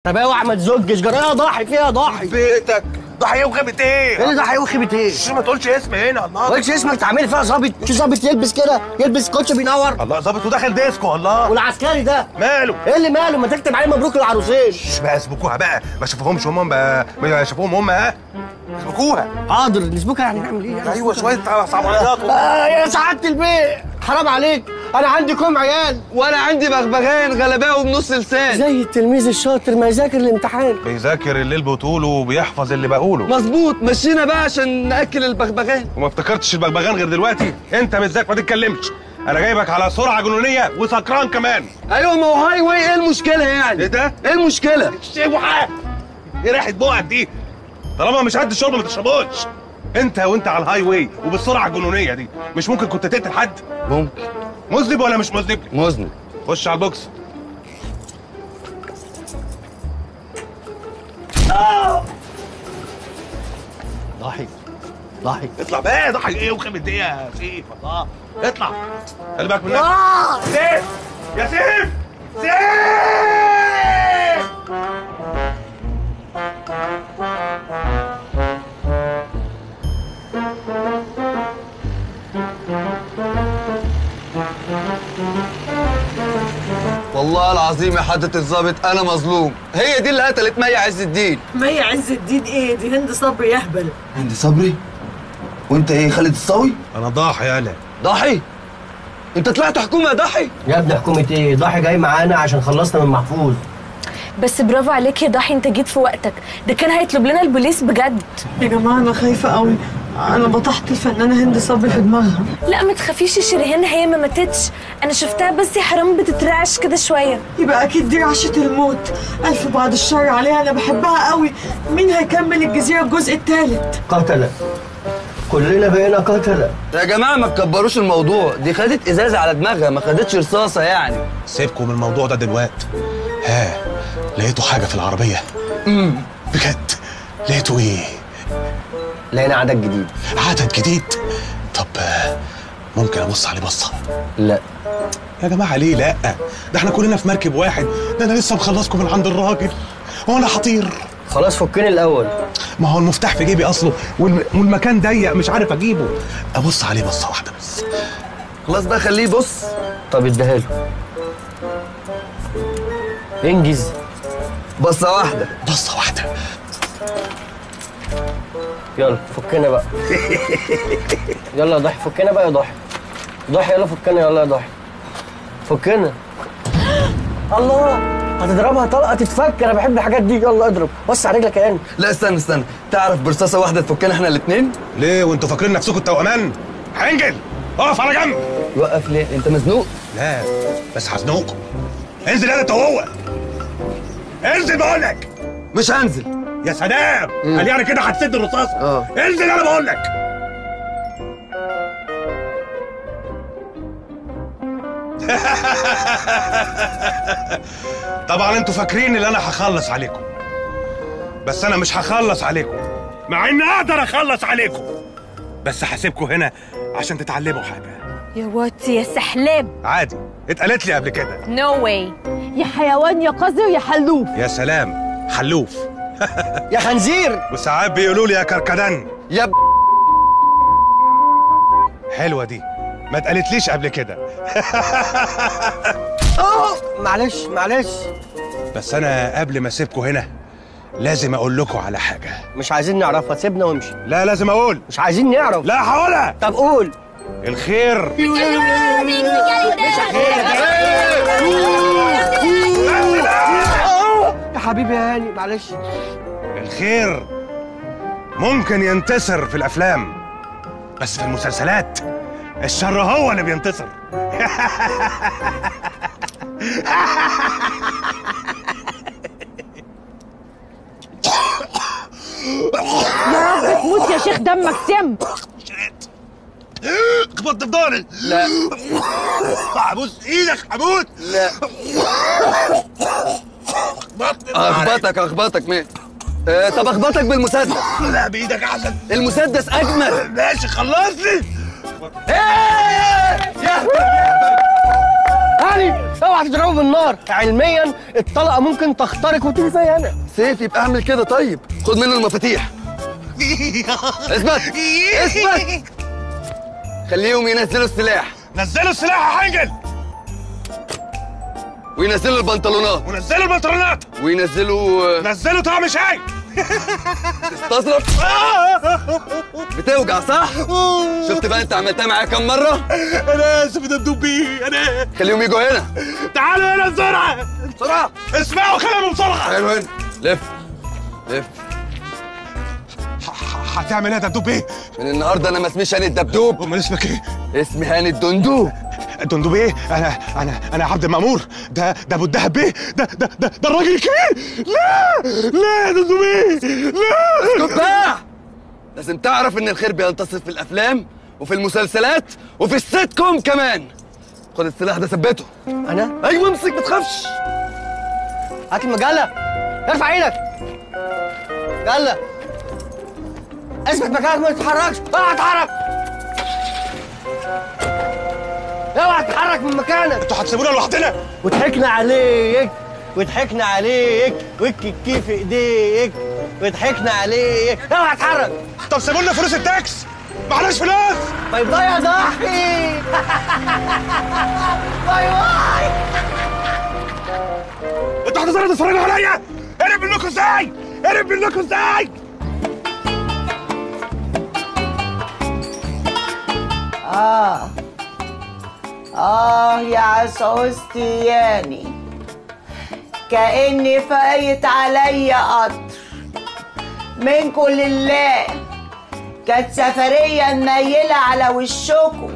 طب اوعى ما تزجش جرايه ضاحي فيها ضاحي بيتك ضحيه وخيبه ايه ايه؟ اللي ضاحي وخيبه ايه؟ شو ما تقولش اسم هنا الله قلتش اسمك تعملي فيها ظابط في ظابط يلبس كده يلبس كوتش بينور الله ظابط وداخل ديسكو الله والعسكري ده ماله؟ ايه اللي ماله ما تكتب عليه مبروك للعروسين مش بقى اسبكوها بقى ما شافوهمش هم بقى ما شافوهم هم ها اسبكوها حاضر نسبوكها يعني نعمل ايه يعني ايوه شويه صعبانيات آه يا سعاده البيه حرام عليك انا عندي كوم عيال وانا عندي بغبغان غلباوي بنص لسان زي التلميذ الشاطر ما يذاكر الامتحان بيذاكر الليل بطوله وبيحفظ اللي بقوله مظبوط مشينا بقى عشان ناكل البغبغان وما افتكرتش البغبغان غير دلوقتي انت بالذات ما تتكلمش انا جايبك على سرعه جنونيه وسكران كمان ايوه ما هو هاي واي ايه المشكله يعني ايه ده؟ ايه المشكله شبحه ايه ريحه بقك دي طالما مش قد الشرب ما تشربوش انت وانت على الهاي واي وبالسرعه الجنونيه دي مش ممكن كنت تقتل حد ممكن مذنب ولا مش مذنب مذنب خش على البوكس ضاحي ضاحي اطلع بقى ضحك ايه وخيبه ايه يا سيف الله اطلع خلي بالك من نفسك آه! سيف يا سيف سيف والله العظيم يا حضرة الظابط انا مظلوم هي دي اللي قتلت مي عز الدين مي عز الدين ايه دي هند صبري يهبل هند صبري وانت ايه خالد الصاوي انا ضاحي يالا ضحي انت طلعت حكومه يا ضحي يا ابني حكومه ايه ضاحي جاي معانا عشان خلصنا من محفوظ بس برافو عليك يا ضحي انت جيت في وقتك ده كان هيطلب لنا البوليس بجد يا جماعه انا خايفه قوي انا بطحت الفنانه هند صبري في دماغها لا ما تخافيش يا شيرين هي ما ماتتش انا شفتها بس يا حرام بتترعش كده شويه يبقى اكيد دي رعشه الموت الف بعد الشر عليها انا بحبها قوي مين هيكمل الجزيره الجزء الثالث قتله كلنا بقينا قتله يا جماعه ما تكبروش الموضوع دي خدت ازازه على دماغها ما خدتش رصاصه يعني سيبكم من الموضوع ده دلوقتي ها لقيتوا حاجه في العربيه امم بجد لقيتوا ايه لقينا عدد جديد عدد جديد طب آه، ممكن ابص عليه بصه لا يا جماعه ليه لا ده احنا كلنا في مركب واحد ده انا لسه مخلصكم من عند الراجل وانا حطير خلاص فكني الاول ما هو المفتاح في جيبي اصله والم... والمكان ضيق مش عارف اجيبه ابص عليه بصه واحده بس خلاص بقى خليه يبص طب اديها له انجز بصه واحده بصه واحده يلا فكنا بقى يلا يا ضحي فكنا بقى يا ضحي ضحي يلا فكنا يلا يا ضحي فكنا الله هتضربها طلقه تتفك انا بحب الحاجات دي يلا اضرب بص على رجلك يا انت لا استنى استنى تعرف برصاصه واحده تفكنا احنا الاثنين ليه وانتوا فاكرين نفسكم التوأمان هنجل اقف على جنب يوقف ليه انت مزنوق لا بس هزنقكم انزل يا انت وهو انزل بقول لك مش هنزل يا سلام قال يعني كده هتسد الرصاصه اه. انزل انا بقول لك طبعا انتوا فاكرين ان انا هخلص عليكم بس انا مش هخلص عليكم مع اني اقدر اخلص عليكم بس هسيبكم هنا عشان تتعلموا حاجه يا واتي يا سحلاب عادي اتقالت لي قبل كده نو واي يا حيوان يا قذر يا حلوف يا سلام حلوف يا خنزير وساعات بيقولوا لي يا كركدن يا ب... حلوه دي ما اتقالتليش قبل كده اه معلش معلش بس انا قبل ما اسيبكم هنا لازم اقول لكم على حاجه مش عايزين نعرفها سيبنا وامشي لا لازم اقول مش عايزين نعرف لا هقولها طب قول الخير يا حبيبي يا هاني معلش الخير ممكن ينتصر في الافلام بس في المسلسلات الشر هو اللي بينتصر موت يا شيخ دمك سم خبطت في ضهري لا هبوس ايدك هموت لا خبطت في ضهري. اخبطك اخبطك مين آه طب اخبطك بالمسدس لا بايدك احسن المسدس اجمل ماشي خلصني إيه! يا هاني اوعى تضربه بالنار علميا الطلقه ممكن تخترق وتيجي فيا انا سيف يبقى اعمل كده طيب خد منه المفاتيح اثبت اثبت خليهم ينزلوا السلاح نزلوا السلاح يا حنجل وينزلوا البنطلونات ونزلوا البنطلونات وينزلوا نزلوا طعم شاي تستظرف بتوجع صح؟ شفت بقى انت عملتها معايا كام مرة؟ انا اسف ده الدبي انا خليهم يجوا هنا تعالوا هنا بسرعه بسرعة اسمعوا كلامي بسرعه حلو هنا لف لف ح- هتعمل ايه ده الدبي من النهارده انا ما اسميش هاني الدبدوب امال اسمك ايه اسمي هاني الدندوب الدندوب ايه انا انا انا عبد المامور ده ده ابو الدهب بيه ده ده ده, ده الراجل الكبير لا لا يا دندوب ايه لا اسكت بقى لازم تعرف ان الخير بينتصر في الافلام وفي المسلسلات وفي السيت كوم كمان خد السلاح ده ثبته انا ايوه امسك ما تخافش هات المجله ارفع ايدك يلا اثبت مكانك ما تتحركش اوعى تتحرك اوعى تتحرك من مكانك انتوا هتسيبونا لوحدنا وضحكنا عليك وضحكنا عليك والكيكي في ايديك وضحكنا عليك اوعى تتحرك طب سيبوا لنا فلوس التاكس معناش فلوس باي باي يا ضحي باي باي انتوا هتظهروا تتفرجوا عليا قرب منكم ازاي قرب منكم ازاي آه آه يا عسوستي ياني كأني فايت عليا قطر منكم لله كانت سفرية منيلة على وشكم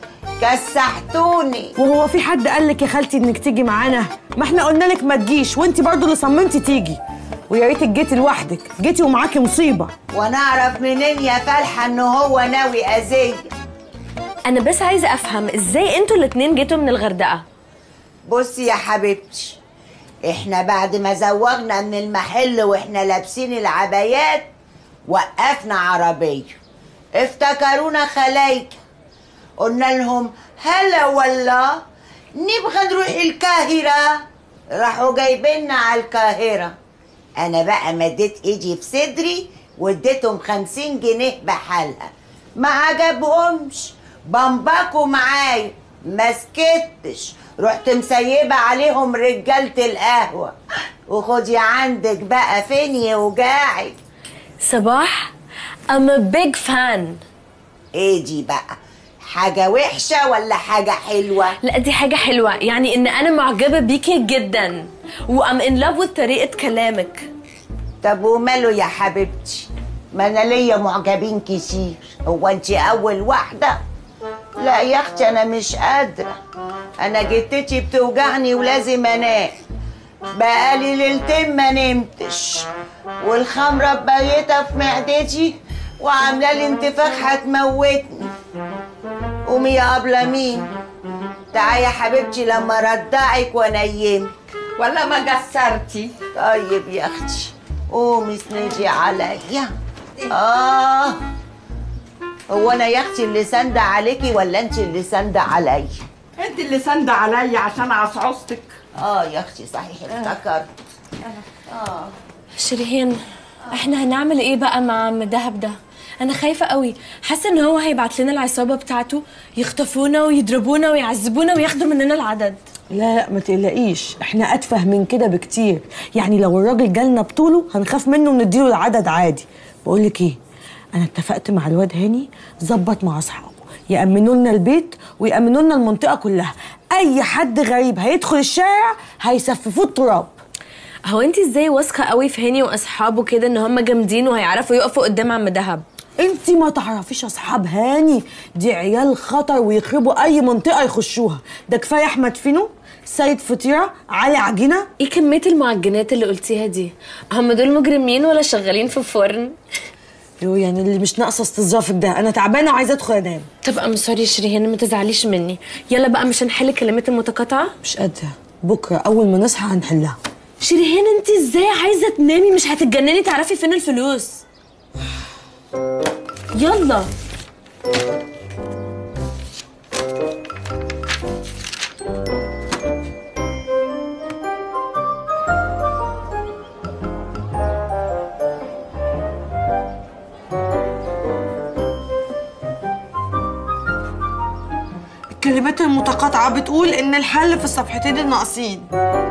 كسحتوني وهو في حد قال لك يا خالتي انك تيجي معانا ما احنا قلنا لك ما تجيش وانت برضو اللي صممتي تيجي ويا ريتك جيتي لوحدك جيتي ومعاكي مصيبه وانا اعرف منين يا فالحة ان هو ناوي اذية انا بس عايزه افهم ازاي انتوا الاتنين جيتوا من الغردقه بصي يا حبيبتي احنا بعد ما زوغنا من المحل واحنا لابسين العبايات وقفنا عربية افتكرونا خلايكة قلنا لهم هلا والله نبغى نروح القاهرة راحوا جايبيننا على القاهرة انا بقى مديت ايدي في صدري واديتهم خمسين جنيه بحالها ما عجبهمش بمبكوا معايا ما سكتش رحت مسيبة عليهم رجالة القهوة وخدي عندك بقى فين يوجعك صباح I'm a big fan ايه دي بقى حاجة وحشة ولا حاجة حلوة لا دي حاجة حلوة يعني إن أنا معجبة بيكي جدا وأم إن لاف with طريقة كلامك طب وماله يا حبيبتي ما انا ليا معجبين كتير هو انت اول واحدة لا يا اختي انا مش قادرة انا جتتي بتوجعني ولازم انام بقالي ليلتين ما نمتش والخمرة بايتة في معدتي وعاملة لي انتفاخ هتموتني قومي يا قبلة مين تعالي يا حبيبتي لما ردعك وانيمك ولا ما قصرتي طيب يا اختي قومي اسندي عليا اه هو انا يا اختي اللي ساندة عليكي ولا انت اللي ساندة عليا انت اللي ساندة عليا عشان عصعصتك اه يا اختي صحيح افتكرت شيرين احنا هنعمل ايه بقى مع عم دهب ده انا خايفة قوي حاسة ان هو هيبعت لنا العصابة بتاعته يخطفونا ويضربونا ويعذبونا وياخدوا مننا العدد لا لا ما تقلقيش احنا اتفه من كده بكتير يعني لو الراجل جالنا بطوله هنخاف منه ونديله العدد عادي بقول لك ايه انا اتفقت مع الواد هاني ظبط مع اصحابه يأمنوا لنا البيت ويأمنوا لنا المنطقة كلها أي حد غريب هيدخل الشارع هيسففوه التراب هو انت ازاي واثقة قوي في هاني واصحابه كده ان هم جامدين وهيعرفوا يقفوا قدام عم دهب انت ما تعرفيش اصحاب هاني دي عيال خطر ويخربوا اي منطقه يخشوها ده كفايه احمد فينو سيد فطيره علي عجينه ايه كمية المعجنات اللي قلتيها دي هم دول مجرمين ولا شغالين في فرن يو يعني اللي مش ناقصه استظرافك ده انا تعبانه وعايزه ادخل انام طب ام سوري شيرين ما تزعليش مني يلا بقى مش هنحل الكلمات المتقاطعة مش قادره بكره اول ما نصحى هنحلها شيرين انت ازاي عايزة تنامي مش هتتجنني تعرفي فين الفلوس يلا الكلمات المتقاطعة بتقول إن الحل في الصفحتين الناقصين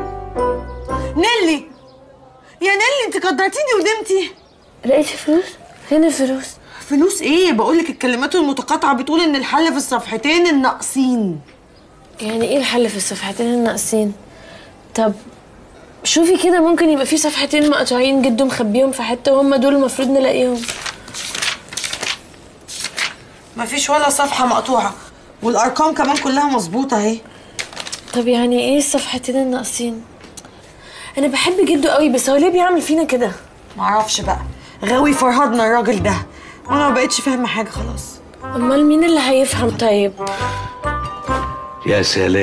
نيلي يا نيلي انت قدرتيني ودمتي لقيت فلوس فين الفلوس فلوس ايه بقولك الكلمات المتقاطعة بتقول ان الحل في الصفحتين الناقصين يعني ايه الحل في الصفحتين الناقصين طب شوفي كده ممكن يبقى في صفحتين مقطوعين جدو مخبيهم في حته وهم دول المفروض نلاقيهم مفيش ولا صفحة مقطوعة والأرقام كمان كلها مظبوطة اهي طب يعني ايه الصفحتين الناقصين انا بحب جدو قوي بس هو ليه بيعمل فينا كده معرفش بقى غاوي فرهدنا الراجل ده وانا ما بقتش فاهمة حاجة خلاص امال مين اللي هيفهم طيب يا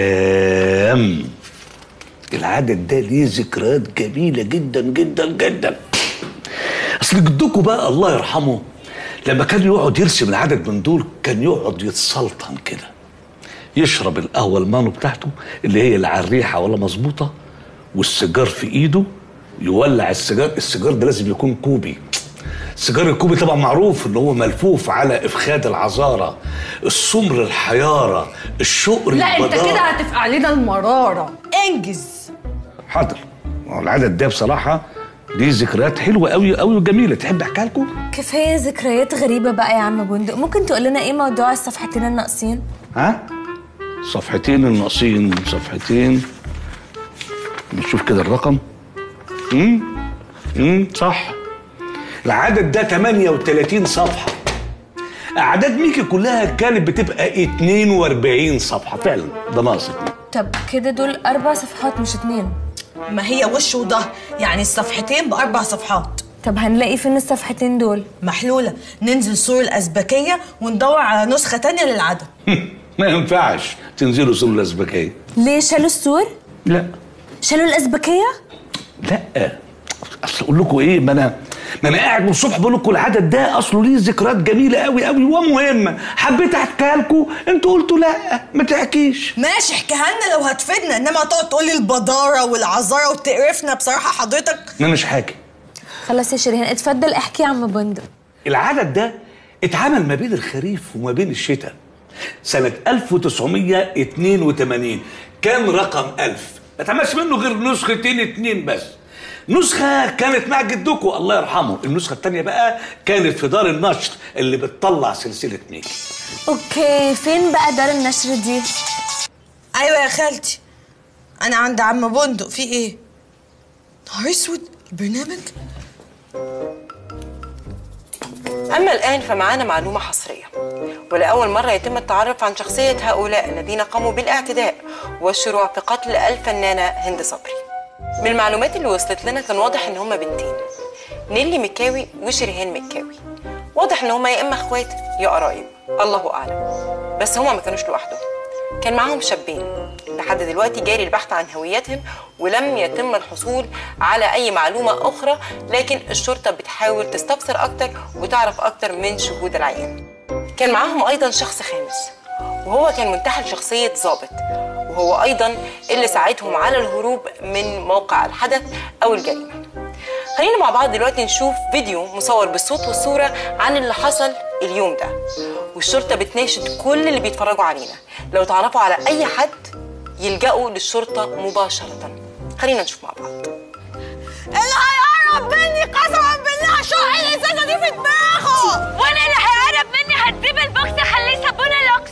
سلام العدد ده ليه ذكريات جميلة جدا جدا جدا أصل جدكم بقى الله يرحمه لما كان يقعد يرسم العدد من دول كان يقعد يتسلطن كده يشرب القهوة المانو بتاعته اللي هي لا على الريحة ولا مظبوطة والسيجار في إيده يولع السيجار السيجار ده لازم يكون كوبي السيجار الكوبي طبعا معروف ان هو ملفوف على افخاد العذاره السمر الحياره الشقر لا انت البدارة. كده هتفقع علينا المرارة انجز حاضر ما هو العدد ده بصراحه ليه ذكريات حلوه قوي قوي وجميله تحب احكيها لكم كفايه ذكريات غريبه بقى يا عم بندق ممكن تقول لنا ايه موضوع الصفحتين الناقصين ها صفحتين الناقصين صفحتين نشوف كده الرقم امم امم صح العدد ده 38 صفحه اعداد ميكي كلها كانت بتبقى 42 صفحه فعلا ده ناقص اتنين. طب كده دول اربع صفحات مش اتنين ما هي وش وظهر يعني الصفحتين بأربع صفحات طب هنلاقي فين الصفحتين دول محلولة ننزل سور الأزبكية وندور على نسخة تانية للعدد ما ينفعش تنزلوا سور الازبكيه ليه شالوا السور لا شالوا الازبكيه لا اصل اقول لكم ايه ما انا ما انا قاعد من الصبح بقول لكم العدد ده اصله ليه ذكريات جميله قوي قوي ومهمه حبيت احكيها لكم انتوا قلتوا لا ما تحكيش ماشي احكيها لنا لو هتفيدنا انما تقعد تقولي البدارة والعذارة وتقرفنا بصراحة حضرتك ما مش حاجه خلاص يا شيرين اتفضل احكي يا عم بندق العدد ده اتعمل ما بين الخريف وما بين الشتاء سنة 1982 كان رقم 1000 ما اتعملش منه غير نسختين اتنين بس نسخة كانت مع جدكم الله يرحمه النسخة التانية بقى كانت في دار النشر اللي بتطلع سلسلة ميكي اوكي فين بقى دار النشر دي ايوه يا خالتي انا عند عم بندق في ايه نهار اسود البرنامج أما الآن فمعانا معلومة حصرية ولأول مرة يتم التعرف عن شخصية هؤلاء الذين قاموا بالاعتداء والشروع في قتل الفنانة هند صبري من المعلومات اللي وصلت لنا كان واضح إن هما بنتين نيلي مكاوي وشريهان مكاوي واضح إن هما يا إما إخوات يا قرايب الله أعلم بس هما ما كانوش لوحدهم كان معاهم شابين لحد دلوقتي جاري البحث عن هويتهم ولم يتم الحصول على أي معلومة أخرى لكن الشرطة بتحاول تستفسر أكتر وتعرف أكتر من شهود العيان كان معاهم أيضا شخص خامس وهو كان منتحل شخصية ضابط وهو أيضا اللي ساعدهم على الهروب من موقع الحدث أو الجريمة خلينا مع بعض دلوقتي نشوف فيديو مصور بالصوت والصورة عن اللي حصل اليوم ده والشرطة بتناشد كل اللي بيتفرجوا علينا لو تعرفوا على أي حد يلجأوا للشرطة مباشرة خلينا نشوف مع بعض اللي هيقرب مني قسما بالله شق الازازه دي في دماغه وانا اللي هيقرب مني هديب البوكس اخليه صابونه لوكس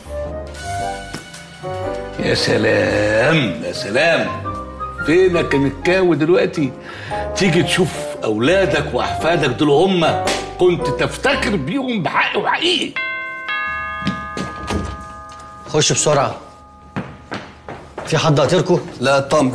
يا سلام يا سلام فينك يا مكاوي دلوقتي تيجي تشوف اولادك واحفادك دول هم كنت تفتخر بيهم بحق وحقيقي خش بسرعه في حد قاطركم لا اطمن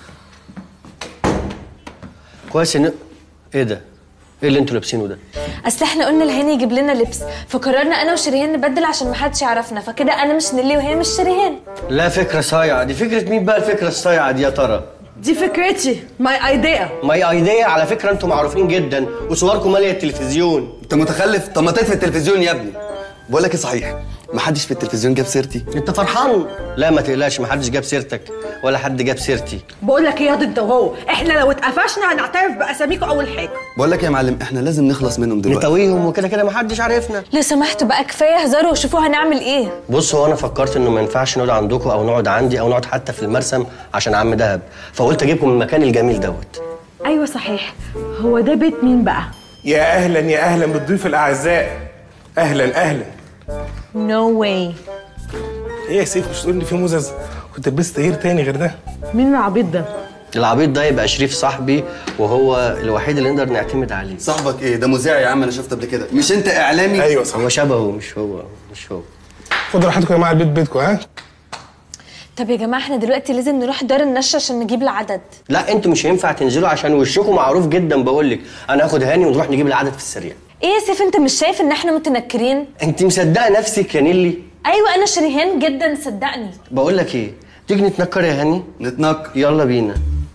كويس ان ايه ده ايه اللي انتوا لابسينه ده اصل احنا قلنا لهاني يجيب لنا لبس فقررنا انا وشريهان نبدل عشان محدش يعرفنا فكده انا مش نيلي وهي مش شريهان لا فكره صايعه دي فكره مين بقى الفكره الصايعه دي يا ترى دي فكرتي ماي ايديا ماي ايديا على فكره انتوا معروفين جدا وصوركم ماليه التلفزيون انت متخلف طب ما تطفي التلفزيون يا ابني بقول لك ايه صحيح محدش في التلفزيون جاب سيرتي انت فرحان لا ما تقلقش محدش جاب سيرتك ولا حد جاب سيرتي بقول لك ايه ياض انت وهو احنا لو اتقفشنا هنعترف باساميكوا اول حاجه بقول لك يا معلم احنا لازم نخلص منهم دلوقتي نتويهم وكده كده محدش عارفنا لو سمحتوا بقى كفايه هزاروا وشوفوا هنعمل ايه بص هو انا فكرت انه ما ينفعش نقعد عندكم او نقعد عندي او نقعد حتى في المرسم عشان عم دهب فقلت اجيبكم من المكان الجميل دوت ايوه صحيح هو ده بيت مين بقى يا اهلا يا اهلا بالضيوف الاعزاء اهلا اهلا نو واي ايه يا سيف مش تقول لي في موزز كنت لبست غير تاني غير ده مين العبيط ده العبيط ده يبقى شريف صاحبي وهو الوحيد اللي نقدر نعتمد عليه صاحبك ايه ده مذيع يا عم انا شفته قبل كده مش انت اعلامي ايوه صح هو شبهه مش هو مش هو خدوا راحتكم يا جماعه البيت بيتكم ها طب يا جماعه احنا دلوقتي لازم نروح دار النشر عشان نجيب العدد لا انتوا مش هينفع تنزلوا عشان وشكم معروف جدا بقول لك انا هاخد هاني ونروح نجيب العدد في السريع ايه يا سيف انت مش شايف ان احنا متنكرين انت مصدقه نفسك يا نيلي ايوه انا شريهان جدا صدقني بقول لك ايه تيجي نتنكر يا هاني نتنكر يلا بينا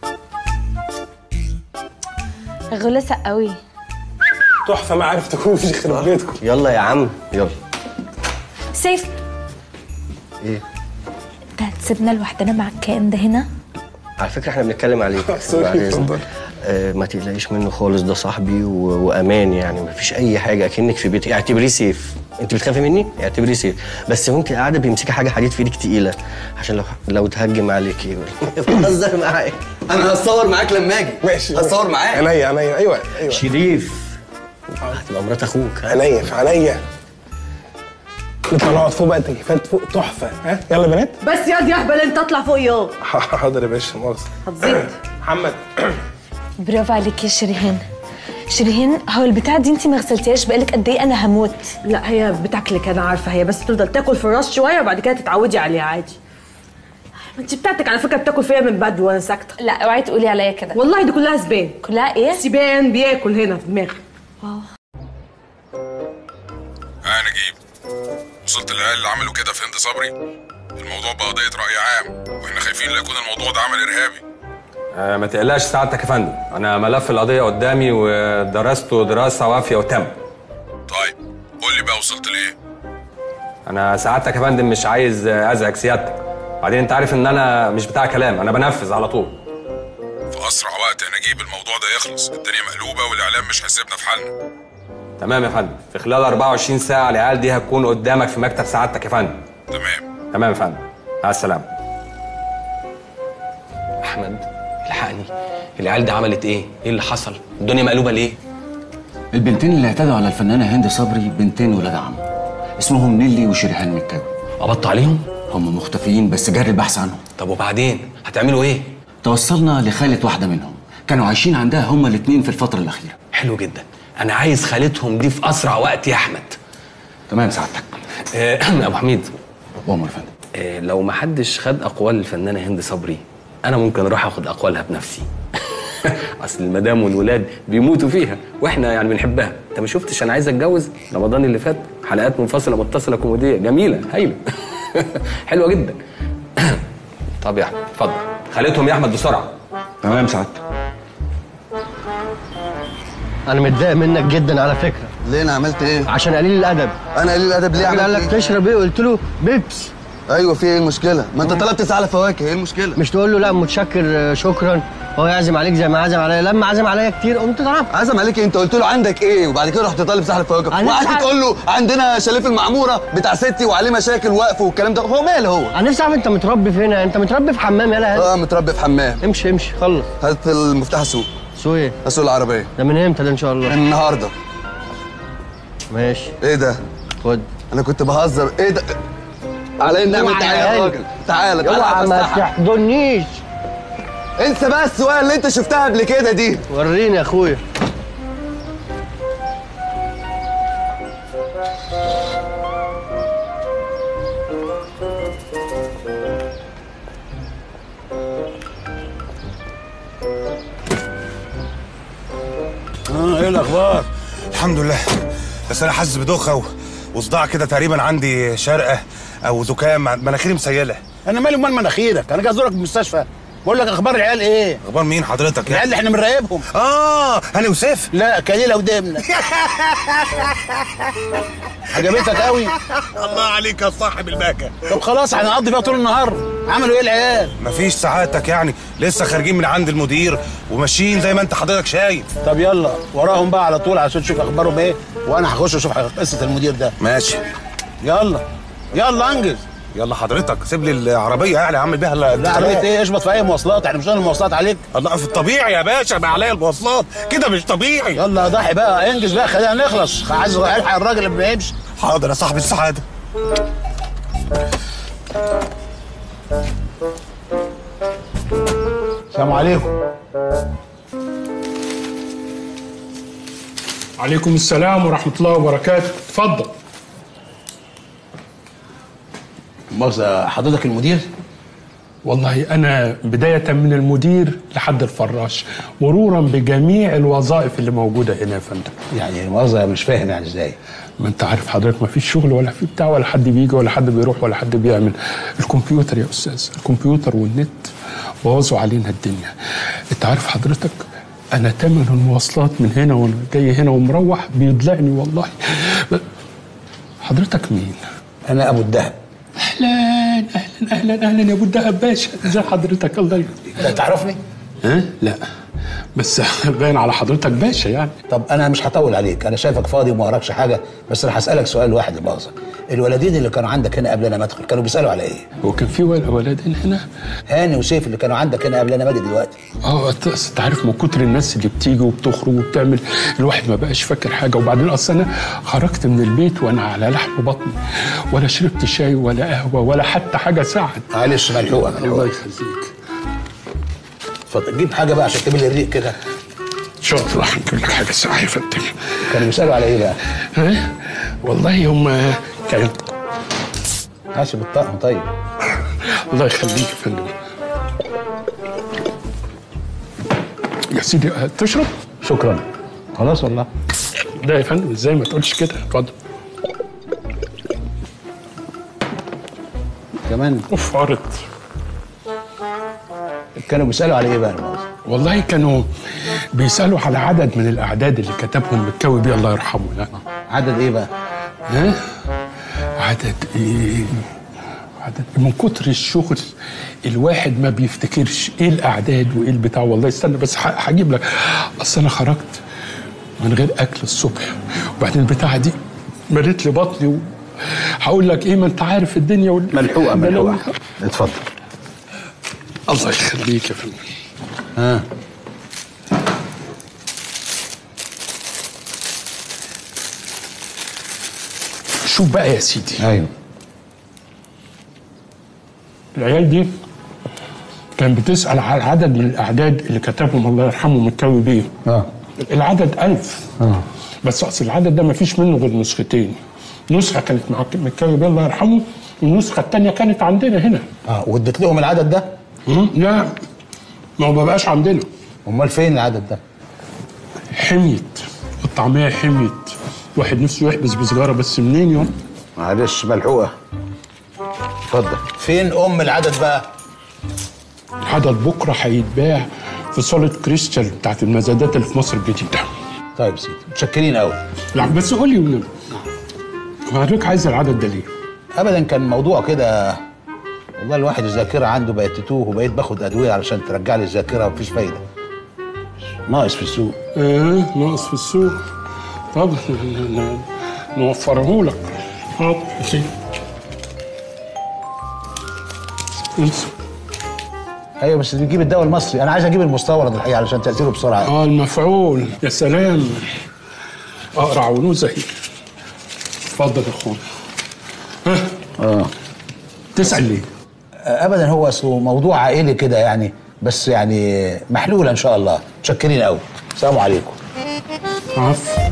غلسه قوي تحفه ما عرفتكوش يخرب بيتكم يلا يا عم يلا سيف ايه انت هتسيبنا لوحدنا مع الكائن ده هنا على فكره احنا بنتكلم عليك سوري، بعد إذنك. اتفضل. آه ما تقلقيش منه خالص ده صاحبي و... وامان يعني ما فيش اي حاجه اكنك في بيتي اعتبريه سيف انت بتخافي مني اعتبريه سيف بس ممكن قاعده بيمسكي حاجه حديد في ايدك تقيله عشان لو لو تهجم عليكي بهزر معاك انا هتصور معاك لما اجي ماشي هتصور معاك عينيا عينيا ايوه ايوه شريف هتبقى مرات اخوك ها؟ عينيا في عينيا نطلع نقعد فوق بقى التكييفات فوق تحفه ها يلا يا بنات بس ياض يا اهبل انت اطلع فوق ياض حاضر يا باشا مؤاخذه هتزيد محمد برافو عليك يا شريهان شريهان هو البتاع دي انت ما غسلتيهاش بقالك قد ايه انا هموت لا هي بتاكلك انا عارفه هي بس تفضل تاكل في الراس شويه وبعد كده تتعودي عليها عادي ما انت بتاعتك على فكره بتاكل فيها من بدري وانا ساكته لا اوعي تقولي عليا كده والله دي كلها سبان كلها ايه سبان بياكل هنا في دماغي اه نجيب وصلت للعيال اللي عملوا كده في هند صبري الموضوع بقى قضية رأي عام واحنا خايفين لا يكون الموضوع ده عمل إرهابي آه، ما تقلقش سعادتك يا فندم انا ملف القضيه قدامي ودرسته دراسه وافيه وتم طيب قول لي بقى وصلت لإيه انا سعادتك يا فندم مش عايز آه، ازعج سيادتك بعدين انت عارف ان انا مش بتاع كلام انا بنفذ على طول في أسرع وقت يا نجيب الموضوع ده يخلص الدنيا مقلوبة والإعلام مش هيسيبنا في حالنا تمام يا فندم في خلال 24 ساعه العيال دي هتكون قدامك في مكتب سعادتك يا فندم تمام تمام يا فندم مع السلامه احمد الحقني العيال دي عملت ايه؟ ايه اللي حصل؟ الدنيا مقلوبه ليه؟ البنتين اللي اعتدوا على الفنانة هند صبري بنتين ولاد عم اسمهم نيلي وشريهان مكاوي قبضتوا عليهم؟ هم مختفيين بس جري البحث عنهم طب وبعدين؟ هتعملوا ايه؟ توصلنا لخالة واحدة منهم كانوا عايشين عندها هما الاتنين في الفترة الأخيرة حلو جدا انا عايز خالتهم دي في اسرع وقت يا احمد تمام سعادتك آه، ابو حميد وامر يا فندم آه، لو ما حدش خد اقوال الفنانه هند صبري انا ممكن اروح اخد اقوالها بنفسي اصل المدام والولاد بيموتوا فيها واحنا يعني بنحبها انت ما شفتش انا عايز اتجوز رمضان اللي فات حلقات منفصله متصله كوميديه جميله هايله حلوه جدا طب يا احمد اتفضل خالتهم يا احمد بسرعه تمام سعادتك انا متضايق منك جدا على فكره ليه انا عملت ايه عشان قليل الادب انا قليل الادب ليه الراجل عملت قال لك ايه تشرب ايه قلت له بيبس ايوه في ايه المشكله ما انت طلبت سعله فواكه ايه المشكله مش تقول له لا متشكر آه، شكرا هو يعزم عليك زي ما عزم عليا لما عزم عليا كتير قمت ضربت عزم عليك إيه؟ انت قلت له عندك ايه وبعد كده رحت طالب سحله فواكه أنا وقعدت مش عارف- تقول له عندنا شاليه في المعموره بتاع ستي وعليه مشاكل وقف والكلام ده هو ماله هو انا نفسي اعرف انت متربي فين انت متربي في حمام يلا اه متربي في حمام امشي امشي خلص هات المفتاح السوق سوق ايه اسوق العربيه ده من امتى ده ان شاء الله النهارده ماشي ايه ده خد انا كنت بهزر ايه ده على النعمه اوعى تعالى يا يا قلب. راجل تعالى تعالى اوعى ما أفسحك. تحضنيش انسى بقى السواقه اللي انت شفتها قبل كده دي وريني يا اخويا اه ايه الاخبار الحمد لله بس انا حاسس بدوخه و- وصداع كده تقريبا عندي شرقه او زكام مناخيري مسيله انا مالي ومال مناخيرك انا جاي ازورك في المستشفى بقول لك اخبار العيال ايه اخبار مين حضرتك العيال اللي احنا بنراقبهم اه هاني وسيف لا كليله ودمنه عجبتك قوي الله عليك يا صاحب الباكه طب خلاص هنقضي فيها طول النهار عملوا ايه العيال مفيش سعادتك يعني لسه خارجين من عند المدير وماشيين زي ما انت حضرتك شايف طب يلا وراهم بقى على طول عشان تشوف اخبارهم ايه وانا هخش اشوف قصه المدير ده ماشي يلا يلا انجز يلا حضرتك سيب لي العربيه يعني اعمل بيها ال- لا عربيه ايه اشبط في اي مواصلات احنا مش هنعمل المواصلات عليك الله في الطبيعي يا باشا بقى عليا المواصلات كده مش طبيعي يلا يا ضحي بقى انجز بقى خلينا نخلص عايز الحق الراجل اللي بيمشي حاضر يا صاحب السعاده السلام عليكم عليكم السلام ورحمة الله وبركاته اتفضل مؤاخذة حضرتك المدير؟ والله أنا بداية من المدير لحد الفراش مرورا بجميع الوظائف اللي موجودة هنا يا فندم يعني مؤاخذة مش فاهم يعني ازاي ما انت عارف حضرتك ما فيش شغل ولا في بتاع ولا حد بيجي ولا حد بيروح ولا حد بيعمل الكمبيوتر يا استاذ الكمبيوتر والنت بوظوا علينا الدنيا انت عارف حضرتك انا تمن المواصلات من هنا وانا جاي هنا ومروح بيضلعني والله ب- حضرتك مين انا ابو الدهب اهلا اهلا اهلا اهلا يا ابو الدهب باشا ازي حضرتك الله يخليك لا تعرفني ها لا بس باين على حضرتك باشا يعني طب انا مش هطول عليك انا شايفك فاضي وما وراكش حاجه بس انا هسالك سؤال واحد لمؤاخذه الولدين اللي كانوا عندك هنا قبل انا ما ادخل كانوا بيسالوا على ايه هو كان في ول- ولدين هنا هاني وسيف اللي كانوا عندك هنا قبل انا ما اجي دلوقتي اه أنت- أصل انت عارف من كتر الناس اللي بتيجي وبتخرج وبتعمل الواحد ما بقاش فاكر حاجه وبعدين اصل انا خرجت من البيت وانا على لحم بطني ولا شربت شاي ولا قهوه ولا حتى حاجه ساعد معلش ملحوقه الله ملحوقه يخليك اتفضل جيب حاجه بقى عشان تملي الريق كده ان شاء الله هنجيب لك حاجه ساعه يا فندم كانوا بيسالوا على ايه بقى ها والله هم كان ماشي بالطقم طيب الله يخليك يا فندم يا سيدي أه، تشرب شكرا خلاص والله لا يا فندم ازاي ما تقولش كده اتفضل كمان اوف عرض كانوا بيسالوا على ايه بقى المؤاخذة؟ والله كانوا بيسالوا على عدد من الاعداد اللي كتبهم متكوي بيه الله يرحمه يعني عدد ايه بقى ها عدد ايه عدد من كتر الشغل الواحد ما بيفتكرش ايه الاعداد وايه البتاع والله استنى بس ه- هجيب لك اصل انا خرجت من غير اكل الصبح وبعدين البتاعه دي مريت لي بطني و... هقول لك ايه ما انت عارف الدنيا وال... ملحوقه بلاوي. ملحوقه اتفضل الله يخليك يا فندم ها شوف بقى يا سيدي ايوه العيال دي كان بتسأل على عدد من الأعداد اللي كتبهم الله يرحمه متكوي بيه اه العدد ألف اه بس أصل العدد ده مفيش منه غير نسختين نسخة كانت مع متكوي بيه الله يرحمه والنسخة التانية كانت عندنا هنا اه واديت لهم العدد ده مم، لا ما هو ما بقاش عندنا امال فين العدد ده حميت الطعمية حميت واحد نفسه يحبس بسجارة بس منين يوم معلش ملحوقه اتفضل فين ام العدد بقى العدد بكرة هيتباع في صالة كريستال بتاعت المزادات اللي في مصر الجديدة طيب سيدي متشكرين قوي لا بس قول لي ونبي حضرتك عايز العدد ده ليه؟ ابدا كان موضوع كده والله الواحد الذاكره عنده بقت تتوه وبقيت باخد ادويه علشان ترجع لي الذاكره ومفيش فايده ناقص في السوق ايه ناقص في السوق طب ن- ن- نوفره لك حاضر أكيد. انسى ايوه بس بتجيب الدواء المصري انا عايز اجيب المستورد الحقيقه علشان تاثيره بسرعه اه المفعول يا سلام اقرع ونوزه هي اتفضل يا اخويا ها اه تسال ليه؟ ابدا هو اصله موضوع عائلي كده يعني بس يعني محلوله ان شاء الله متشكرين قوي السلام عليكم عفو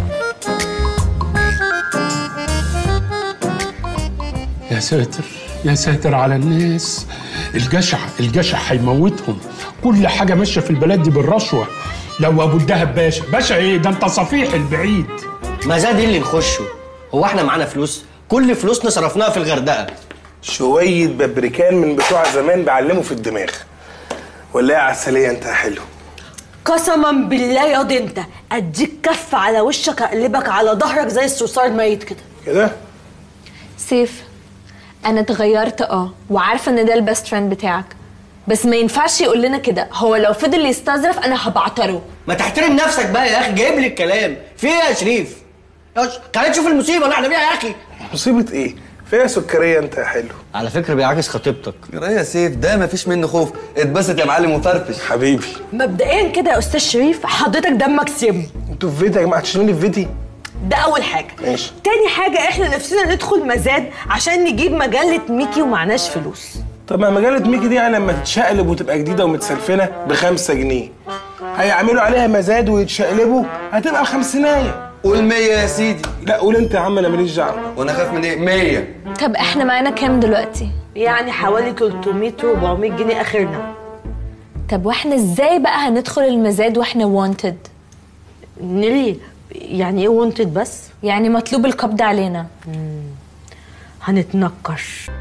يا ساتر يا ساتر على الناس الجشع الجشع هيموتهم كل حاجه ماشيه في البلد دي بالرشوه لو ابو الدهب باشا باشا ايه ده انت صفيح البعيد ما زاد اللي نخشه هو احنا معانا فلوس كل فلوسنا صرفناها في الغردقه شوية ببريكان من بتوع زمان بعلموا في الدماغ ولا ايه عسليه انت يا حلو قسما بالله يا دي انت اديك كف على وشك اقلبك على ظهرك زي الصرصار الميت كده كده سيف انا اتغيرت اه وعارفه ان ده البيست فريند بتاعك بس ما ينفعش يقول لنا كده هو لو فضل يستظرف انا هبعتره ما تحترم نفسك بقى يا اخي جايب لي الكلام في ايه يا شريف يا ش- تعالى نشوف المصيبه اللي احنا فيها يا اخي مصيبه ايه فيها سكريه انت يا حلو على فكره بيعاكس خطيبتك يا سيف ده مفيش منه خوف اتبسط يا معلم وفرفش حبيبي مبدئيا كده يا استاذ شريف حضرتك دمك سم انتوا في فيديو يا جماعه تشتموني في فيديو ده اول حاجه ماشي تاني حاجه احنا نفسنا ندخل مزاد عشان نجيب مجله ميكي ومعناش فلوس طب ما مجله ميكي دي يعني لما تتشقلب وتبقى جديده ومتسلفنه بخمسة جنيه هيعملوا عليها مزاد ويتشقلبوا هتبقى خمسينايه قول 100 يا سيدي لا قول انت يا عم انا ماليش دعوه وانا خايف من ايه 100 طب احنا معانا كام دلوقتي يعني حوالي 300 400 جنيه اخرنا طب واحنا ازاي بقى هندخل المزاد واحنا وانتد نيلي يعني ايه وانتد بس يعني مطلوب القبض علينا هنتنكش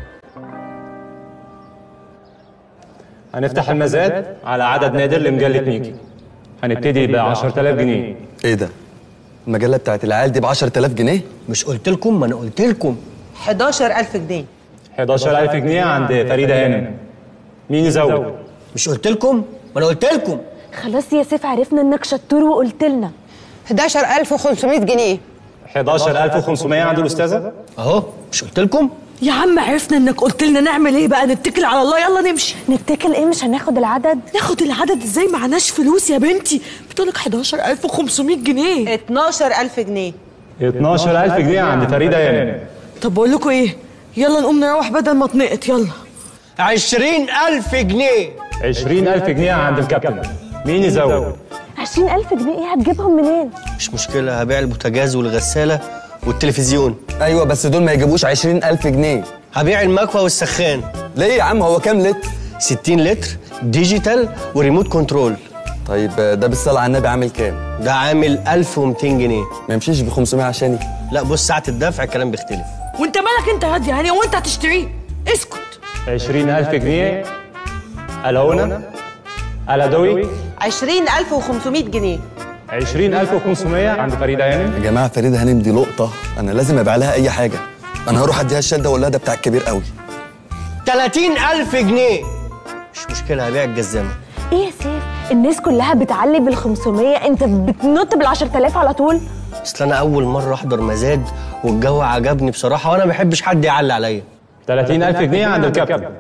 هنفتح المزاد على عدد نادر لمجلة ميكي هنبتدي ب 10000 جنيه ايه ده المجله بتاعت العيال دي ب 10000 جنيه مش قلت لكم ما انا قلت لكم 11000 جنيه 11000 جنيه عند فريدة هانم مين يزود؟ مش قلت لكم ما انا قلت لكم خلاص يا سيف عرفنا انك شطور وقلت لنا 11500 جنيه 11500 عند الأستاذة اهو مش قلت لكم يا عم عرفنا انك قلت لنا نعمل ايه بقى نتكل على الله يلا نمشي نتكل ايه مش هناخد العدد ناخد العدد ازاي معناش فلوس يا بنتي بتقولك 11500 جنيه 12000 جنيه 12000 جنيه عند فريدة هانم طب بقول لكم ايه يلا نقوم نروح بدل ما اتنقط يلا 20000 جنيه 20000 جنيه عند الكابتن مين يزود؟ 20000 جنيه ايه هتجيبهم منين مش مشكله هبيع البوتاجاز والغساله والتلفزيون ايوه بس دول ما يجيبوش 20000 جنيه هبيع المكوى والسخان ليه يا عم هو كام لتر 60 لتر ديجيتال وريموت كنترول طيب ده بالصلاه على النبي عامل كام ده عامل 1200 جنيه ما يمشيش ب 500 عشاني لا بص ساعه الدفع الكلام بيختلف وانت مالك انت هادي يعني هو انت هتشتريه اسكت 20000 جنيه ألونا ألادوي 20500 جنيه 20500 عند فريدة هانم يا جماعه فريده هانم دي لقطه انا لازم ابيع لها اي حاجه انا هروح اديها الشده واقول لها ده بتاع الكبير قوي 30000 جنيه مش مشكله هبيع الجزامه ايه يا سيف الناس كلها بتعلي بال 500 انت بتنط بال 10000 على طول اصل انا اول مره احضر مزاد والجو عجبني بصراحه وانا ما بحبش حد يعلي عليا 30000 جنيه عند الكابتن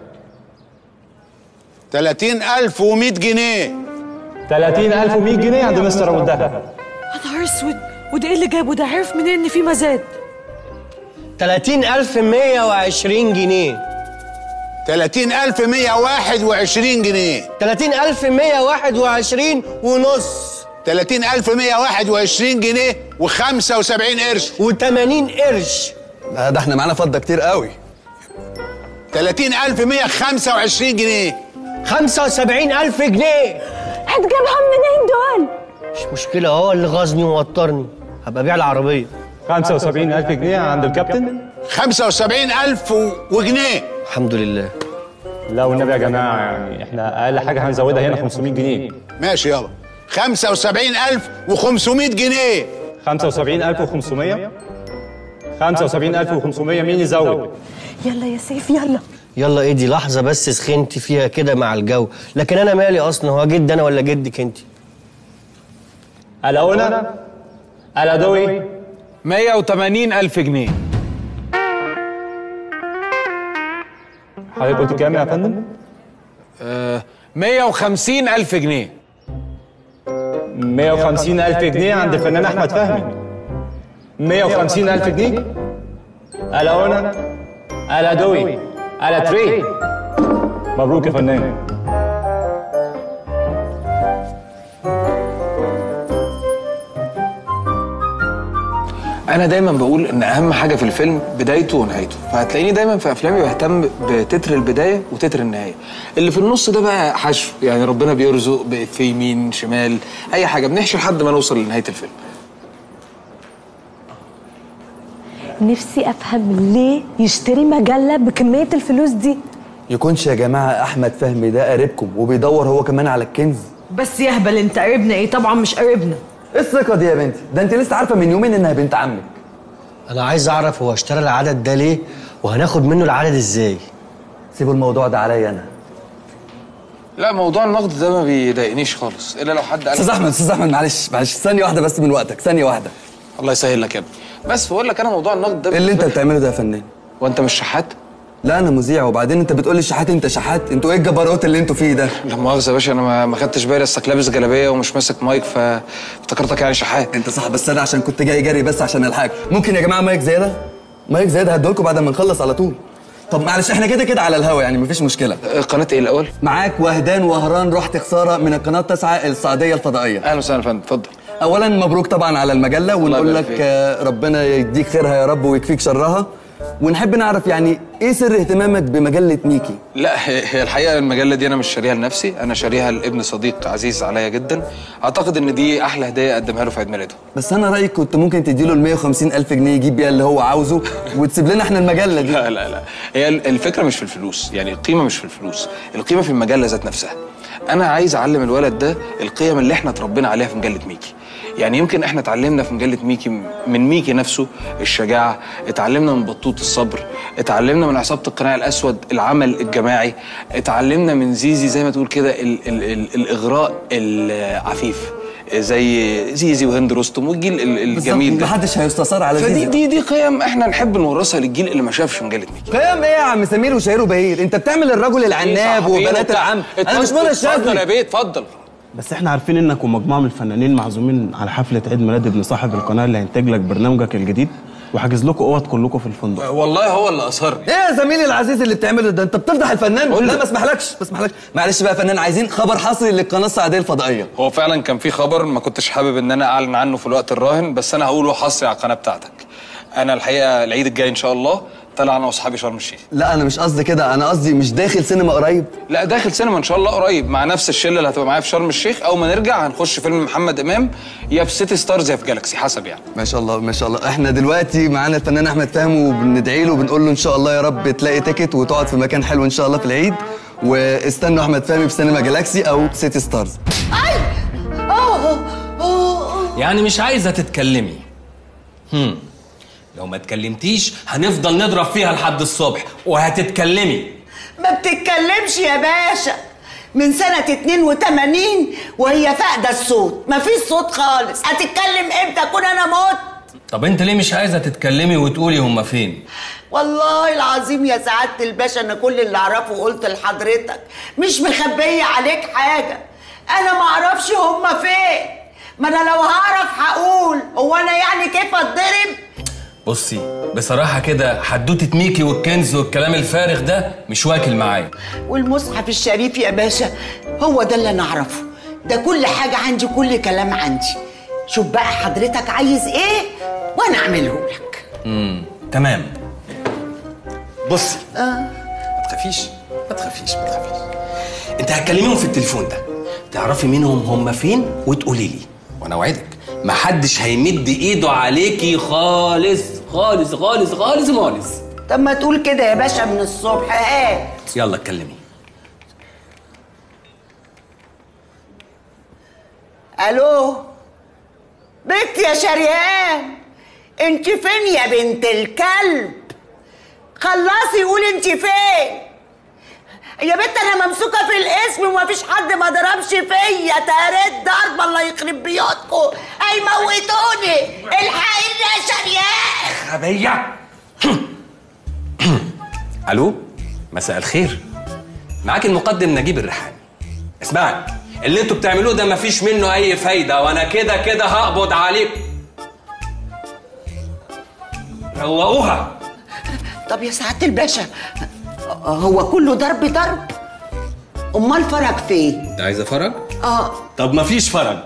30100 جنيه 30100 جنيه عند مستر ابو الدهب يا نهار اسود وده ايه اللي جابه ده عرف منين ان في مزاد 30120 جنيه 30121 جنيه 30121 ونص 30121 جنيه و75 قرش و80 قرش ده, ده احنا معانا فضه كتير قوي 30125 جنيه 75000 جنيه هتجيبهم منين دول مش مشكله هو اللي غاظني ووترني هبقى ابيع العربيه 75000 جنيه عند الكابتن 75000 وجنيه الحمد لله لا والنبي يا جماعه يعني احنا اقل حاجه هنزودها هنا 500 جنيه ماشي يابا 75500 جنيه 75500 75500 مين يزود؟ يلا يا سيف يلا يلا ايه دي لحظه بس سخنتي فيها كده مع الجو لكن انا مالي اصلا هو جد انا ولا جدك انت الأونا الأدوي 180 ألف جنيه حضرتك قلت كام يا فندم؟ آه 150 ألف جنيه 150 ألف جنيه عند الفنان أحمد فهمي 150 ألف جنيه الأونا الأدوي الأتري مبروك يا فنان انا دايما بقول ان اهم حاجه في الفيلم بدايته ونهايته فهتلاقيني دايما في افلامي بهتم بتتر البدايه وتتر النهايه اللي في النص ده بقى حشو يعني ربنا بيرزق في يمين شمال اي حاجه بنحشي لحد ما نوصل لنهايه الفيلم نفسي افهم ليه يشتري مجله بكميه الفلوس دي يكونش يا جماعه احمد فهمي ده قريبكم وبيدور هو كمان على الكنز بس يهبل انت قريبنا ايه طبعا مش قريبنا ايه الثقه دي يا بنتي ده انت لسه عارفه من يومين انها بنت عمك انا عايز اعرف هو اشترى العدد ده ليه وهناخد منه العدد ازاي سيبوا الموضوع ده عليا انا لا موضوع النقد ده ما بيضايقنيش خالص الا لو حد قال استاذ احمد استاذ احمد معلش معلش ثانيه واحده بس من وقتك ثانيه واحده الله يسهل لك يا ابني بس بقول لك انا موضوع النقد ده ايه اللي انت بتعمله ده يا فنان وانت مش شحات لا انا مذيع وبعدين انت بتقول لي شحات انت شحات انتوا ايه الجبروت اللي انتوا فيه ده لا مؤاخذه يا باشا انا ما- ما خدتش بالي اصلك لابس جلابيه ومش ماسك مايك فافتكرتك يعني شحات انت صح بس انا عشان كنت جاي جري بس عشان الحاجه ممكن يا جماعه مايك زياده مايك زياده هدولكم بعد ما نخلص على طول طب معلش احنا كده كده على الهوا يعني مفيش مشكله قناه ايه الاول معاك وهدان وهران رحت خساره من القناه التاسعه السعوديه الفضائيه اهلا وسهلا يا فندم اتفضل اولا مبروك طبعا على المجله ونقول يبارك لك فيك. آه، ربنا يديك خيرها يا رب ويكفيك شرها ونحب نعرف يعني ايه سر اهتمامك بمجله ميكي لا هي هي الحقيقه المجله دي انا مش شاريها لنفسي انا شاريها لابن صديق عزيز عليا جدا اعتقد ان دي احلى هديه اقدمها له في عيد ميلاده بس انا رايي كنت ممكن تديله ال 150 الف جنيه يجيب بيها اللي هو عاوزه وتسيب لنا احنا المجله دي لا لا لا هي ال- الفكره مش في الفلوس يعني القيمه مش في الفلوس القيمه في المجله ذات نفسها انا عايز اعلم الولد ده القيم اللي احنا اتربينا عليها في مجله ميكي يعني يمكن احنا اتعلمنا في مجله ميكي من ميكي نفسه الشجاعه اتعلمنا من بطوط الصبر اتعلمنا من عصابه القناع الاسود العمل الجماعي اتعلمنا من زيزي زي ما تقول كده ال ال ال الاغراء العفيف زي زيزي وهند رستم والجيل ال- الجميل ده محدش هيستثار على فدي زيزي دي دي قيم احنا نحب نورثها للجيل اللي ما شافش مجله ميكي قيم ايه يا عم سمير وشهير وبهير انت بتعمل الرجل العناب صحفيين وبنات وبتاع. العم انا مش اتفضل- مرة اتفضل يا الشاذلي بيه اتفضل بس احنا عارفين انك ومجموعه من الفنانين معزومين على حفله عيد ميلاد ابن صاحب القناه اللي هينتج لك برنامجك الجديد وحاجز لكم اوض كلكم في الفندق والله هو اللي اصرني ايه يا زميلي العزيز اللي بتعمله ده انت بتفضح الفنان لا ما اسمحلكش ما اسمحلكش معلش بقى يا فنان عايزين خبر حصري للقناه السعوديه الفضائيه هو فعلا كان في خبر ما كنتش حابب ان انا اعلن عنه في الوقت الراهن بس انا هقوله حصري على القناه بتاعتك انا الحقيقه العيد الجاي ان شاء الله طلع انا واصحابي شرم الشيخ لا انا مش قصدي كده انا قصدي مش داخل سينما قريب لا داخل سينما ان شاء الله قريب مع نفس الشله اللي هتبقى معايا في شرم الشيخ اول ما نرجع هنخش فيلم محمد امام يا في سيتي ستارز يا في جالاكسي حسب يعني ما شاء الله ما شاء الله احنا دلوقتي معانا الفنان احمد فهمي وبندعي له وبنقول له ان شاء الله يا رب تلاقي تيكت وتقعد في مكان حلو ان شاء الله في العيد واستنوا احمد فهمي في سينما جالاكسي او سيتي ستارز يعني مش عايزه تتكلمي هم لو ما اتكلمتيش هنفضل نضرب فيها لحد الصبح وهتتكلمي ما بتتكلمش يا باشا من سنة 82 وهي فاقدة الصوت مفيش صوت خالص هتتكلم امتى اكون انا موت طب انت ليه مش عايزه تتكلمي وتقولي هما فين والله العظيم يا سعادة الباشا انا كل اللي اعرفه قلت لحضرتك مش مخبية عليك حاجة انا ما اعرفش هما فين ما انا لو هعرف هقول هو انا يعني كيف اتضرب بصي بصراحه كده حدوته ميكي والكنز والكلام الفارغ ده مش واكل معايا والمصحف الشريف يا باشا هو ده اللي انا اعرفه ده كل حاجة عندي كل كلام عندي شوف بقى حضرتك عايز ايه وانا اعمله لك امم تمام بصي آه. ما تخافيش ما تخافيش ما تخافيش انت هتكلميهم في التليفون ده تعرفي منهم هم فين وتقولي لي وانا اوعدك محدش هيمد ايده عليكي خالص خالص خالص خالص خالص طب ما تقول كده يا باشا من الصبح هات يلا اتكلمي الو بنت يا شريان انت فين يا بنت الكلب خلصي قولي انت فين يا بنت انا ممسوكه في الاسم ومفيش حد ما ضربش فيا تاريت ضرب الله يخرب بيوتكم هيموتوني الحقيني يا شريان غبية الو مساء الخير معاك المقدم نجيب الريحاني اسمعي اللي انتوا بتعملوه ده مفيش منه اي فايده وانا كده كده هقبض عليكم روقوها طب يا سعاده الباشا هو كله ضرب ضرب امال فرج فين انت عايزه فرج اه طب مفيش فرج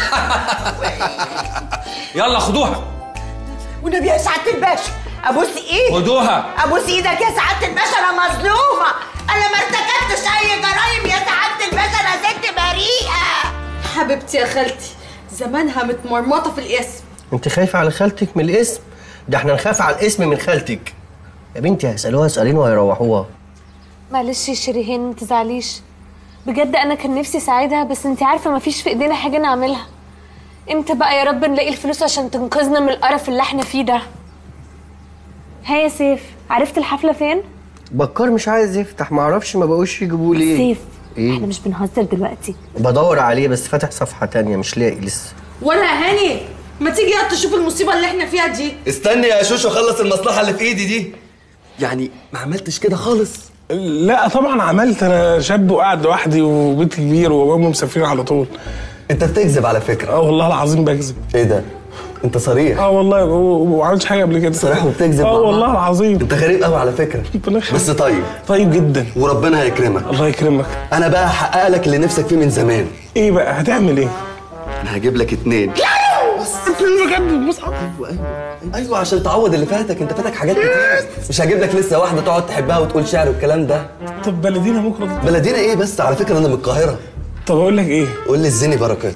يلا خدوها والنبي يا سعاده الباشا ابوس ايدك خدوها ابوس ايدك يا سعاده الباشا انا مظلومه انا ما ارتكبتش اي جرايم يا سعاده الباشا انا ست بريئه حبيبتي يا خالتي زمانها متمرمطه في الاسم انت خايفه على خالتك من الاسم ده احنا نخاف على الاسم من خالتك يا بنتي هيسالوها سؤالين وهيروحوها معلش يا شيرين ما تزعليش بجد انا كان نفسي اساعدها بس انت عارفه ما فيش في ايدينا حاجه نعملها امتى بقى يا رب نلاقي الفلوس عشان تنقذنا من القرف اللي احنا فيه ده ها يا سيف عرفت الحفله فين بكار مش عايز يفتح معرفش ما بقوش يجيبوا ليه سيف ايه احنا مش بنهزر دلوقتي بدور عليه بس فاتح صفحة تانية مش لاقي لسه ولا يا هاني ما تيجي يا تشوف المصيبه اللي احنا فيها دي استني يا شوشو اخلص المصلحه اللي في ايدي دي يعني ما عملتش كده خالص لا طبعا عملت انا شاب وقاعد لوحدي وبيت كبير وابويا مسافرين على طول انت بتكذب على فكره اه والله العظيم بكذب ايه ده انت صريح اه والله وما عملتش حاجه قبل كده صريح وبتكذب اه مع والله بعض. العظيم انت غريب قوي على فكره بس طيب طيب جدا وربنا هيكرمك الله يكرمك انا بقى هحقق لك اللي نفسك فيه من زمان ايه بقى هتعمل ايه انا هجيب لك اتنين بجد المصحف ايوه عشان تعوض اللي فاتك انت فاتك حاجات كتير مش هجيب لك لسه واحده تقعد تحبها وتقول شعر والكلام ده طب بلدينا بكره بلدينا ايه بس على فكره انا من القاهره طب اقول لك ايه قول لي الزني بركات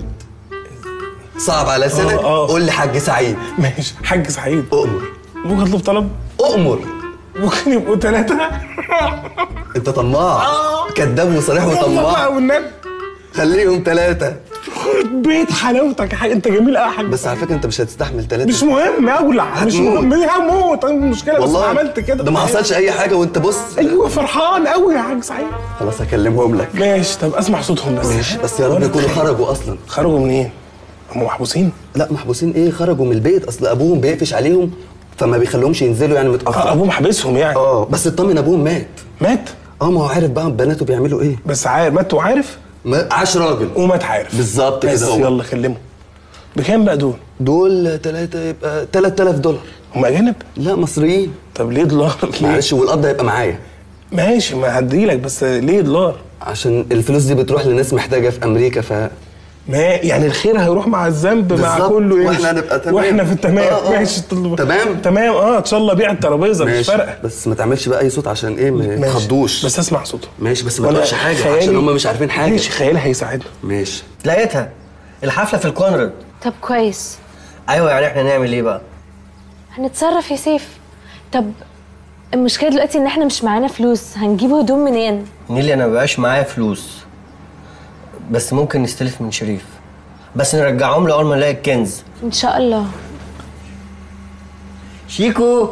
صعب على لسانك قول لي حاج سعيد ماشي حاج سعيد اؤمر ممكن اطلب طلب اؤمر ممكن يبقوا ثلاثه انت طماع كذاب وصريح وطماع والنبي خليهم ثلاثه بيت حلاوتك يا حاج انت جميل قوي يا حاج بس على فكره انت مش هتستحمل ثلاثه مش مهم اولع مش هتموت. مهم ليه هموت أنا المشكله بس والله عملت كده ده ما حصلش اي حاجه وانت بص ايوه فرحان قوي يا حاج سعيد خلاص هكلمهم لك ماشي طب اسمع صوتهم بس ماشي بس يا رب يكونوا خرجوا اصلا خرجوا منين؟ هم محبوسين؟ لا محبوسين ايه خرجوا من البيت اصل ابوهم بيقفش عليهم فما بيخليهمش ينزلوا يعني متاخر ابوهم حابسهم يعني اه بس اطمن ابوهم مات مات؟ اه ما هو عارف بقى بناته بيعملوا ايه بس عارف مات وعارف؟ ما عاش راجل ومات عارف بالظبط بس كده هو يلا كلمه بكام بقى دول؟ دول ثلاثة يبقى 3000 دولار هم اجانب؟ لا مصريين طب ليه دولار؟ ليه؟ معلش والقبض هيبقى معايا ماشي ما هديلك بس ليه دولار؟ عشان الفلوس دي بتروح لناس محتاجة في أمريكا ف ما يعني الخير هيروح مع الذنب مع بالظبط. كله يمشي واحنا هنبقى تمام. واحنا في التمام آه، آه. ماشي تمام تمام اه ان شاء الله بيع الترابيزه مش ماشي فارقه بس ما تعملش بقى أي صوت عشان إيه ما ماشي. يتخضوش بس اسمع صوته ماشي بس ما وأنا تقولش حاجة خيالي- عشان هم مش عارفين حاجة ماشي خيالي هيساعدنا ماشي لقيتها الحفلة في الكونراد طب كويس ايوه يعني احنا نعمل ايه بقى هنتصرف يا سيف طب المشكله دلوقتي ان احنا مش معانا فلوس هنجيب هدوم منين نيلي انا مبقاش معايا فلوس بس ممكن نستلف من شريف بس نرجعهم له اول ما نلاقي الكنز ان شاء الله شيكو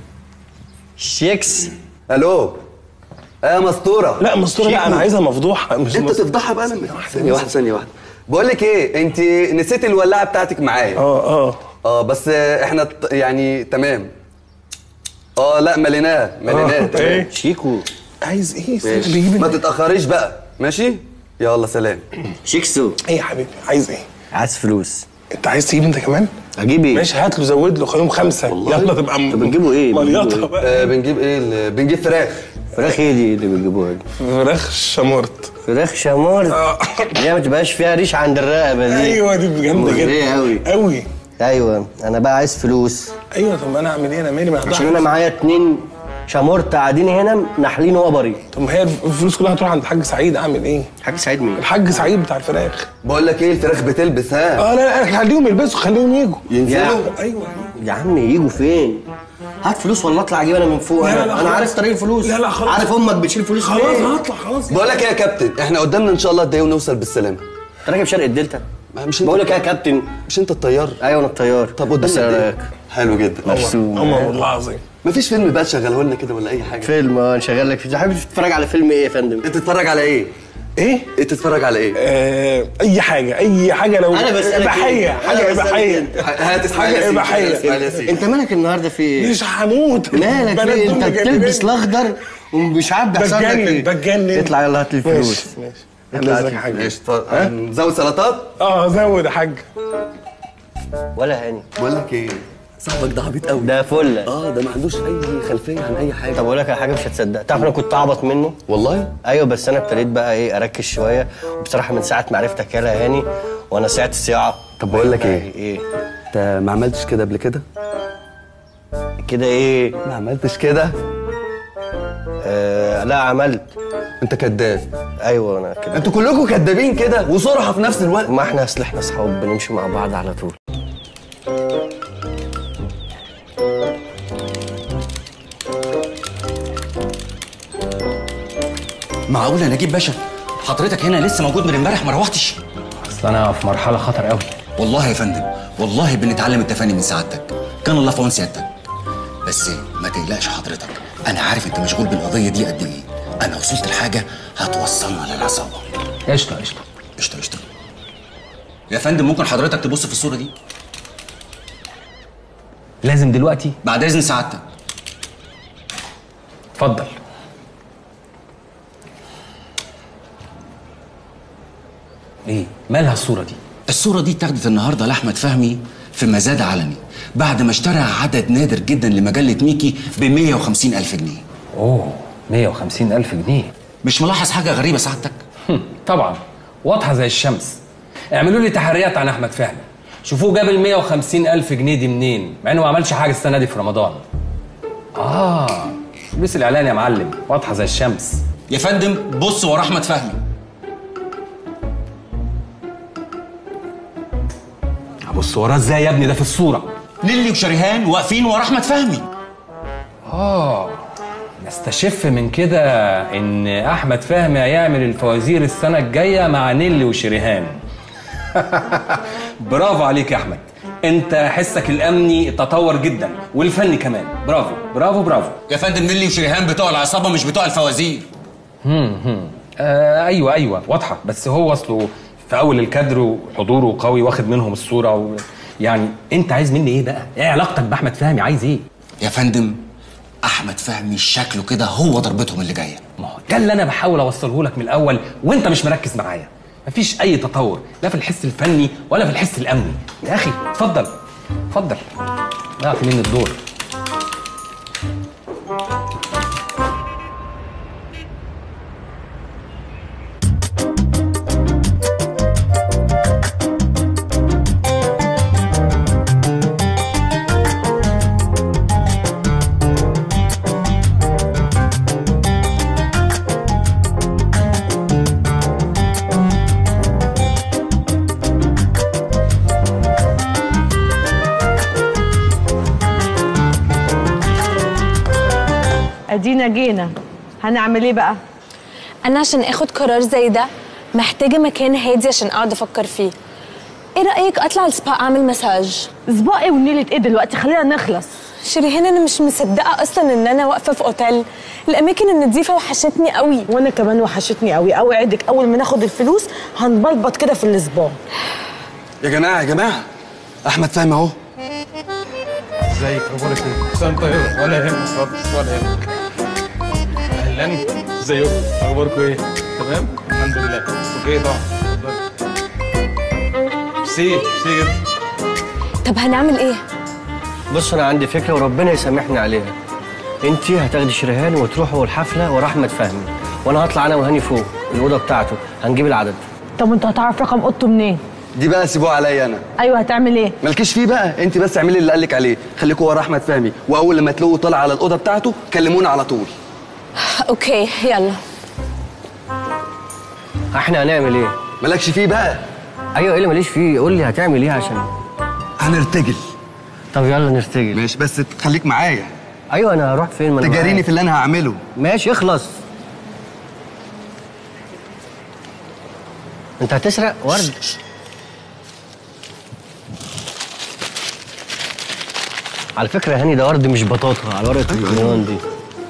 شيكس الو يا مسطورة لا مسطورة لا انا عايزها مفضوحه مش انت مس- تفضحها بقى لما ثانية واحدة ثانية واحدة بقول لك ايه انت نسيتي الولاعة بتاعتك معايا اه اه اه بس احنا ت- يعني تمام اه لا مليناه مليناه آه، تمام إيه؟ شيكو عايز ايه ماشي. بيجيب ما تتأخريش بقى ماشي يلا سلام شيكسو ايه يا حبيبي عايز ايه عايز فلوس انت عايز تجيب انت كمان اجيب ايه ماشي هات له زود له خليهم خمسه يلا تبقى م- بتجيبوا ايه مليطه بتجيبوا بقى آه بنجيب ايه ال- بنجيب فراخ فراخ ايه دي اللي بتجيبوها دي فراخ شمورت فراخ شامور دي ما تبقاش فيها ريش عند الرقبه دي ايوه دي جامده مغرية جدا قوي قوي ايوه انا بقى عايز فلوس ايوه طب ما انا اعمل ايه انا مالي ما عشان انا معايا اتنين شامورت قاعدين هنا ناحلين وبري طب ما هي الفلوس كلها هتروح عند الحاج سعيد اعمل ايه؟ حاج سعيد مين؟ الحاج سعيد بتاع الفراخ بقول لك ايه الفراخ بتلبس ها اه لا لا خليهم يلبسوا خليهم يجوا ينزلوا ايوه يا عم يجوا فين؟ هات فلوس ولا اطلع اجيب انا من فوق لا، لا، انا لا، انا خلاص. عارف طريق الفلوس لا، لا، خلاص. عارف امك بتشيل فلوس خلاص فين هطلع خلاص بقول لك ايه يا كابتن احنا قدامنا ان شاء الله قد ايه ونوصل بالسلامه انت راكب شرق الدلتا ما مش انت بقول لك ايه يا كابتن مش انت الطيار ايوه انا الطيار طب بس قدامنا ايه قد ايه رايك؟ حلو جدا مرسوم. اما والله العظيم مفيش فيلم بقى تشغله لنا كده ولا اي حاجه فيلم اه نشغل لك فيه حابب تتفرج على فيلم ايه يا فندم؟ انت تتفرج على ايه ايه؟ انت تتفرج على ايه آه اي حاجه اي حاجه لو انا بسالك اباحيه إيه؟ حاجه أنا بسألك اباحيه أنت. هات اسماعيل حاجه ياسين اباحيه اسماعيل ياسين انت مالك النهارده في ايه؟ مش هموت مالك بنات في إيه؟ دول انت مجننين. بتلبس الاخضر ومش عارف بيحصل لك بتجنن ايه بتجنن اطلع يلا هات لي الفلوس ماشي ماشي اطلع هات لك لي حاجه ماشي طب نزود سلطات اه زود يا حاج ولا هاني بقول لك ايه صاحبك ده عبيط قوي ده فله اه ده ما عندوش اي خلفيه عن اي حاجه طب اقول لك على حاجه مش هتصدق تعرف انا كنت اعبط منه والله ايوه بس انا ابتديت بقى ايه اركز شويه وبصراحه من ساعه ما عرفتك يا هاني وانا ساعه الصياعه طب بقول لك ايه ايه انت ما عملتش كده قبل كده كده ايه ما عملتش كده آه لا عملت انت كذاب ايوه انا كده انتوا كلكم كدابين كده وصرحه في نفس الوقت ما احنا اصل احنا اصحاب بنمشي مع بعض على طول معقول يا نجيب باشا حضرتك هنا لسه موجود من امبارح ما روحتش اصل انا في مرحله خطر قوي والله يا فندم والله بنتعلم التفاني من سعادتك كان الله في عون سيادتك بس ما تقلقش حضرتك انا عارف انت مشغول بالقضيه دي قد ايه انا وصلت لحاجه هتوصلنا للعصابه قشطه قشطه قشطه قشطه يا فندم ممكن حضرتك تبص في الصوره دي لازم دلوقتي بعد اذن سعادتك اتفضل ايه مالها الصوره دي الصوره دي اتاخدت النهارده لاحمد فهمي في مزاد علني بعد ما اشترى عدد نادر جدا لمجله ميكي ب 150 الف جنيه اوه 150 الف جنيه مش ملاحظ حاجه غريبه سعادتك طبعا واضحه زي الشمس اعملوا لي تحريات عن احمد فهمي شوفوه جاب ال 150 الف جنيه دي منين مع انه ما عملش حاجه السنه دي في رمضان اه فلوس الاعلان يا معلم واضحه زي الشمس يا فندم بص ورا احمد فهمي ابص وراه ازاي يا ابني ده في الصوره نيلي وشريهان واقفين ورا احمد فهمي اه نستشف من كده ان احمد فهمي هيعمل الفوازير السنه الجايه مع نيلي وشريهان برافو عليك يا احمد انت حسك الامني تطور جدا والفني كمان برافو برافو برافو يا فندم نيلي وشريهان بتوع العصابه مش بتوع الفوازير هم هم آه ايوه ايوه واضحه بس هو اصله في اول الكادر وحضوره قوي واخد منهم الصوره و... يعني انت عايز مني ايه بقى؟ ايه علاقتك باحمد فهمي عايز ايه؟ يا فندم احمد فهمي شكله كده هو ضربتهم اللي جايه ما هو ده اللي انا بحاول اوصله لك من الاول وانت مش مركز معايا مفيش اي تطور لا في الحس الفني ولا في الحس الامني يا اخي اتفضل اتفضل ضيعت مني الدور ادينا جينا هنعمل ايه بقى انا عشان اخد قرار زي ده محتاجه مكان هادي عشان اقعد افكر فيه ايه رايك اطلع السبا اعمل مساج سبا ايه ونيلة ايه دلوقتي خلينا نخلص شريهان انا مش مصدقه اصلا ان انا واقفه في اوتيل الاماكن النظيفه وحشتني قوي وانا كمان وحشتني قوي اوعدك اول ما ناخد الفلوس هنبلبط كده في السبا يا جماعه يا جماعه احمد فهمي اهو ازيك اخبارك ايه؟ سلام طيب ولا يهمك خالص ولا يهمك اهلا ازيكم اخباركم ايه؟ تمام؟ الحمد لله اوكي طبعا ميرسي ميرسي جدا طب هنعمل ايه بص انا عندي فكره وربنا يسامحني عليها انت هتاخدي شريهان وتروحوا الحفله ورا احمد فهمي وانا هطلع انا وهاني فوق الاوضه بتاعته هنجيب العدد طب انت هتعرف رقم اوضته منين دي بقى سيبوها عليا انا ايوه هتعمل ايه مالكيش فيه بقى انت بس اعملي اللي قالك عليه خليكوا ورا احمد فهمي واول لما تلاقوه طالع على الاوضه بتاعته كلمونا على طول اوكي يلا احنا هنعمل ايه مالكش فيه بقى ايوه ايه اللي ماليش فيه قول لي هتعمل ايه عشان هنرتجل طب يلا نرتجل ماشي بس خليك معايا ايوه انا هروح فين ما أنا تجاريني معاك. في اللي انا هعمله ماشي اخلص انت هتسرق ورد على فكره يا هاني ده ورد مش بطاطا على ورقه الكريون دي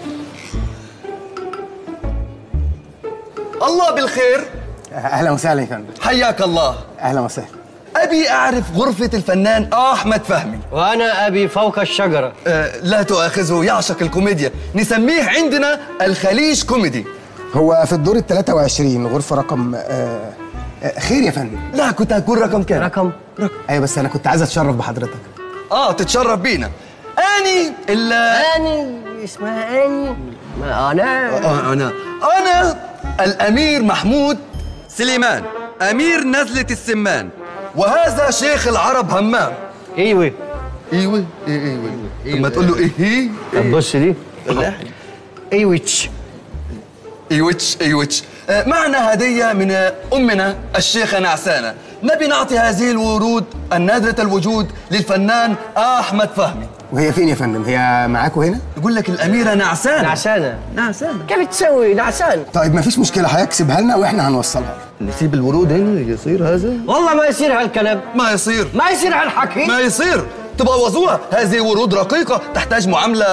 الله بالخير اهلا وسهلا يا فندم حياك الله اهلا وسهلا ابي اعرف غرفه الفنان احمد فهمي وانا ابي فوق الشجره آه لا تؤاخذه يعشق الكوميديا نسميه عندنا الخليج كوميدي هو في الدور ال 23 غرفه رقم آه آه خير يا فندم لا كنت هكون رقم كام رقم ايوه بس انا كنت عايز اتشرف بحضرتك اه تتشرف بينا اني ال اني اسمها اني ما انا آه انا انا الامير محمود سليمان امير نزله السمان وهذا شيخ العرب همام ايوه ايوه ايه ايوه طب ما تقول له ايه هي طب بص دي لا ايوتش ايوتش ايوتش آه، معنا هدية من آه، أمنا الشيخة نعسانة نبي نعطي هذه الورود النادرة الوجود للفنان أحمد فهمي وهي فين يا فندم؟ هي معاكوا هنا؟ يقول لك الأميرة نعسانة نعسانة نعسانة كيف تسوي نعسان طيب مفيش مشكلة هيكسبها لنا واحنا هنوصلها نسيب الورود هنا يصير هذا والله ما يصير هالكلام ما يصير ما يصير هالحكي ما يصير تبوظوها هذه ورود رقيقة تحتاج معاملة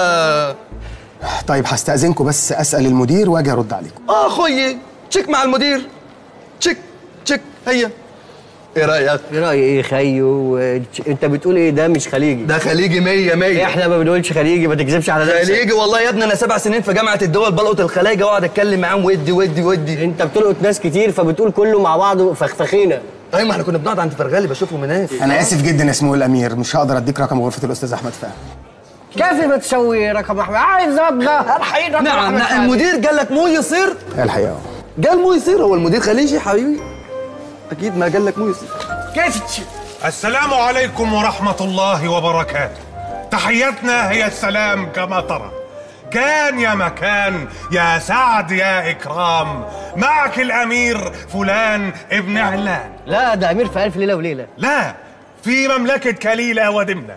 طيب هستأذنكم بس أسأل المدير وأجي أرد عليكم آه خويي تشيك مع المدير تشيك تشيك هيا ايه رايك؟ ايه رايي ايه خيو انت بتقول ايه ده مش خليجي ده خليجي مية مية احنا ما بنقولش خليجي ما تكذبش على نفسك خليجي والله يا ابني انا سبع سنين في جامعه الدول بلقط الخلايجه واقعد اتكلم معاهم ودي ودي ودي انت بتلقط ناس كتير فبتقول كله مع بعضه فخفخينه ايوه ما احنا كنا بنقعد عند فرغالي بشوفهم هناك أنا آسف جدا يا سمو الأمير مش هقدر أديك رقم غرفة الأستاذ أحمد فهمي كيف ما تسوي رقم احمد عايز ابغى الحين رقم نعم أحمد نعم فهمي. المدير قال لك مو يصير هي الحقيقة أهو. قال مو يصير هو المدير خليجي حبيبي اكيد ما قال لك مو يصير كيف تش... السلام عليكم ورحمة الله وبركاته تحيتنا هي السلام كما ترى كان يا مكان يا سعد يا إكرام معك الأمير فلان ابن علان لا ده امير في الف ليله وليله لا في مملكة كليلة ودمنة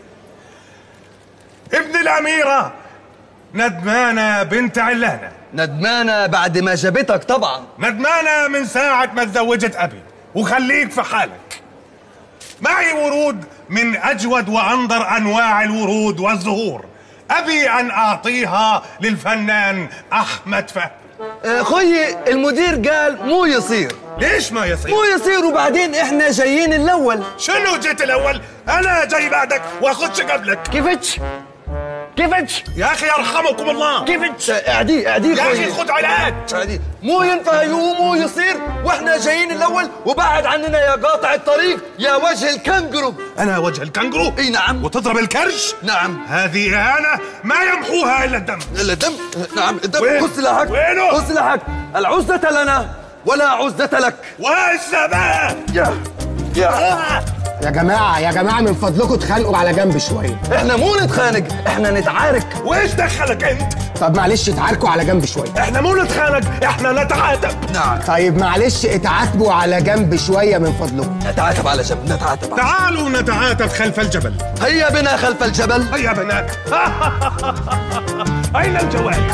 ابن الأميرة ندمانة بنت علانة ندمانة بعد ما جابتك طبعا ندمانة من ساعة ما تزوجت أبي وخليك في حالك معي ورود من أجود وأنظر أنواع الورود والزهور أبي أن أعطيها للفنان أحمد فهمي آه، خويي المدير قال مو يصير ليش ما يصير؟ مو يصير وبعدين احنا جايين الاول شنو جيت الأول؟ أنا جاي بعدك وأخدش قبلك كيفتش؟ كيفتش؟ يا أخي يرحمكم الله كيفتش؟ اعدي اعدي يا أخي خد علاج اعدي مو ينفع يقوم مو يصير واحنا جايين الاول وبعد عننا يا قاطع الطريق يا وجه الكنجرو أنا وجه الكنجرو اي نعم وتضرب الكرش نعم هذه إهانة ما يمحوها إلا الدم الا الدم نعم الدم وين؟ خذ سلاحك وينه؟ خذ سلاحك العزة لنا ولا عزة لك والسماء يا يا يا جماعة يا جماعة من فضلكم اتخانقوا على جنب شوية احنا مو نتخانق احنا نتعارك وإيش دخلك أنت؟ طب معلش اتعاركوا على جنب شوية احنا مو نتخانق احنا نتعاتب نعم طيب معلش اتعاتبوا على جنب شوية من فضلكم نتعاتب على جنب نتعاتب على تعالوا نتعاتب خلف الجبل هيا بنا خلف الجبل هيا بنات أين الجوال؟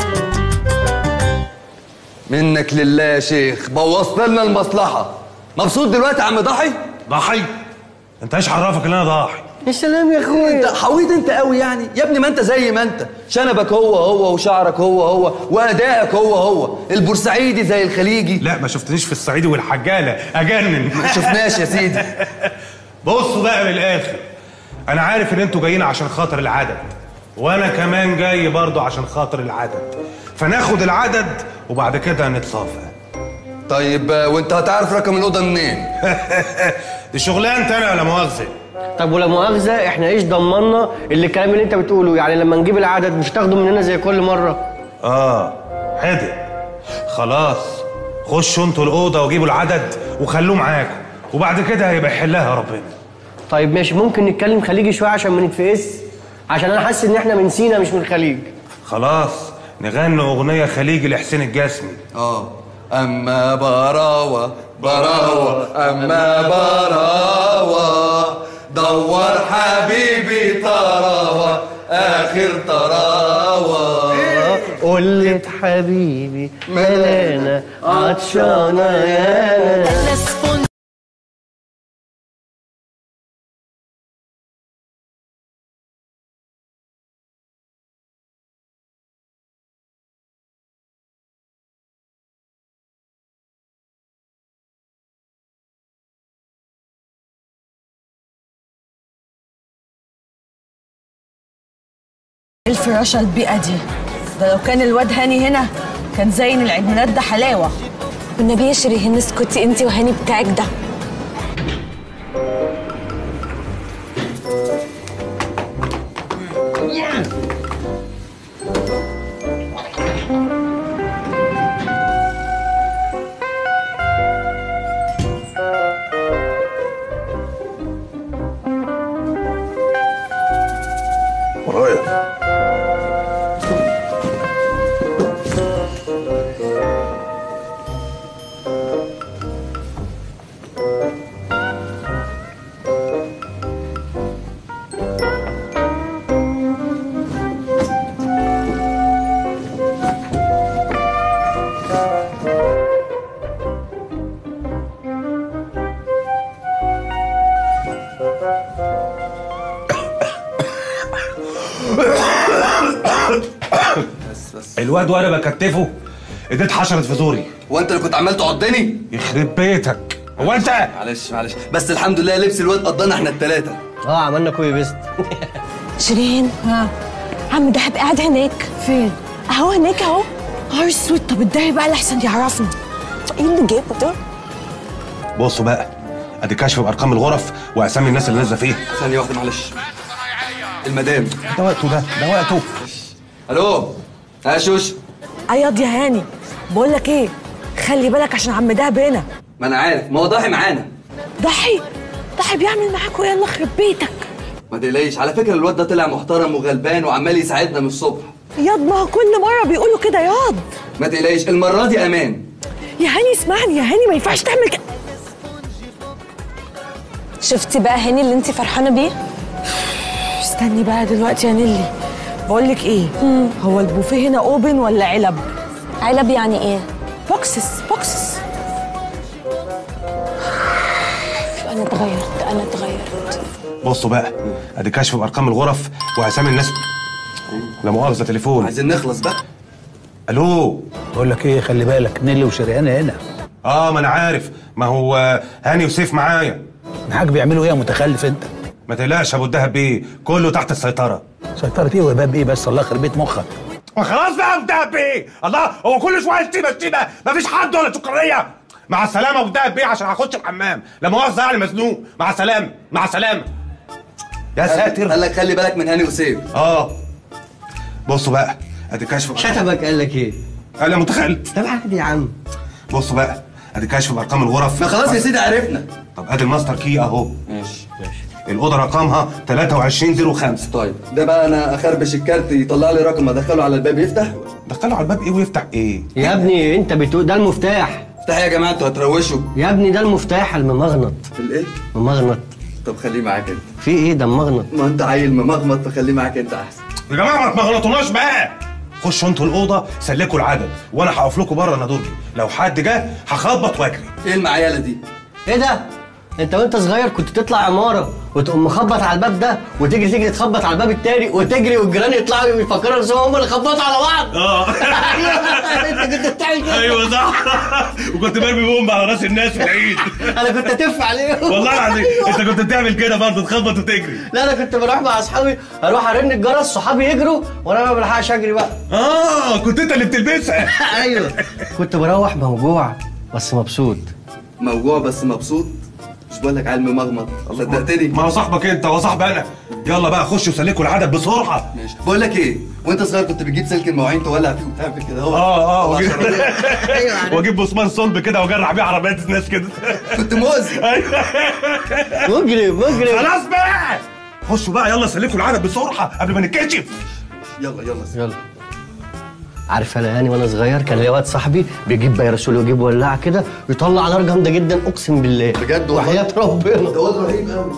منك لله يا شيخ بوظت لنا المصلحة مبسوط دلوقتي يا عم ضحي ضحي انت ايش عرفك ان انا ضاحي يا سلام يا انت اخويا حويط انت قوي يعني يا ابني ما انت زي ما انت شنبك هو هو وشعرك هو هو وادائك هو هو البورسعيدي زي الخليجي لا ما شفتنيش في الصعيدي والحجاله اجنن ما شفناش يا سيدي بصوا بقى من الاخر انا عارف ان انتوا جايين عشان خاطر العدد وانا كمان جاي برضو عشان خاطر العدد فناخد العدد وبعد كده نتصافى طيب آه، وانت هتعرف رقم الأوضة منين؟ دي شغلانتي انا ولا مؤاخذه طب ولا مؤاخذه احنا ايش ضمننا اللي الكلام اللي انت بتقوله يعني لما نجيب العدد مش تاخده مننا زي كل مره اه حدق خلاص خشوا انتوا الاوضه وجيبوا العدد وخلوه معاكم وبعد كده هيبقى يحلها ربنا طيب ماشي ممكن نتكلم خليجي شويه عشان ما نتفقس عشان انا حاسس ان احنا من سينا مش من الخليج خلاص نغني اغنيه خليجي لحسين الجسمي اه اما براوة براوة اما براوة دور حبيبي طراوة اخر طراوة قلت حبيبي ملانا عطشانه يا ايه الفراشة البيئة دي ده لو كان الواد هاني هنا كان زين العيد ميلاد ده حلاوة والنبي يا شيرين اسكتي انت وهاني بتاعك ده ورايا الواد وانا بكتفه ايديت حشرت في زوري هو انت اللي كنت عمال تعضني يخرب بيتك هو انت معلش معلش بس الحمد لله لبس الواد قضانا احنا الثلاثه اه عملنا كوبي بيست شيرين ها عم دهب قاعد هناك فين؟ اهو هناك اهو نهار اسود طب اتضايق بقى لحسن يعرفنا ايه اللي جابه ده؟ بصوا بقى ادي كشف بارقام الغرف واسامي الناس اللي نازله فيها ثانيه واحده معلش المدام ده وقته ده ده وقته الو ها شوش اياض يا هاني بقول لك ايه خلي بالك عشان عم دهب هنا ما انا عارف ما هو ضاحي معانا ضحي ضحي بيعمل معاكوا يلا خرب بيتك ما تقلقيش على فكره الواد ده طلع محترم وغلبان وعمال يساعدنا من الصبح ياض ما هو كل مره بيقولوا كده ياض ما تقلقيش المره دي امان يا هاني اسمعني يا هاني ما ينفعش تعمل كده شفتي بقى هاني اللي انت فرحانه بيه استني بقى دلوقتي يا نيلي بقول لك ايه هو البوفيه هنا اوبن ولا علب علب يعني ايه بوكسس بوكسس انا اتغيرت انا اتغيرت بصوا بقى ادي كشف بارقام الغرف واسامي الناس لا مؤاخذه تليفون عايزين نخلص بقى الو بقول لك ايه خلي بالك نيلي وشريان هنا اه ما انا عارف ما هو هاني وسيف معايا الحاج بيعملوا ايه يا متخلف انت ما تقلقش يا ابو الدهب بيه كله تحت السيطره سيطرة ايه وباب ايه بس الله يخرب بيت مخك ما خلاص بقى يا ابو الدهب بيه الله هو كل شويه شتيمه شتيمه مفيش حد ولا سكريه مع السلامه يا ابو الدهب بيه عشان هخش الحمام لا مؤاخذه يعني مزنوق مع السلامه مع السلامه يا ساتر قال لك خلي بالك من هاني وسيف اه بصوا بقى ادي كشف شتمك قال لك ايه؟ قال يا متخلف طب عادي يا عم بصوا بقى ادي كشف بارقام الغرف ما خلاص يا سيدي عرفنا طب ادي الماستر كي اهو ماشي ماشي الاوضه رقمها 2305 طيب ده بقى انا اخربش الكارت يطلع لي رقم ادخله على الباب يفتح دخله على الباب ايه ويفتح ايه يا ابني انت بتقول ده المفتاح افتح يا جماعه انتوا هتروشوا يا ابني ده المفتاح الممغنط الايه ممغنط طب خليه معاك انت في ايه ده ممغنط ما انت عيل ممغمط فخليه معاك انت احسن يا جماعه ما تغلطوناش بقى خشوا انتوا الاوضه سلكوا العدد وانا هقف لكم بره انا درجي لو حد جه هخبط واجري ايه المعياله دي ايه ده؟ انت وانت صغير كنت تطلع عماره وتقوم مخبط على الباب ده وتجري تجري تخبط على الباب التاني وتجري والجيران يطلعوا يفكروا نفسهم هم اللي خبطوا على بعض اه انت كنت بتعمل كده ايوه صح وكنت برمي بومب على راس الناس في العيد انا كنت اتف عليهم والله العظيم أيوة. انت كنت بتعمل كده برضه تخبط وتجري لا انا كنت بروح مع اصحابي اروح ارن الجرس صحابي يجروا وانا ما بلحقش اجري بقى اه كنت انت اللي بتلبسها ايوه كنت بروح موجوع بس مبسوط موجوع بس مبسوط مش بقول لك عيل ممغمط صدقتني ما هو صاحبك انت هو صاحبي انا يلا بقى خشوا سلكوا العدد بسرعه ماشي بقول لك ايه وانت صغير كنت بتجيب سلك المواعين تولع فيه وتعمل كده هو اه اه طلع واجيب شراب. واجيب بسمان صلب كده واجرح بيه عربيات الناس كده كنت مؤذي مجرم مجرم خلاص بقى خشوا بقى يلا سلكوا العدد بسرعه قبل ما نتكشف يلا يلا يلا عارف انا يعني وانا صغير كان ليا واد صاحبي بيجيب بيرسول ويجيب ولاعه كده يطلع نار جامده جدا اقسم بالله بجد وحياه ربنا ده واد رهيب قوي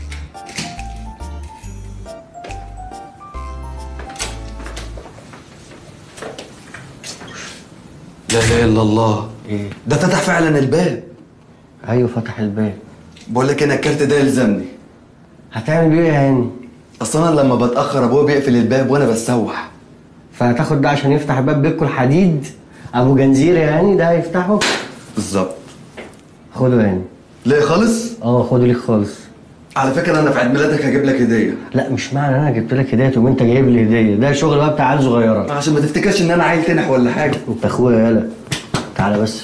لا اله الا الله ايه ده فتح فعلا الباب ايوه فتح الباب بقول لك انا الكارت ده يلزمني هتعمل بيه ايه يا هاني اصل انا لما بتاخر ابويا بيقفل الباب وانا بسوح فهتاخد ده عشان يفتح باب بيتكم الحديد ابو جنزير يا هاني ده هيفتحه بالظبط خده يا هاني ليه خالص اه خده ليك خالص على فكره انا في عيد ميلادك هجيب لك هديه لا مش معنى انا جبت لك هديه تقوم انت جايب لي هديه ده شغل بقى بتاع عيال صغيره عشان ما تفتكرش ان انا عيل تنح ولا حاجه انت اخويا يالا تعالى بس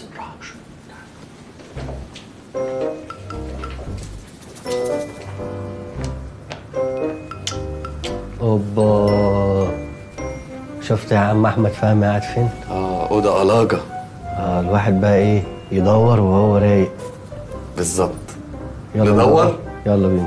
اوبا شفت يا عم احمد فهمي قاعد فين؟ اه اوضه علاجه اه الواحد بقى ايه يدور وهو رايق بالظبط يلا ندور؟ بينا. يلا بينا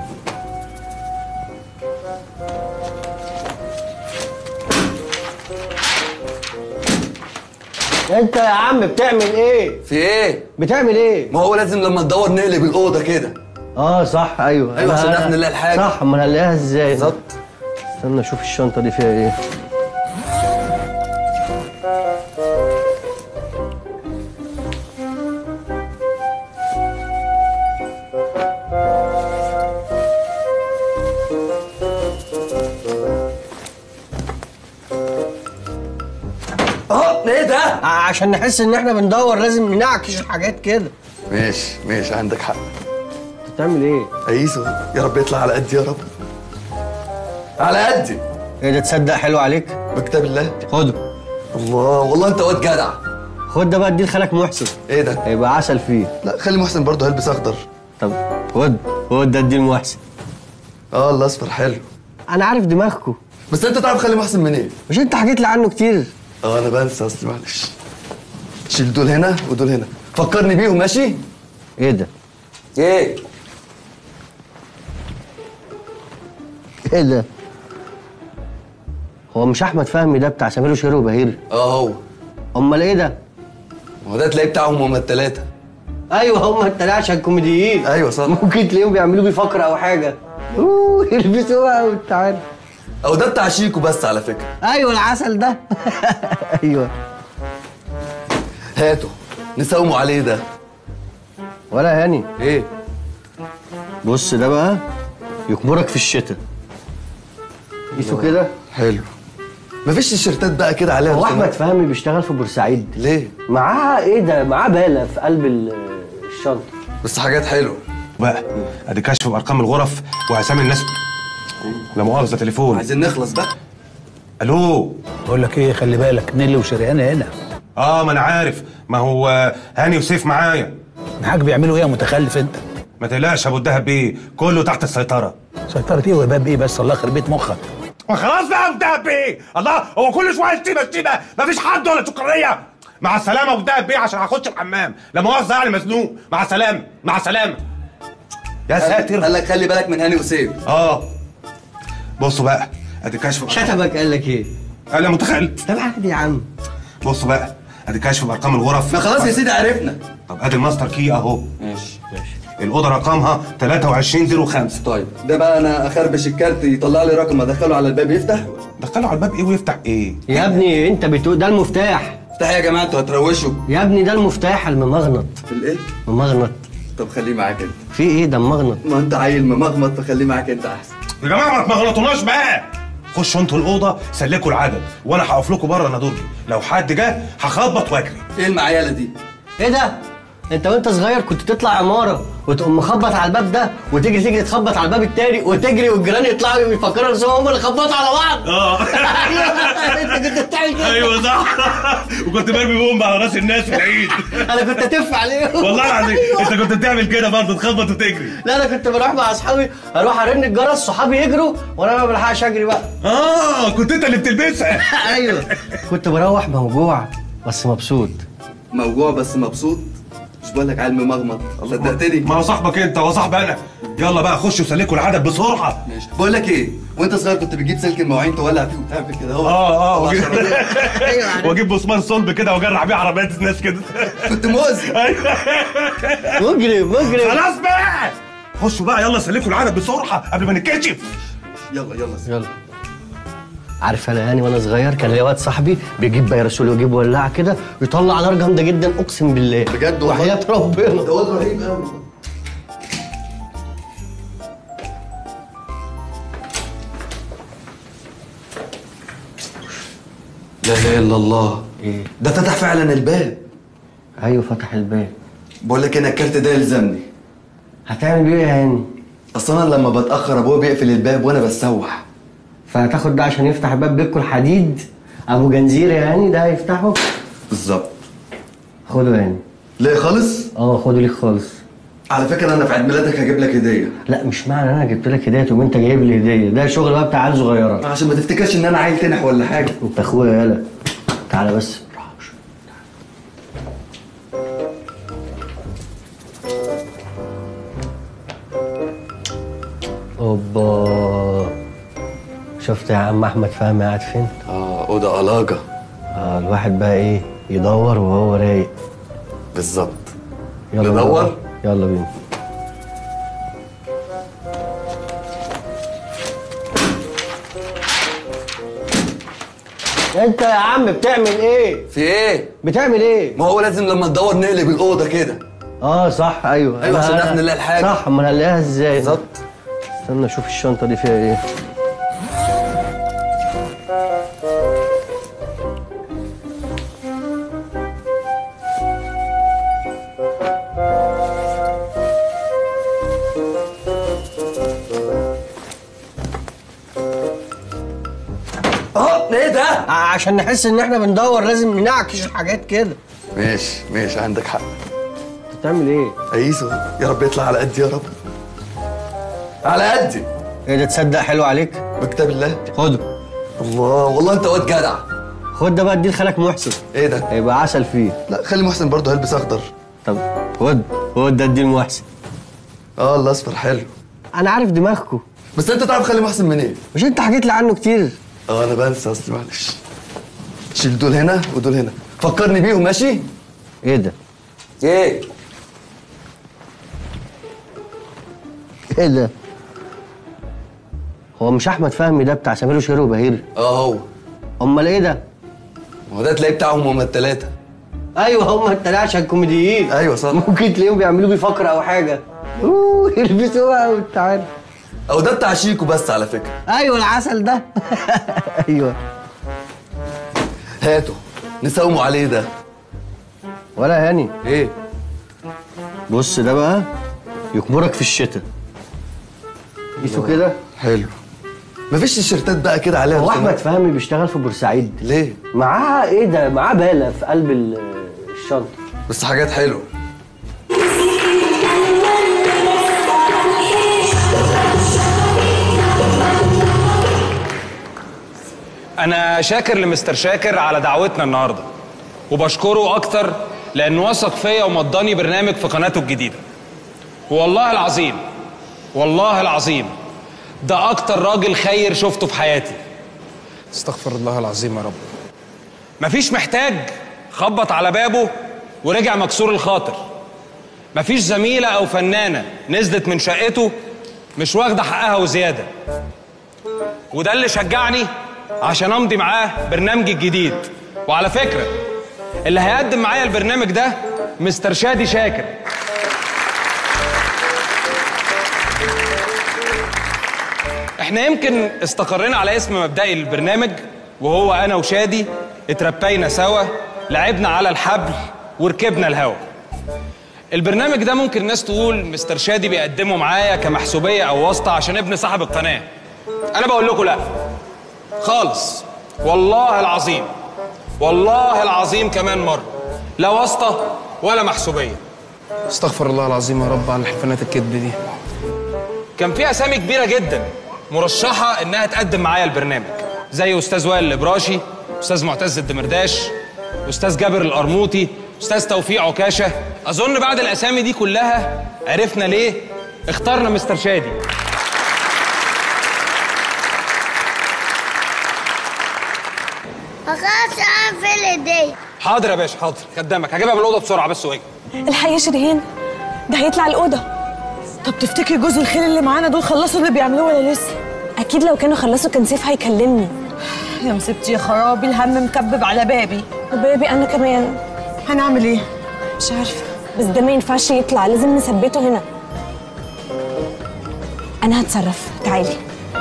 انت يا عم بتعمل ايه؟ في ايه؟ بتعمل ايه؟ ما هو لازم لما تدور نقلب الاوضه كده اه صح ايوه أيوة، أنا- عشان نعرف نلاقي الحاجة. صح امال هنلاقيها ازاي؟ بالظبط استنى اشوف الشنطه دي فيها ايه عشان نحس ان احنا بندور لازم ننعكش الحاجات كده ماشي ماشي عندك حق بتعمل ايه؟ عيسو يا رب يطلع على قدي يا رب على قدي ايه ده تصدق حلو عليك؟ بكتاب الله خده الله والله انت واد جدع خد ده بقى اديه لخالك محسن ايه ده؟ هيبقى عسل فيه لا خلي محسن برضه هيلبس اخضر طب خد خد ده اديه لمحسن اه الاصفر حلو انا عارف دماغكم بس انت تعرف خلي محسن منين؟ مش انت حكيت لي عنه كتير اه انا بنسى اصلي معلش شيل دول هنا ودول هنا فكرني بيهم ماشي؟ ايه ده؟ ايه؟ ايه ده؟ هو مش احمد فهمي ده بتاع سمير وشهير وبهير؟ اه هو امال ايه ده؟ هو ده تلاقيه بتاعهم هما التلاتة ايوه هم التلاته عشان كوميديين ايوه صح ممكن تلاقيهم بيعملوا بيه فقره او حاجه اوه يلبسوا بقى وانت عارف او ده بتاع شيكو بس على فكرة ايوه العسل ده ايوه هاته نساوموا عليه ده ولا هاني ايه؟ بص ده بقى يكبرك في الشتاء قيسوا كده حلو مفيش تيشيرتات بقى كده عليها هو رسومات؟ احمد فهمي بيشتغل في بورسعيد ليه؟ معاه ايه ده معاه باله في قلب ال- الشنطه بس حاجات حلوه بقى ادي كشف بارقام الغرف واسامي الناس لا مؤاخذه تليفون عايزين نخلص بقى الو بقول لك ايه خلي بالك نيلي وشريان هنا اه ما انا عارف ما هو هاني وسيف معايا الحاج بيعملوا ايه يا متخلف انت ما تقلقش يا ابو الدهب بيه كله تحت السيطره سيطرة ايه وباب ايه بس الله يخرب بيت مخك خلاص بقى يا ابو الدهب بيه الله هو كل شويه شتيمه شتيمه مفيش حد ولا سكريه مع السلامه يا ابو الدهب بيه عشان هخش الحمام لا مؤاخذه يعني مزنوق مع السلامه مع السلامه يا ساتر قال لك خلي بالك من هاني وسيف اه بصوا بقى ادي كشف شتمك قال لك ايه؟ قال يا متخلف طب عادي يا عم بصوا بقى ادي كشف بارقام الغرف ما خلاص يا سيدي عرفنا طب ادي الماستر كي اهو ماشي ماشي الاوضه رقمها 2305 طيب ده بقى انا اخربش الكارت يطلع لي رقم ادخله على الباب يفتح دخله على الباب ايه ويفتح ايه يا ابني انت بتقول ده المفتاح افتح يا جماعه انتوا هتروشوا يا ابني ده المفتاح الممغنط الايه ممغنط طب خليه معاك انت في ايه ده ممغنط ما انت عيل ممغمط فخليه معاك انت احسن يا جماعه ما تغلطوناش بقى خشوا انتوا الاوضه سلكوا العدد وانا هقف لكم بره انا درجي لو حد جه هخبط واجري ايه المعياله دي ايه ده؟ انت وانت صغير كنت تطلع عماره وتقوم مخبط على الباب ده وتجري تجري تخبط على الباب التاني وتجري والجيران يطلعوا يفكروا نفسهم هم اللي خبطوا على بعض اه انت كنت بتعمل كده ايوه صح وكنت برمي بومب على راس الناس في العيد انا كنت اتف عليهم والله العظيم انت كنت بتعمل كده برضه تخبط وتجري لا انا كنت بروح مع اصحابي اروح ارن الجرس صحابي يجروا وانا ما بلحقش اجري بقى اه كنت انت اللي بتلبسها ايوه كنت بروح موجوع بس مبسوط موجوع بس مبسوط مش بقول لك عيل ممغمط صدقتني ما هو صاحبك انت هو صاحبي انا يلا بقى خشوا سلكوا العدد بسرعه ماشي بقول لك ايه وانت صغير كنت بتجيب سلك المواعين تولع فيه وتعمل كده اهو اه اه طلع وأجيب- شراب. واجيب مسمار صلب كده واجرع بيه عربيات الناس كده كنت مؤذي مجرم مجرم خلاص بقى خشوا بقى يلا سلكوا العدد بسرعه قبل ما نتكشف يلا يلا يلا عارف انا يعني وانا صغير كان ليا واد صاحبي بيجيب بيرسول ويجيب ولاعه كده ويطلع نار جامده جدا اقسم بالله بجد والله وحياه ربنا ده واد رهيب قوي لا اله الا الله ايه ده فتح فعلا الباب ايوه فتح الباب بقول لك انا الكارت ده يلزمني هتعمل بيه ايه يا هاني اصل انا لما بتاخر ابويا بيقفل الباب وانا بسوح فهتاخد ده عشان يفتح باب بيتكم الحديد ابو جنزير يعني ده هيفتحه بالظبط خده يعني ليه خالص اه خده ليك خالص على فكره انا في عيد ميلادك هجيب لك هديه لا مش معنى انا جبت لك هديه تقوم انت جايب لي هديه ده شغل بقى بتاع عيال صغيره عشان ما تفتكرش ان انا عيل تنح ولا حاجه انت اخويا يالا تعالى بس اوبا شفت يا عم احمد فهمي قاعد فين؟ اه اوضه علاجه اه الواحد بقى ايه يدور وهو رايق بالظبط يلا ندور؟ يلا بينا انت يا عم بتعمل ايه؟ في ايه بتعمل ايه؟ ما هو لازم لما تدور نقلب الاوضه كده اه صح ايوه ايوه أنا- عشان نعرف نلاقي الحاجه صح امال هنلاقيها ازاي؟ بالظبط استنى اشوف الشنطه دي فيها ايه اه ايه ده عشان نحس ان احنا بندور لازم ننعكش حاجات كده ماشي ماشي عندك حق بتعمل ايه عيسو يا رب يطلع على قدي يا رب على قدي ايه ده تصدق حلو عليك بكتاب الله خده الله والله انت واد جدع خد ده بقى اديه لخالك محسن ايه ده هيبقى عسل فيه لا خلي محسن برضه هيلبس اخضر طب خد خد ده اديه لمحسن اه الاصفر حلو انا عارف دماغكم بس انت تعرف خلي محسن منين مش انت حكيت لي عنه كتير اه انا بنسى اصلي معلش شيل دول هنا ودول هنا فكرني بيهم ماشي ايه ده ايه ايه ده هو مش احمد فهمي ده بتاع سمير وشهير وبهير اه هو امال ايه ده ما هو ده تلاقيه بتاعهم هما التلاتة ايوه هم التلاته عشان كوميديين ايوه صح ممكن تلاقيهم بيعملوا بيه فقره او حاجه اوه يلبسوها وانت عارف او ده بتاع شيكو بس على فكرة ايوه العسل ده ايوه هاته نساوموا عليه ده ولا هاني ايه بص ده بقى يكبرك في الشتاء قيسه كده حلو مفيش تيشيرتات بقى كده عليها هو رسومات؟ احمد فهمي بيشتغل في بورسعيد ليه معاه ايه ده معاه باله في قلب ال- الشنطه بس حاجات حلوه انا شاكر لمستر شاكر على دعوتنا النهارده وبشكره اكتر لانه وثق فيا ومضاني برنامج في قناته الجديده والله العظيم والله العظيم ده اكتر راجل خير شفته في حياتي استغفر الله العظيم يا رب مفيش محتاج خبط على بابه ورجع مكسور الخاطر مفيش زميلة أو فنانة نزلت من شقته مش واخدة حقها وزيادة وده اللي شجعني عشان أمضي معاه برنامجي الجديد وعلى فكرة اللي هيقدم معايا البرنامج ده مستر شادي شاكر احنا يمكن استقرينا على اسم مبدئي للبرنامج وهو انا وشادي اتربينا سوا لعبنا على الحبل وركبنا الهوا البرنامج ده ممكن الناس تقول مستر شادي بيقدمه معايا كمحسوبيه او واسطه عشان ابن صاحب القناه انا بقول لكم لا خالص والله العظيم والله العظيم كمان مره لا واسطه ولا محسوبيه استغفر الله العظيم يا رب على حفنات الكذب دي كان في اسامي كبيره جدا مرشحه انها تقدم معايا البرنامج زي استاذ وائل الابراشي استاذ معتز الدمرداش استاذ جابر القرموطي استاذ توفيق عكاشه اظن بعد الاسامي دي كلها عرفنا ليه اخترنا مستر شادي خلاص اقفل ايدي حاضر يا باشا حاضر خدامك هجيبها من الاوضه بسرعه بس واجي الحقيقة يا شيرين ده هيطلع الأوضة طب تفتكري جوز الخيل اللي معانا دول خلصوا اللي بيعملوه ولا لسه؟ أكيد لو كانوا خلصوا كان سيف هيكلمني يا مسبتي يا خرابي الهم مكبب على بابي وبابي أنا كمان هنعمل ايه؟ مش عارفة بس ده ما ينفعش يطلع لازم نثبته هنا أنا هتصرف تعالي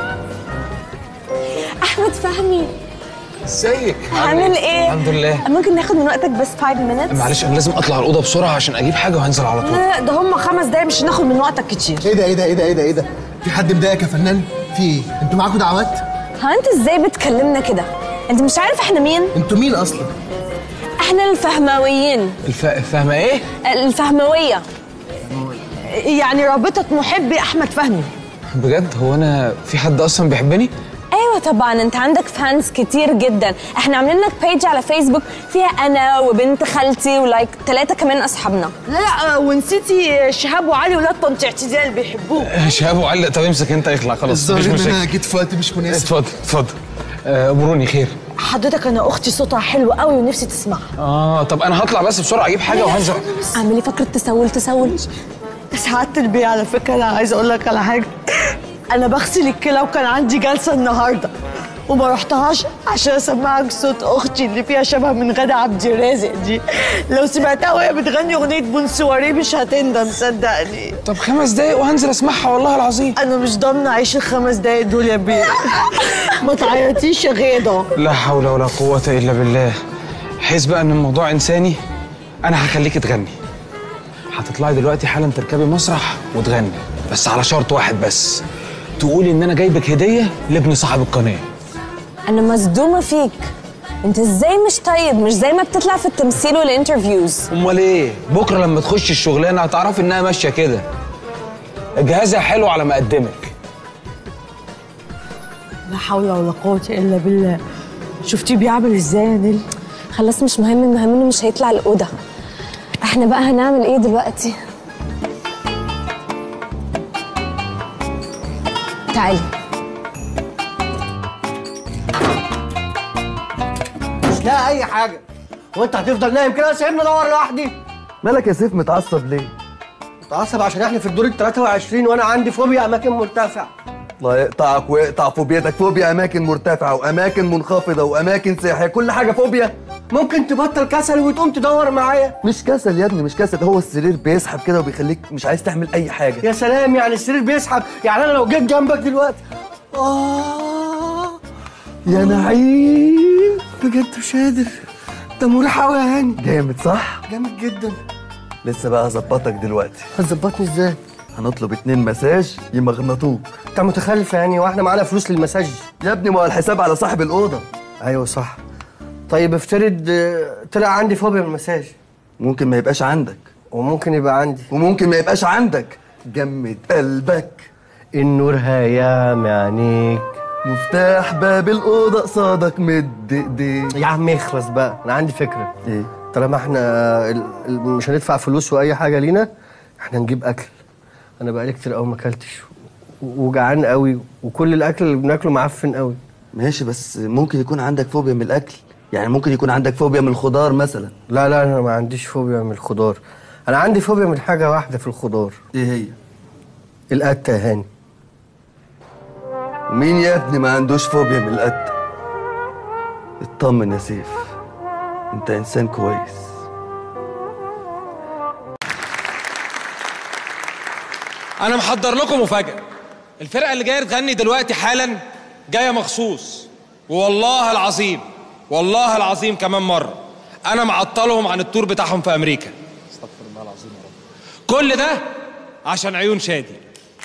أحمد فهمي ازيك هعمل ايه؟ الحمد لله ممكن ناخد من وقتك بس 5 minutes؟ معلش انا لازم اطلع الاوضه بسرعه عشان اجيب حاجه وهنزل على طول لا ده هم خمس دقايق مش هناخد من وقتك كتير ايه ده ايه ده ايه ده ايه ده ايه ده في حد مضايقك يا فنان في ايه انتوا معاكم دعوات ها أنت إزاي بتكلمنا كده؟ أنت مش عارف إحنا مين؟ انتوا مين اصلا إحنا الفهماويين الف... فاهمه ايه الفهموية يعني رابطة محبي أحمد فهمي بجد هو انا في حد اصلا بيحبني ايوه طبعا انت عندك فانز كتير جدا احنا عاملين لك بيج على فيسبوك فيها انا وبنت خالتي ولايك ثلاثه كمان اصحابنا لا لا ونسيتي شهاب وعلي ولاد طنط اعتزال بيحبوه شهاب وعلق طب امسك انت اخلع خلاص مفيش الظاهر ان انا مشاكل جيت في وقت مش مناسب اتفضل اتفضل آه، امروني خير حضرتك انا اختي صوتها حلو قوي ونفسي تسمعها اه طب انا هطلع بس بسرعه اجيب حاجه وهنزل اعملي فكره تسول تسول سعادة البيه على فكرة أنا عايزة أقول لك على حاجة أنا بغسل الكلى وكان عندي جلسة النهاردة وما رحتهاش عشان أسمعك صوت أختي اللي فيها شبه من غادة عبد الرازق دي لو سمعتها وهي بتغني أغنية بونسواري مش هتندم صدقني طب خمس دقايق وهنزل اسمعها والله العظيم أنا مش ضامنة أعيش الخمس دقايق دول يا بيه ما تعيطيش يا غيضة لا حول ولا قوه الا بالله حيث بقى ان الموضوع انساني انا هخليكي تغني هتطلعي دلوقتي حالا تركبي مسرح وتغني بس على شرط واحد بس تقولي ان انا جايبك هديه لابن صاحب القناه انا مصدومه فيك انت ازاي مش طيب مش زي ما بتطلع في التمثيل والانترفيوز امال ايه بكره لما تخش الشغلانه هتعرفي انها ماشيه كده جهازها حلو على مقدمك لا حول ولا قوه الا بالله شفتيه بيعمل ازاي يا نيل خلاص مش مهم المهم انه مش هيطلع الاوضه احنا بقى هنعمل ايه دلوقتي تعالي مش لاقي اي حاجه وانت هتفضل نايم كده سايبني ادور لوحدي مالك يا سيف متعصب ليه؟ متعصب عشان احنا في الدور ال 23 وانا عندي فوبيا اماكن مرتفعه الله يقطعك ويقطع فوبيتك فوبيا اماكن مرتفعه واماكن منخفضه واماكن سياحيه كل حاجه فوبيا ممكن تبطل كسل وتقوم تدور معايا مش كسل يا ابني مش كسل هو السرير بيسحب كده وبيخليك مش عايز تعمل اي حاجه يا سلام يعني السرير بيسحب يعني انا لو جيت جنبك دلوقتي اه يا نعيم بجد مش قادر ده مريح قوي يا هاني جامد صح جامد جدا لسه بقى هظبطك دلوقتي هتظبطني ازاي هنطلب اتنين مساج يمغنطوك انت متخلف يعني واحنا معانا فلوس للمساج يا ابني ما هو الحساب على صاحب الاوضه ايوه صح طيب افترض آه، طلع عندي فوبيا من المساج ممكن ما يبقاش عندك وممكن يبقى عندي وممكن ما يبقاش عندك جمد قلبك النور هيام عينيك مفتاح باب الاوضه قصادك مد ايديك يا عم اخلص بقى انا عندي فكره ايه طالما احنا ال- ال- مش هندفع فلوس واي حاجه لينا احنا نجيب اكل انا بقالي كتير قوي ما اكلتش و- وجعان قوي وكل الاكل اللي بناكله معفن قوي ماشي بس ممكن يكون عندك فوبيا من الاكل يعني ممكن يكون عندك فوبيا من الخضار مثلا لا لا انا ما عنديش فوبيا من الخضار انا عندي فوبيا من حاجه واحده في الخضار ايه هي القته يا هاني مين يا ابني ما عندوش فوبيا من القتة اطمن يا سيف انت انسان كويس انا محضر لكم مفاجاه الفرقه اللي جايه تغني دلوقتي حالا جايه مخصوص والله العظيم والله العظيم كمان مره انا معطلهم عن التور بتاعهم في امريكا استغفر الله العظيم يا رب كل ده عشان عيون شادي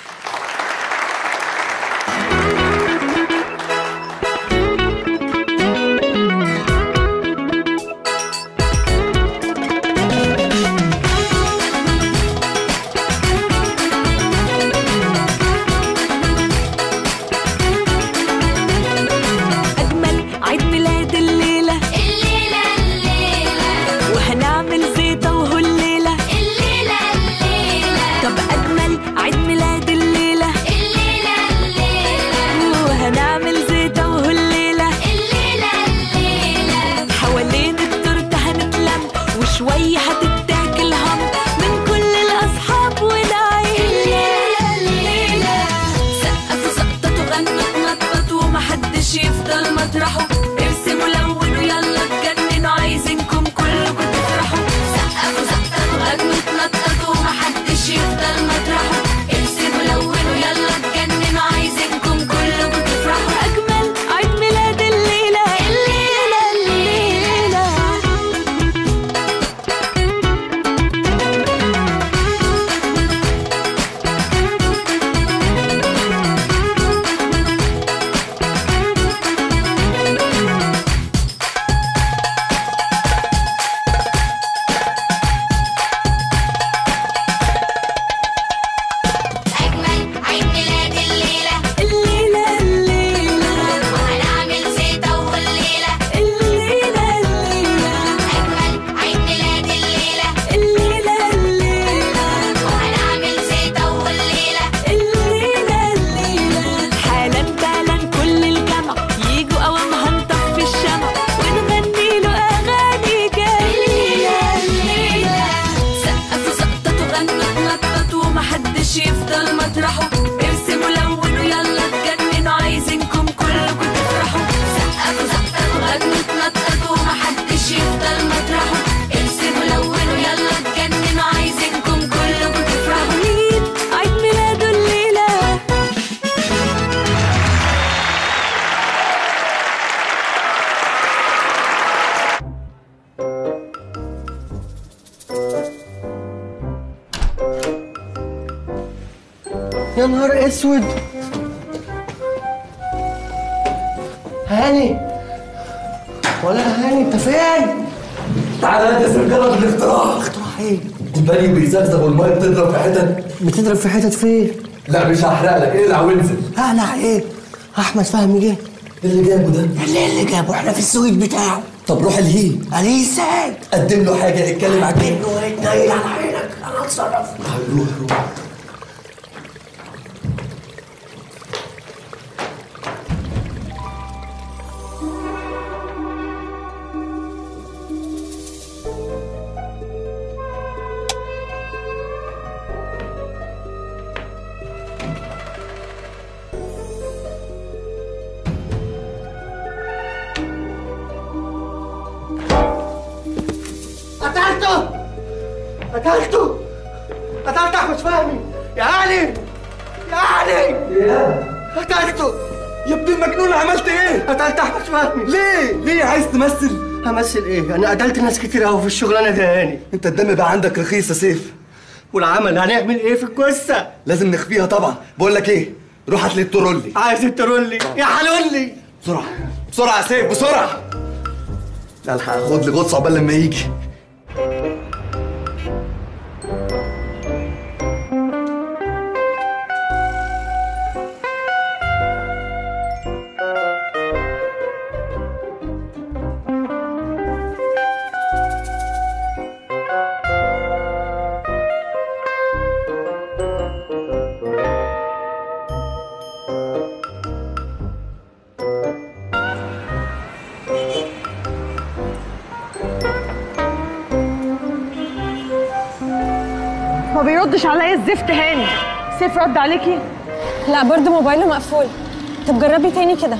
أجمل عيد ميلاد الليلة الليلة الليلة وهنعمل زيطة وهو الليلة الليلة الليلة طب أجمل عيد ميلاد الليلة الليلة الليلة وهنعمل زيطة وهو الليلة الليلة الليلة حوالين التورتة هنتلم وشوية هتتاكل هم من كل الأصحاب والعيلة الليلة الليلة سقفوا سقطة غنوا اتنططوا ومحدش يفضل مطرحه ارسموا لونوا يلا اتجننوا عايزينكم كلكم تفرحوا سقفوا سقطة غنوا اتنططوا ومحدش يفضل مطرحه ارسموا لونوا يلا اتجننوا عايزينكم كلكم تفرحوا أجمل عيد ميلاد الليلة الليلة الليلة أجمل عيد ميلاد الليلة الليلة الليلة وهنعمل زيطة والليلة الليلة الليلة أجمل عيد ميلاد الليلة الليلة الليلة وهنعمل زيطة والليلة الليلة الليلة حالا بالا كل الجمع يجوا أوام هنطفي الشمع ونغني له أغاني جميلة الليلة سقفوا سقطة غنوا اتنططوا ومحدش يفضل مطرحه ارسموا لونوا يلا اتجننوا عايزينكم كلكم تفرحوا سقفوا سقطة غنوا اتنططوا ومحدش يفضل مطرحه ارسموا لونوا يلا اتجننوا عايزينكم كلكم تفرحوا مين عيد ميلاده الليلة يا نهار اسود هاني ولا هاني انت فين؟ تعالى انت سجلة بالاختراع اختراع ايه؟ البني بيزغزغ والميه بتضرب في حتت بتضرب في حتت فين؟ لا مش هحرق لك اقلع وانزل اقلع ايه؟ احمد فهمي جه اللي جابه ده اللي اللي جابه احنا في السويت بتاعه طب روح الهيه عليه ازاي؟ قدم له حاجه اتكلم على قدم له اتنيل على عينك انا اتصرف روح روح قتلته قتلته قتلت احمد فهمي يا علي يا علي قتلته يا ابن المجنون عملت ايه؟ قتلت احمد فهمي ليه؟ ليه عايز تمثل؟ همثل ايه؟ انا قتلت ناس كتير قوي في الشغلانه دي يا هاني انت الدم بقى عندك رخيص يا سيف والعمل هنعمل ايه في القصه؟ لازم نخفيها طبعا بقول لك ايه؟ روح هات لي الترولي عايز الترولي يا حلولي بسرعه بسرعه يا سيف بسرعه لا الحق خد لي غطس عقبال لما يجي ما بيردش عليا الزفت هاني سيف رد عليكي لا برضه موبايله مقفول طب جربي تاني كده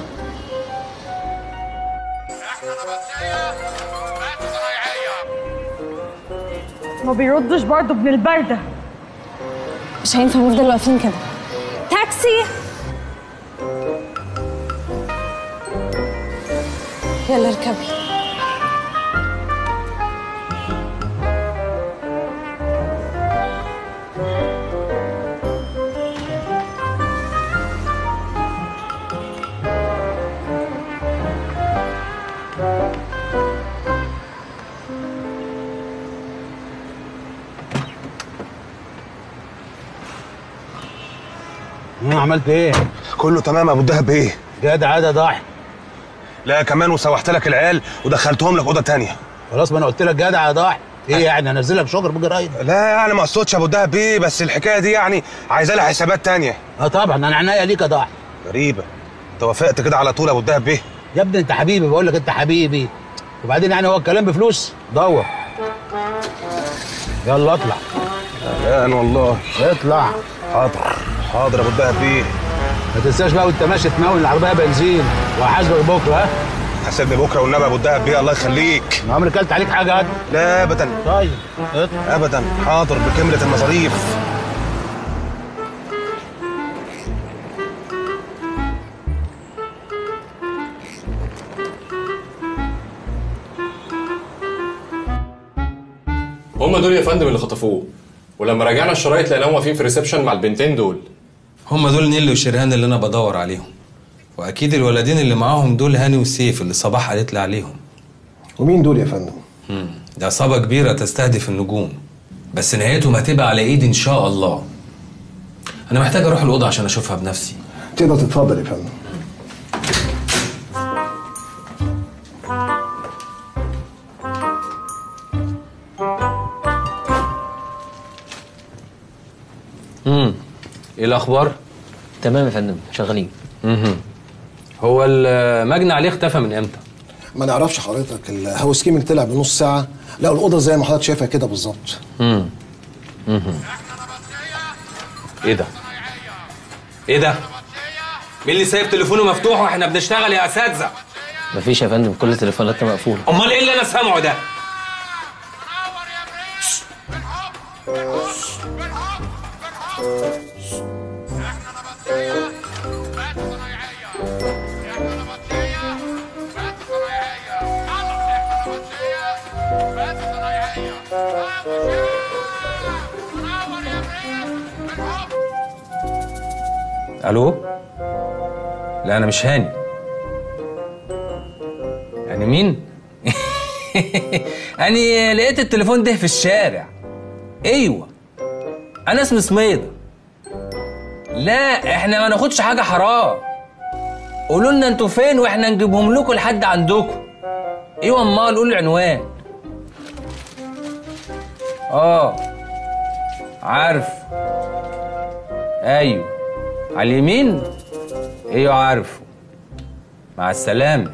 ما بيردش برضه ابن البرده مش هينفع نفضل واقفين كده تاكسي يلا اركبي مم، عملت ايه؟ كله تمام يا ابو الدهب ايه جدع ده ضاحي لا كمان وسوحت لك العيال ودخلتهم لك اوضه تانية خلاص ما انا قلت لك جدع يا ضاحي ايه يعني انزلك شجر بجرايد لا يعني ما اقصدش يا ابو الدهب ايه بس الحكايه دي يعني عايزه لها حسابات تانية اه طبعا انا عناية ليك يا ضاحي غريبه انت وافقت كده على طول يا ابو الدهب ايه يا ابني انت حبيبي بقول لك انت حبيبي وبعدين يعني هو الكلام بفلوس دور يلا اطلع اهلا والله اطلع حاضر حاضر يا ابو الدهب ايه ما تنساش بقى وانت ماشي تناول العربيه بنزين وهحاسبك بكره ها حاسبني بكره والنبي يا ابو الدهب بيه الله يخليك عمري كلت عليك حاجه هات لا ابدا طيب ابدا حاضر بكامله المصاريف هم دول يا فندم اللي خطفوه ولما راجعنا الشرايط لقيناهم واقفين في الريسبشن مع البنتين دول هم دول نيلي وشرهان اللي انا بدور عليهم واكيد الولدين اللي معاهم دول هاني وسيف اللي صباح قالت لي عليهم ومين دول يا فندم؟ مم. ده عصابه كبيره تستهدف النجوم بس نهايتهم هتبقى على ايدي ان شاء الله انا محتاج اروح الاوضه عشان اشوفها بنفسي تقدر تتفضل يا فندم امم ايه الاخبار تمام يا فندم شغالين امم هو المجني عليه اختفى من امتى ما نعرفش حضرتك الهاوس كيمنج طلع بنص ساعه لا الاوضه زي ما حضرتك شايفها كده بالظبط امم امم ايه ده ايه ده مين اللي سايب تليفونه مفتوح واحنا بنشتغل يا اساتذه مفيش يا فندم كل تليفوناتنا مقفوله امال ايه اللي انا سامعه ده الو لا انا مش هاني ابن مين يعني لقيت التليفون ده في الشارع ايوه انا اسمي سميدة لا احنا ما ناخدش حاجه حرام قولوا لنا انتوا فين واحنا نجيبهم لكم لحد عندكم ايوه امال قولوا العنوان اه عارف ايوه على اليمين ايوه عارفه مع السلامه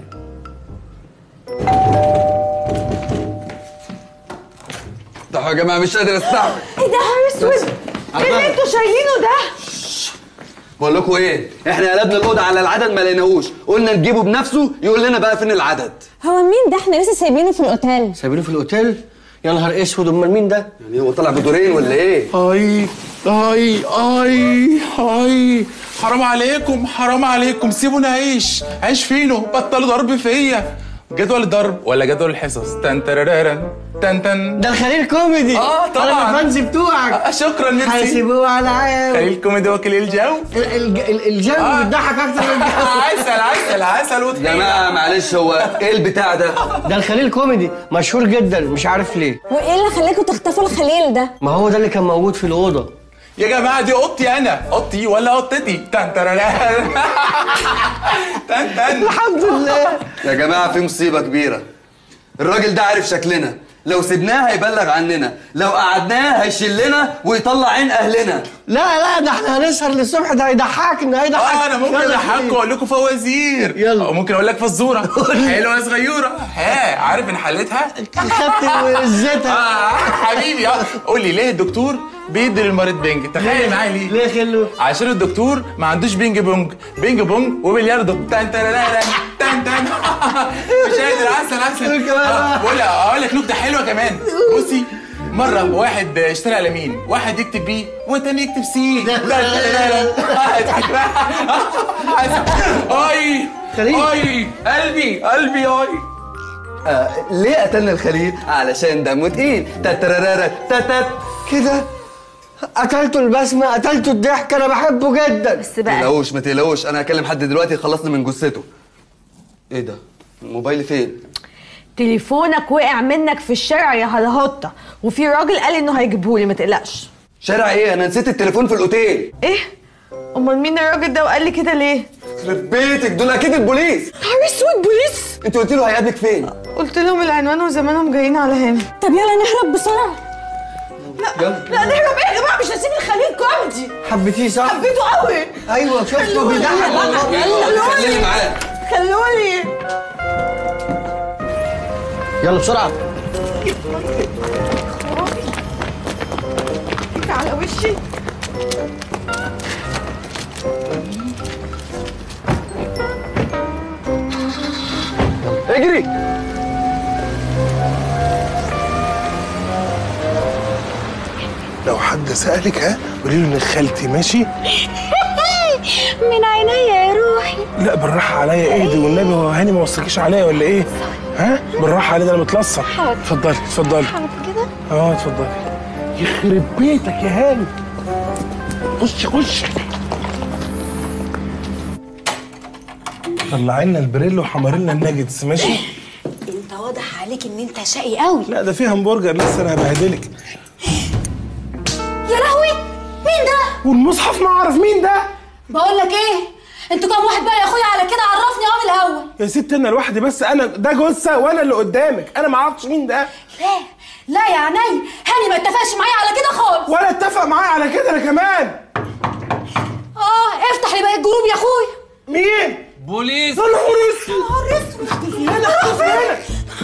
ده يا جماعه مش قادر استحمل ايه ده يا اسود ايه اللي انتوا شايلينه ده بقول لكم ايه احنا قلبنا الاوضه على العدد ما لقيناهوش قلنا نجيبه بنفسه يقول لنا بقى فين العدد هو مين ده احنا لسه سايبينه في الاوتيل سايبينه في الاوتيل يا نهار اسود امال مين ده يعني هو طلع بدورين ولا ايه اي اي اي اي حرام عليكم حرام عليكم سيبوني اعيش عيش فينه بطلوا ضرب فيا جدول الضرب ولا جدول الحصص تن ترارارن تن تن ده الخليل كوميدي اه طبعا انا الفانز بتوعك آه شكرا ميرسي حاسبوه على عام خليل كوميدي وكيل الجو الجو آه. بيضحك اكتر من الجو عسل عسل عسل يا جماعه معلش هو ايه البتاع ده ده الخليل كوميدي مشهور جدا مش عارف ليه وايه اللي خلاكوا تخطفوا الخليل ده ما هو ده اللي كان موجود في الاوضه يا جماعه دي اوضتي انا اوضتي ولا اوضتي تن ترارارن تن تن الحمد لله يا جماعه في مصيبه كبيره الراجل ده عارف شكلنا لو سيبناه هيبلغ عننا لو قعدناه هيشلنا ويطلع عين اهلنا لا لا ده احنا هنسهر للصبح ده هيضحكنا هيضحك اه انا ممكن يلا اضحككم واقول لكم فوازير يلا او ممكن اقول لك فزوره حلوه صغيره ها عارف ان حلتها خدت وزتها اه حبيبي اه قول لي ليه الدكتور بيدي للمريض بنج تخيل معايا ليه ليه خلو عشان الدكتور ما عندوش بينج بونج بينج بونج وبلياردو تن تن تن تن مش قادر عسل عسل آه، بقول اقول لك نكته حلوه كمان بصي مرة واحد اشترى قلمين واحد يكتب بي والتاني يكتب سي لا لا لا لا آه، اضحك بقى اي اي قلبي قلبي اي آه ليه قتلنا الخليل علشان دمه تقيل تترارارا تتت كده قتلته البسمه قتلته الضحك انا بحبه جدا بس ما تقلقوش ما تقلقوش انا هكلم حد دلوقتي يخلصني من جثته ايه ده موبايلي فين تليفونك وقع منك في الشارع يا هلهطه وفي راجل قال انه هيجيبهولي ما تقلقش شارع ايه انا نسيت التليفون في الاوتيل ايه امال مين الراجل ده وقال لي كده ليه يخرب بيتك دول اكيد البوليس نهار اسود بوليس انت قلت له هيقابلك فين قلت لهم العنوان وزمانهم جايين على هنا طب يلا نهرب بسرعه يلا لا نهرب ايه يا جماعه مش هسيب الخليل كوميدي حبيتيه صح حبيته قوي ايوه شفته بيضحك والله خليني معاه خلوني يلا بسرعه على وشي اجري لو حد سألك ها قولي له ان خالتي ماشي من عينيا يا روحي لا بالراحة عليا ايه دي والنبي هو هاني ما وصلكيش عليا ولا ايه؟ ها؟ بالراحة عليا ده انا متلصق حاضر. اتفضلي اتفضلي كده اه اتفضلي يخرب بيتك يا هاني خش خش طلعي لنا البريل وحمر لنا الناجتس ماشي؟ انت واضح عليك ان انت شقي قوي لا ده فيه همبرجر لسه انا هبهدلك يا لهوي مين ده والمصحف ما اعرف مين ده بقول لك ايه انتوا كام واحد بقى يا اخويا على كده عرفني اه من الاول يا ست انا لوحدي بس انا ده جثه وانا اللي قدامك انا ما اعرفش مين ده لا لا يا عيني هاني ما اتفقش معايا على كده خالص ولا اتفق معايا على كده انا كمان اه افتح لي بقى الجروب يا اخويا مين بوليس يا نهار نهار اسود هنا هنا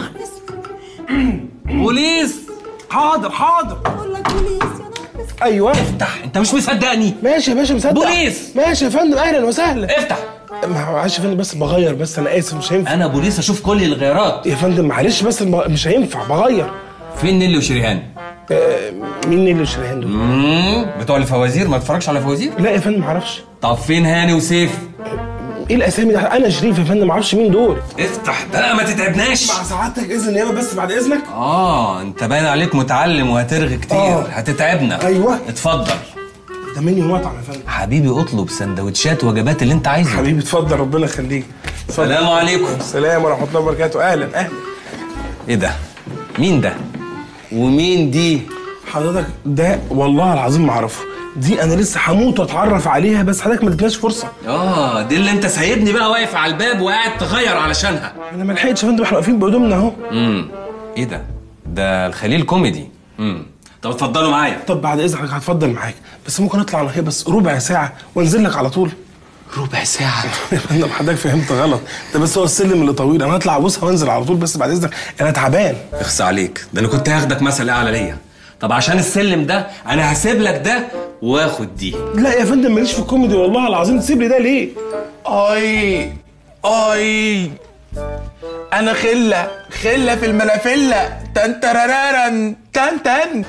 بوليس حاضر حاضر بقول لك بوليس يا نهار اسود ايوه افتح انت مش مصدقني ماشي يا باشا مصدق بوليس ماشي يا فندم اهلا وسهلا افتح معلش يا فندم بس بغير بس انا اسف مش هينفع انا بوليس اشوف كل الغيارات يا فندم معلش بس الم- مش هينفع بغير فين نيلي وشريهان آه مين اللي شريهان دول؟ مم، بتوع الفوازير ما تتفرجش على فوازير لا يا فندم معرفش طب فين هاني وسيف ايه الاسامي ده انا شريف يا فندم معرفش مين دول افتح بقى ما تتعبناش مع سعادتك اذن نيابه بس بعد اذنك اه انت باين عليك متعلم وهترغي كتير آه. هتتعبنا ايوه اتفضل ده منيو مطعم يا فندم حبيبي اطلب سندوتشات وجبات اللي انت عايزه حبيبي اتفضل ربنا يخليك السلام عليكم السلام ورحمه الله وبركاته اهلا اهلا ايه ده مين ده ومين دي حضرتك ده والله العظيم ما اعرفه دي انا لسه هموت واتعرف عليها بس حضرتك ما اديتناش فرصه اه دي اللي انت سايبني بقى واقف على الباب وقاعد تغير علشانها انا ما لحقتش يا فندم احنا واقفين بهدومنا اهو امم ايه ده ده الخليل كوميدي امم طب اتفضلوا معايا طب بعد اذنك هتفضل معاك بس ممكن اطلع انا هي بس ربع ساعه وانزل لك على طول ربع ساعه يا فندم حضرتك فهمت غلط ده بس هو السلم اللي طويل انا هطلع ابوسها وانزل على طول بس بعد اذنك انا تعبان اخس عليك ده انا كنت هاخدك مثل اعلى ليا طب عشان السلم ده انا هسيب لك ده واخد دي لا يا فندم ماليش في الكوميدي والله العظيم تسيب لي ده ليه اي اي انا خله خله في الملافله تن ترارارن تن تن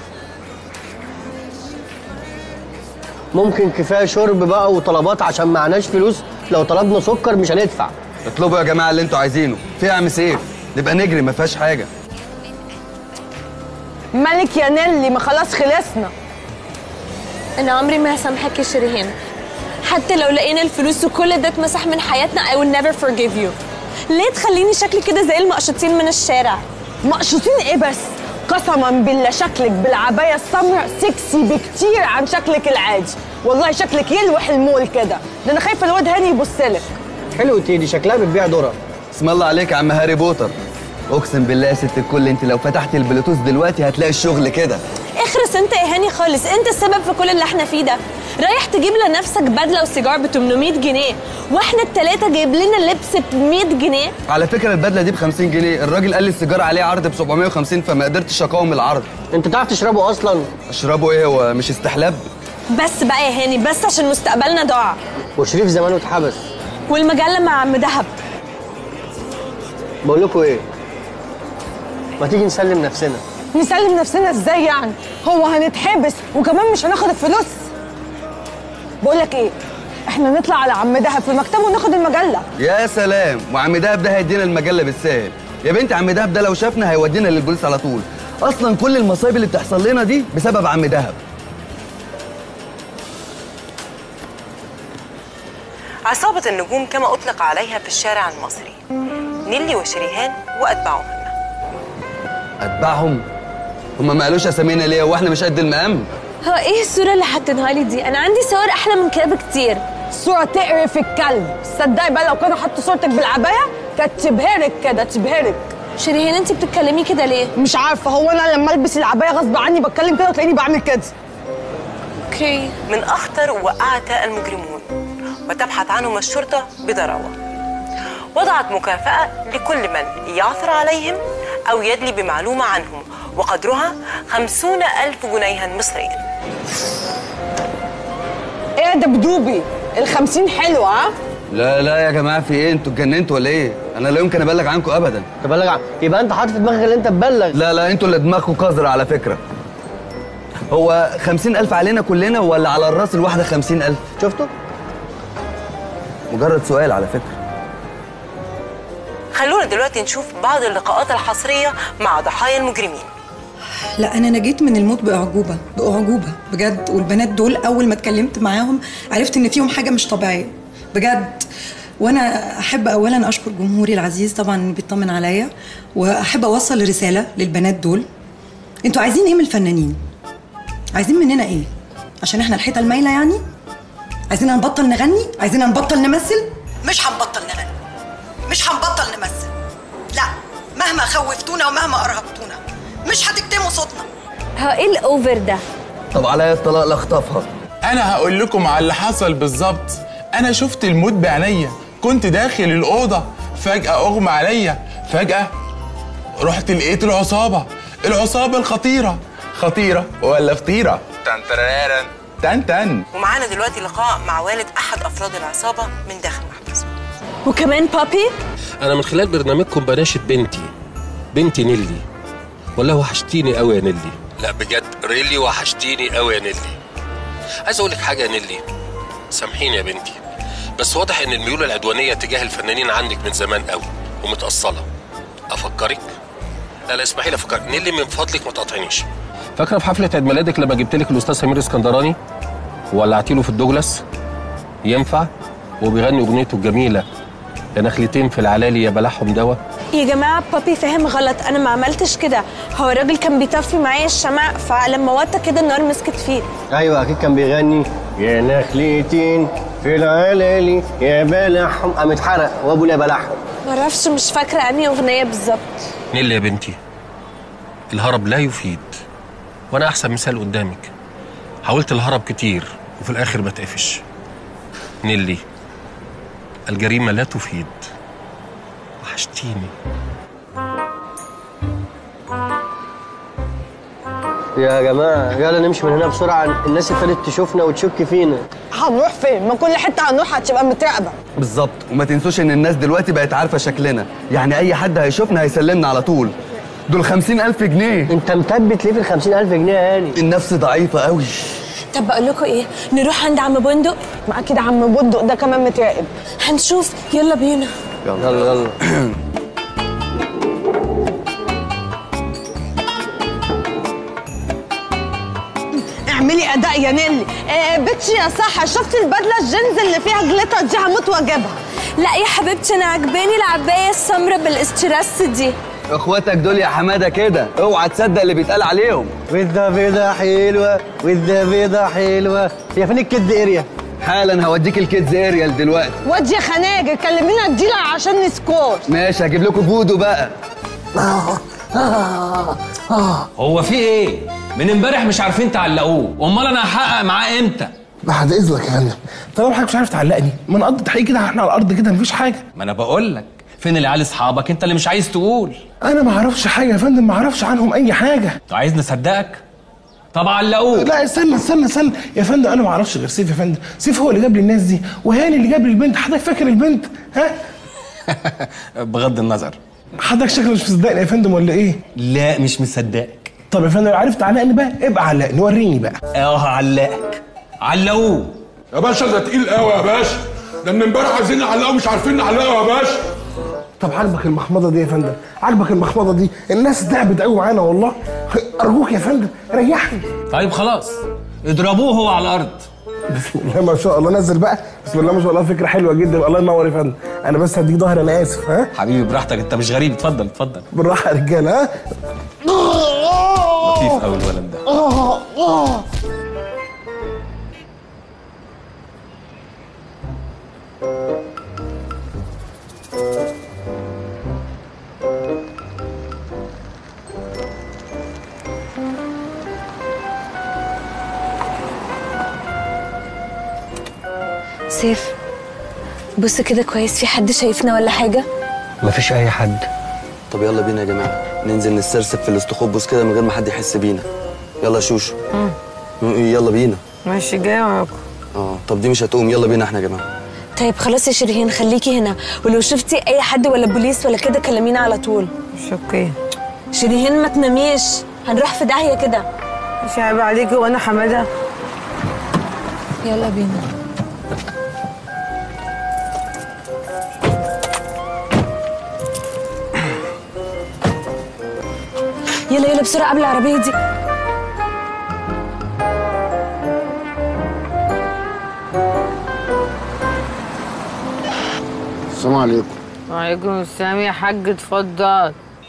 ممكن كفايه شرب بقى وطلبات عشان معناش فلوس لو طلبنا سكر مش هندفع اطلبوا يا جماعه اللي انتوا عايزينه في يا عم سيف نبقى نجري ما فيهاش حاجه مالك يا نيلي ما خلاص خلصنا انا عمري ما هسامحك يا شريهان حتى لو لقينا الفلوس وكل ده اتمسح من حياتنا I will never forgive you ليه تخليني شكلي كده زي المقشطين من الشارع مقشوطين ايه بس قسما بالله شكلك بالعبايه السمراء سكسي بكتير عن شكلك العادي والله شكلك يلوح المول كده ده انا خايفه الواد هاني يبصلك حلو تيدي شكلها بتبيع ذره اسم الله عليك يا عم هاري بوتر اقسم بالله يا ست الكل انت لو فتحت البلوتوث دلوقتي هتلاقي الشغل كده اخرس انت يا هاني خالص انت السبب في كل اللي احنا فيه ده رايح تجيب لنفسك بدله وسيجار ب 800 جنيه واحنا التلاته جايب لنا لبس ب 100 جنيه على فكره البدله دي ب 50 جنيه الراجل قال لي السيجاره عليه عرض ب 750 فما قدرتش اقاوم العرض انت تعرف تشربه اصلا اشربه ايه هو مش استحلاب بس بقى يا هاني بس عشان مستقبلنا ضاع وشريف زمانه اتحبس والمجله مع عم دهب بقول لكم ايه ما تيجي نسلم نفسنا نسلم نفسنا ازاي يعني هو هنتحبس وكمان مش هناخد الفلوس بقول لك ايه احنا نطلع على عم دهب في مكتبه وناخد المجله يا سلام وعم دهب ده هيدينا المجله بالسهل يا بنت عم دهب ده لو شافنا هيودينا للبوليس على طول اصلا كل المصايب اللي بتحصل لنا دي بسبب عم دهب عصابة النجوم كما أطلق عليها في الشارع المصري نيلي وشريهان وأتباعهم اتبعهم هما ما قالوش اسامينا ليه واحنا مش قد المقام هو ايه الصوره اللي حاطينها لي دي انا عندي صور احلى من كده بكتير صوره تقرف الكلب صدقي بقى لو كانوا حطوا صورتك بالعبايه كانت تبهرك كده تبهرك شيرين انت بتتكلمي كده ليه مش عارفه هو انا لما البس العبايه غصب عني بتكلم كده وتلاقيني بعمل كده اوكي من أخطر وأعتى المجرمون وتبحث عنهم الشرطة بضراوة وضعت مكافأة لكل من يعثر عليهم أو يدلي بمعلومة عنهم وقدرها خمسون ألف جنيها مصريا ايه يا دبدوبي الخمسين حلوه ها لا لا يا جماعه في ايه انتوا اتجننتوا ولا ايه انا لا يمكن ابلغ عنكم ابدا تبلغ عن... يبقى انت حاطط في دماغك اللي انت تبلغ لا لا انتوا اللي دماغكم قذرة على فكره هو خمسين ألف علينا كلنا ولا على الراس الواحدة خمسين ألف شفتوا مجرد سؤال على فكرة خلونا دلوقتي نشوف بعض اللقاءات الحصرية مع ضحايا المجرمين لا انا نجيت من الموت باعجوبه باعجوبه بجد والبنات دول اول ما اتكلمت معاهم عرفت ان فيهم حاجه مش طبيعيه بجد وانا احب اولا اشكر جمهوري العزيز طبعا إنه بيطمن عليا واحب اوصل رساله للبنات دول انتوا عايزين ايه من الفنانين عايزين مننا ايه عشان احنا الحيطه المايله يعني عايزين نبطل نغني عايزين نبطل نمثل مش هنبطل نغني مش هنبطل نمثل لا مهما خوفتونا ومهما ارهقتونا مش هتكتموا صوتنا هو ايه الاوفر ده طب عليا الطلاق لاخطفها انا هقول لكم على اللي حصل بالظبط انا شفت الموت بعينيا كنت داخل الاوضه فجاه اغمى عليا فجاه رحت لقيت العصابه العصابه الخطيره خطيره ولا فطيره تن ترارارن تن تن ومعانا دلوقتي لقاء مع والد أحد أفراد العصابة من داخل المحبس وكمان بابي انا من خلال برنامجكم بناشد بنتي بنتي نيلي والله وحشتيني قوي يا نيلي لا بجد ريلي وحشتيني قوي يا نيلي عايز اقول لك حاجه يا نيلي سامحيني يا بنتي بس واضح ان الميول العدوانيه تجاه الفنانين عندك من زمان قوي ومتاصله افكرك لا لا اسمحي لي افكرك نيلي من فضلك ما تقاطعنيش فاكره في حفله عيد ميلادك لما جبت لك الاستاذ سمير اسكندراني وولعتي له في الدوجلاس ينفع وبيغني اغنيته الجميله يا نخلتين في العلالي يا بلعهم دواء يا جماعة بابي فاهم غلط أنا ما عملتش كده هو الراجل كان بيطفي معايا الشمع فلما وطى كده النار مسكت فيه ايوه اكيد كان بيغني يا نخلتين في العلالي يا بلحهم قام اتحرق وابو يا بلحهم معرفش مش فاكرة أنهي أغنية بالظبط نيلي يا بنتي الهرب لا يفيد وانا احسن مثال قدامك حاولت الهرب كتير وفي الاخر بتقفش نيلي الجريمه لا تفيد وحشتيني يا جماعه يلا نمشي من هنا بسرعه الناس ابتدت تشوفنا وتشك فينا هنروح فين؟ ما كل حته هنروح هتبقى متراقبه بالظبط وما تنسوش ان الناس دلوقتي بقت عارفه شكلنا يعني اي حد هيشوفنا هيسلمنا على طول دول خمسين ألف جنيه انت مثبت ليه في الخمسين ألف جنيه يا هاني النفس ضعيفة قوي طب بقول لكم إيه نروح عند عم بندق ما أكيد عم بندق ده كمان متراقب هنشوف يلا بينا يلا يلا يلا اعملي اداء يا نيلي آه بتشي يا صح شفت البدله الجينز اللي فيها جليتر دي هموت واجيبها لا يا حبيبتي أنا عجباني العباية السمراء بالاسترس دي اخواتك دول يا حماده كده اوعى تصدق اللي بيتقال عليهم وده بيضة حلوة وده بيضة حلوة هي فين الكيدز اريا؟ حالا هوديك الكيدز اريال دلوقتي واد يا خناجر كلمينا الديلر عشان نسكور ماشي هجيب لكم فودو بقى هو في ايه؟ من امبارح مش عارفين تعلقوه، امال انا هحقق معاه امتى؟ بعد اذنك يا فندم طالما حضرتك مش عارف تعلقني ما نقضي تحقيق كده احنا على الارض كده مفيش حاجه ما انا بقول لك فين العيال اصحابك انت اللي مش عايز تقول انا ما اعرفش حاجه يا فندم ما اعرفش عنهم اي حاجه انت عايز نصدقك؟ طب علقوه لا استنى استنى استنى يا فندم انا ما اعرفش غير سيف يا فندم سيف هو اللي جاب لي الناس دي وهاني اللي جاب لي البنت حضرتك فاكر البنت ها بغض النظر حضرتك شكلك مش مصدقني يا فندم ولا ايه لا مش مصدقك طب يا فندم لو عرفت تعلقني بقى ابقى علقني وريني بقى اه هعلقك علقوه يا باشا ده تقيل قوي يا باشا ده من امبارح عايزين نعلقه مش عارفين نعلقه يا باشا طب عاجبك المخمضه دي يا فندم عاجبك المخمضه دي الناس تعبت قوي معانا والله ارجوك يا فندم ريحني طيب خلاص اضربوه هو على الارض بسم الله ما شاء الله نزل بقى بسم الله ما شاء الله فكره حلوه جدا الله ينور يا فندم انا بس هديك ظهر انا اسف ها حبيبي براحتك انت مش غريب اتفضل اتفضل بالراحه يا رجاله ها لطيف قوي الولد ده آه آه سيف بص كده كويس في حد شايفنا ولا حاجة مفيش أي حد طب يلا بينا يا جماعه ننزل نسترسب في الاستخبص كده من غير ما حد يحس بينا يلا يا شوشو م- يلا بينا ماشي جاي وراكم اه طب دي مش هتقوم يلا بينا احنا يا جماعه طيب خلاص يا شيرين خليكي هنا ولو شفتي أي حد ولا بوليس ولا كده كلمينا على طول مش اوكي شيرين ما تناميش هنروح في داهية كده مش عيب عليكي وانا حماده يلا بينا يلا يلا بسرعة قبل العربية دي السلام عليكم وعليكم السلام يا حاج اتفضل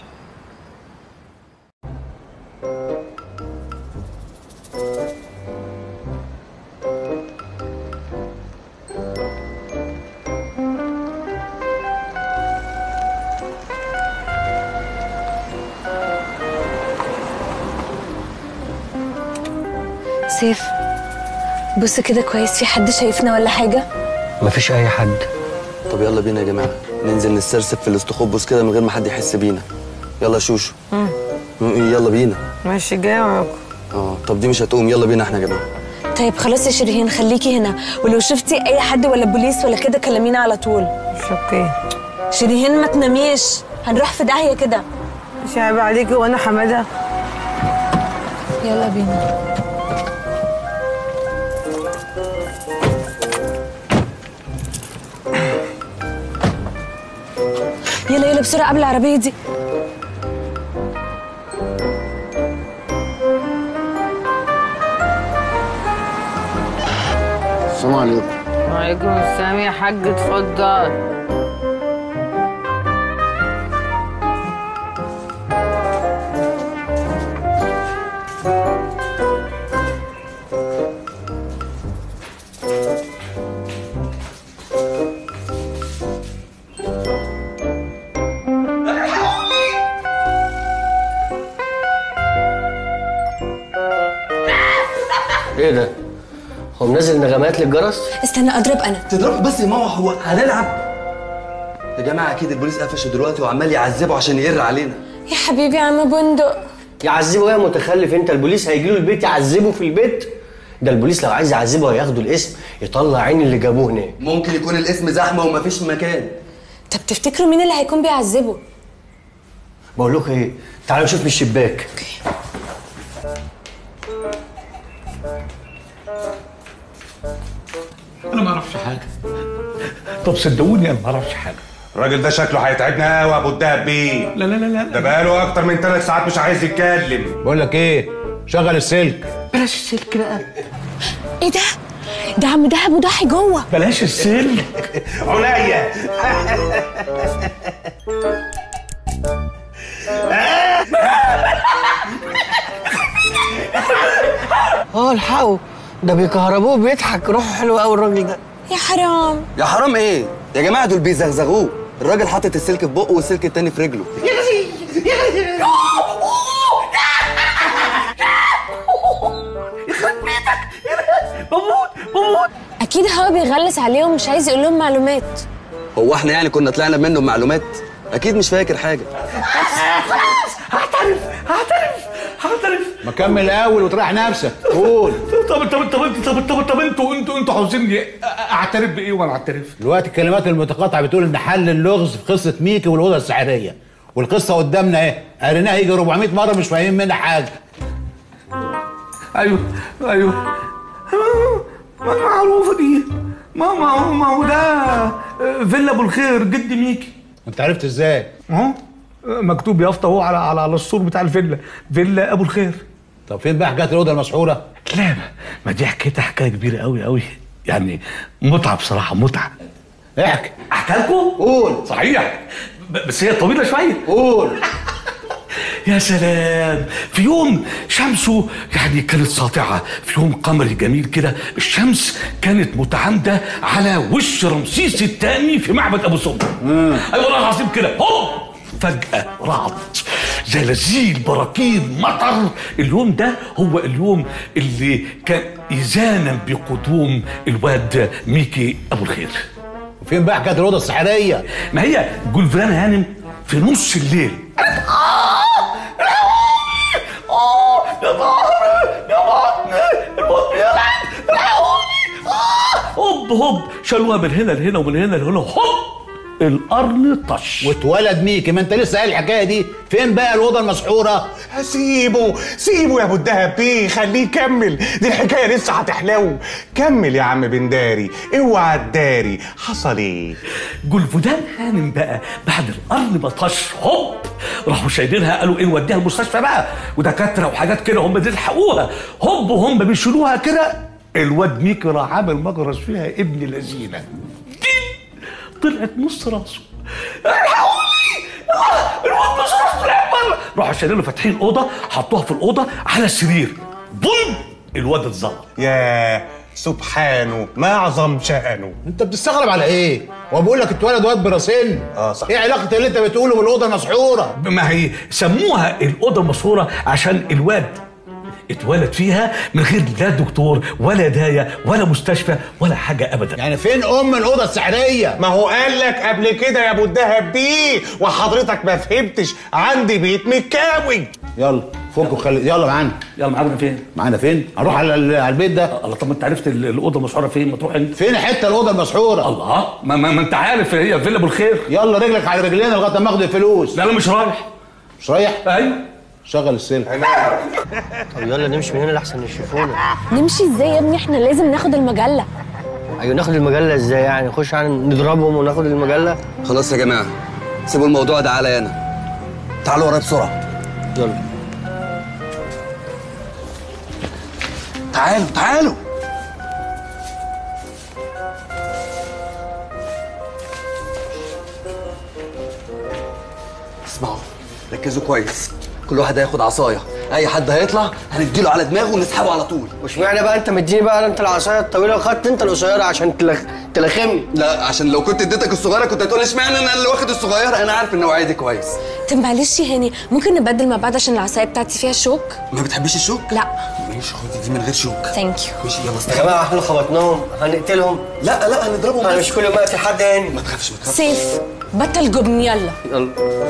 سيف بص كده كويس في حد شايفنا ولا حاجة مفيش أي حد طب يلا بينا يا جماعه ننزل نسترسب في الاستخبص كده من غير ما حد يحس بينا يلا يا شوشو مم. م- يلا بينا ماشي جاي وراكم اه طب دي مش هتقوم يلا بينا احنا يا جماعه طيب خلاص يا شيرين خليكي هنا ولو شفتي أي حد ولا بوليس ولا كده كلمينا على طول مش اوكي شيرين ما تناميش هنروح في داهية كده مش عيب عليكي وانا حماده يلا بينا يلا يلا بسرعة قبل العربية دي السلام عليكم وعليكم السلام يا حاج اتفضل هو منزل نغمات للجرس استنى اضرب انا تضرب بس يا ماما هو هنلعب يا جماعه اكيد البوليس قفشه دلوقتي وعمال يعذبه عشان يقر علينا يا حبيبي يا عم بندق يعذبه يا متخلف انت البوليس هيجي له البيت يعذبه في البيت ده البوليس لو عايز يعذبه هياخدوا الاسم يطلع عين اللي جابوه هناك ممكن يكون الاسم زحمه ومفيش مكان طب تفتكروا مين اللي هيكون بيعذبه بقول لكم ايه تعالوا نشوف من الشباك انا ما اعرفش حاجه طب صدقوني انا ما اعرفش حاجه الراجل ده شكله هيتعبنا قوي يا ابو الدهب بيه لا لا لا لا ده بقاله اكتر من ثلاث ساعات مش عايز يتكلم بقول لك ايه شغل السلك بلاش السلك بقى ايه ده ده عم دهب وضحي جوه بلاش السلك عليا اه الحقوا ده بيكهربوه بيضحك روحه حلوه قوي الراجل ده يا حرام يا حرام ايه يا جماعه دول بيزغزغوه الراجل حاطط السلك في بقه والسلك التاني في رجله اكيد هو بيغلس عليهم مش عايز يقول لهم معلومات هو احنا يعني كنا طلعنا منه بمعلومات اكيد مش فاكر حاجه هعترف هعترف هعترف ما كمل الاول وتريح نفسك قول طب طب طب انت طب طب طب انتوا انتوا انتوا عاوزيني اعترف بايه وانا اعترف؟ دلوقتي الكلمات المتقاطعه بتقول ان حل اللغز في قصه ميكي والاوضه السحريه والقصه قدامنا اهي قريناها يجي 400 مره مش فاهمين منها حاجه ايوه ايوه ما معروفه دي ما ما ما هو ده فيلا ابو الخير جد ميكي انت عرفت ازاي؟ اهو مكتوب يافطه اهو على على على السور بتاع الفيلا فيلا ابو الخير طب فين بقى حكايه الاوضه المسحوره؟ لا ما دي حكايتها حكايه كبيره قوي قوي يعني متعه بصراحه متعه احكي احكي لكم؟ قول صحيح ب- بس هي طويله شويه قول يا سلام في يوم شمسه يعني كانت ساطعة في يوم قمري جميل كده الشمس كانت متعامدة على وش رمسيس الثاني في معبد أبو سمبل أيوة والله العظيم كده هوب فجأة رعد زلازل براكين مطر اليوم ده هو اليوم اللي كان إذانا بقدوم الواد ميكي أبو الخير وفين بقى حكايه الاوضه السحريه؟ ما هي جولفران هانم في نص الليل يا ظهري يا بطني البطن يلعب الحقوني هوب هوب شالوها من هنا لهنا ومن هنا لهنا هوب القرن طش واتولد ميكي ما انت لسه قايل الحكايه دي فين بقى الاوضه المسحوره؟ سيبه سيبه يا ابو الدهب بيه خليه يكمل دي الحكايه لسه هتحلو كمل يا عم بنداري اوعى تداري حصل ايه جولفودان هانم بقى بعد القرن ما طش هوب راحوا شايلينها قالوا ايه نوديها المستشفى بقى ودكاتره وحاجات كده هم دي الحقوها هوب وهم بيشيلوها كده الواد ميكي راح عامل مجرس فيها ابن لذينه طلعت نص راسه الحقوني آه، الواد نص راسه طلع بره راحوا شايلينه فاتحين اوضه حطوها في الاوضه على السرير بوم الواد اتظلم يا سبحانه ما اعظم شأنه انت بتستغرب على ايه؟ هو بيقول لك اتولد واد براسين اه صح ايه علاقه اللي انت بتقوله بالاوضه المسحوره؟ ما هي سموها الأوضة المسحورة عشان الواد اتولد فيها من غير لا دكتور ولا داية ولا مستشفى ولا حاجة أبدا يعني فين ام الاوضه السحريه؟ ما هو قال لك قبل كده يا ابو الدهب بيه وحضرتك ما فهمتش عندي بيت متكاوي يلا فكوا خلي يلا معانا يلا معانا فين؟ معانا فين؟ هنروح على ال- على البيت ده الله طب ما انت عرفت ال- الأوضة المسحورة فين ما تروح انت فين حته الاوضه المسحوره؟ الله ما, ما, ما انت عارف هي فيلا ابو الخير يلا رجلك على رجلينا لغايه ما اخد الفلوس لا انا مش رايح مش رايح؟ ايوه شغل السلك طب يلا نمشي من هنا لحسن يشوفونا نمشي ازاي يا ابني احنا لازم ناخد المجله ايوه ناخد المجله ازاي يعني نخش يعني نضربهم وناخد المجله خلاص يا جماعه سيبوا الموضوع ده عليا انا تعالوا ورايا بسرعه يلا تعالوا تعالوا اسمعوا ركزوا كويس كل واحد هياخد عصايه اي حد هيطلع هنديله على دماغه ونسحبه على طول واشمعنى بقى انت مديني بقى انت العصايه الطويله وخدت انت القصيره عشان تلخ... تلخمني لا عشان لو كنت اديتك الصغيره كنت هتقول اشمعنى انا اللي واخد الصغيره انا عارف النوعيه دي كويس طب معلش يا هاني ممكن نبدل مع بعض عشان العصايه بتاعتي فيها شوك ما بتحبيش الشوك لا ماشي خدي دي من غير شوك ثانك يو ماشي يلا يا استنى جماعه احنا خبطناهم هنقتلهم لا لا هنضربهم انا بس. مش كل ما اقتل حد هاني ما تخافش ما تخافش سيف بطل جبن يلا يلا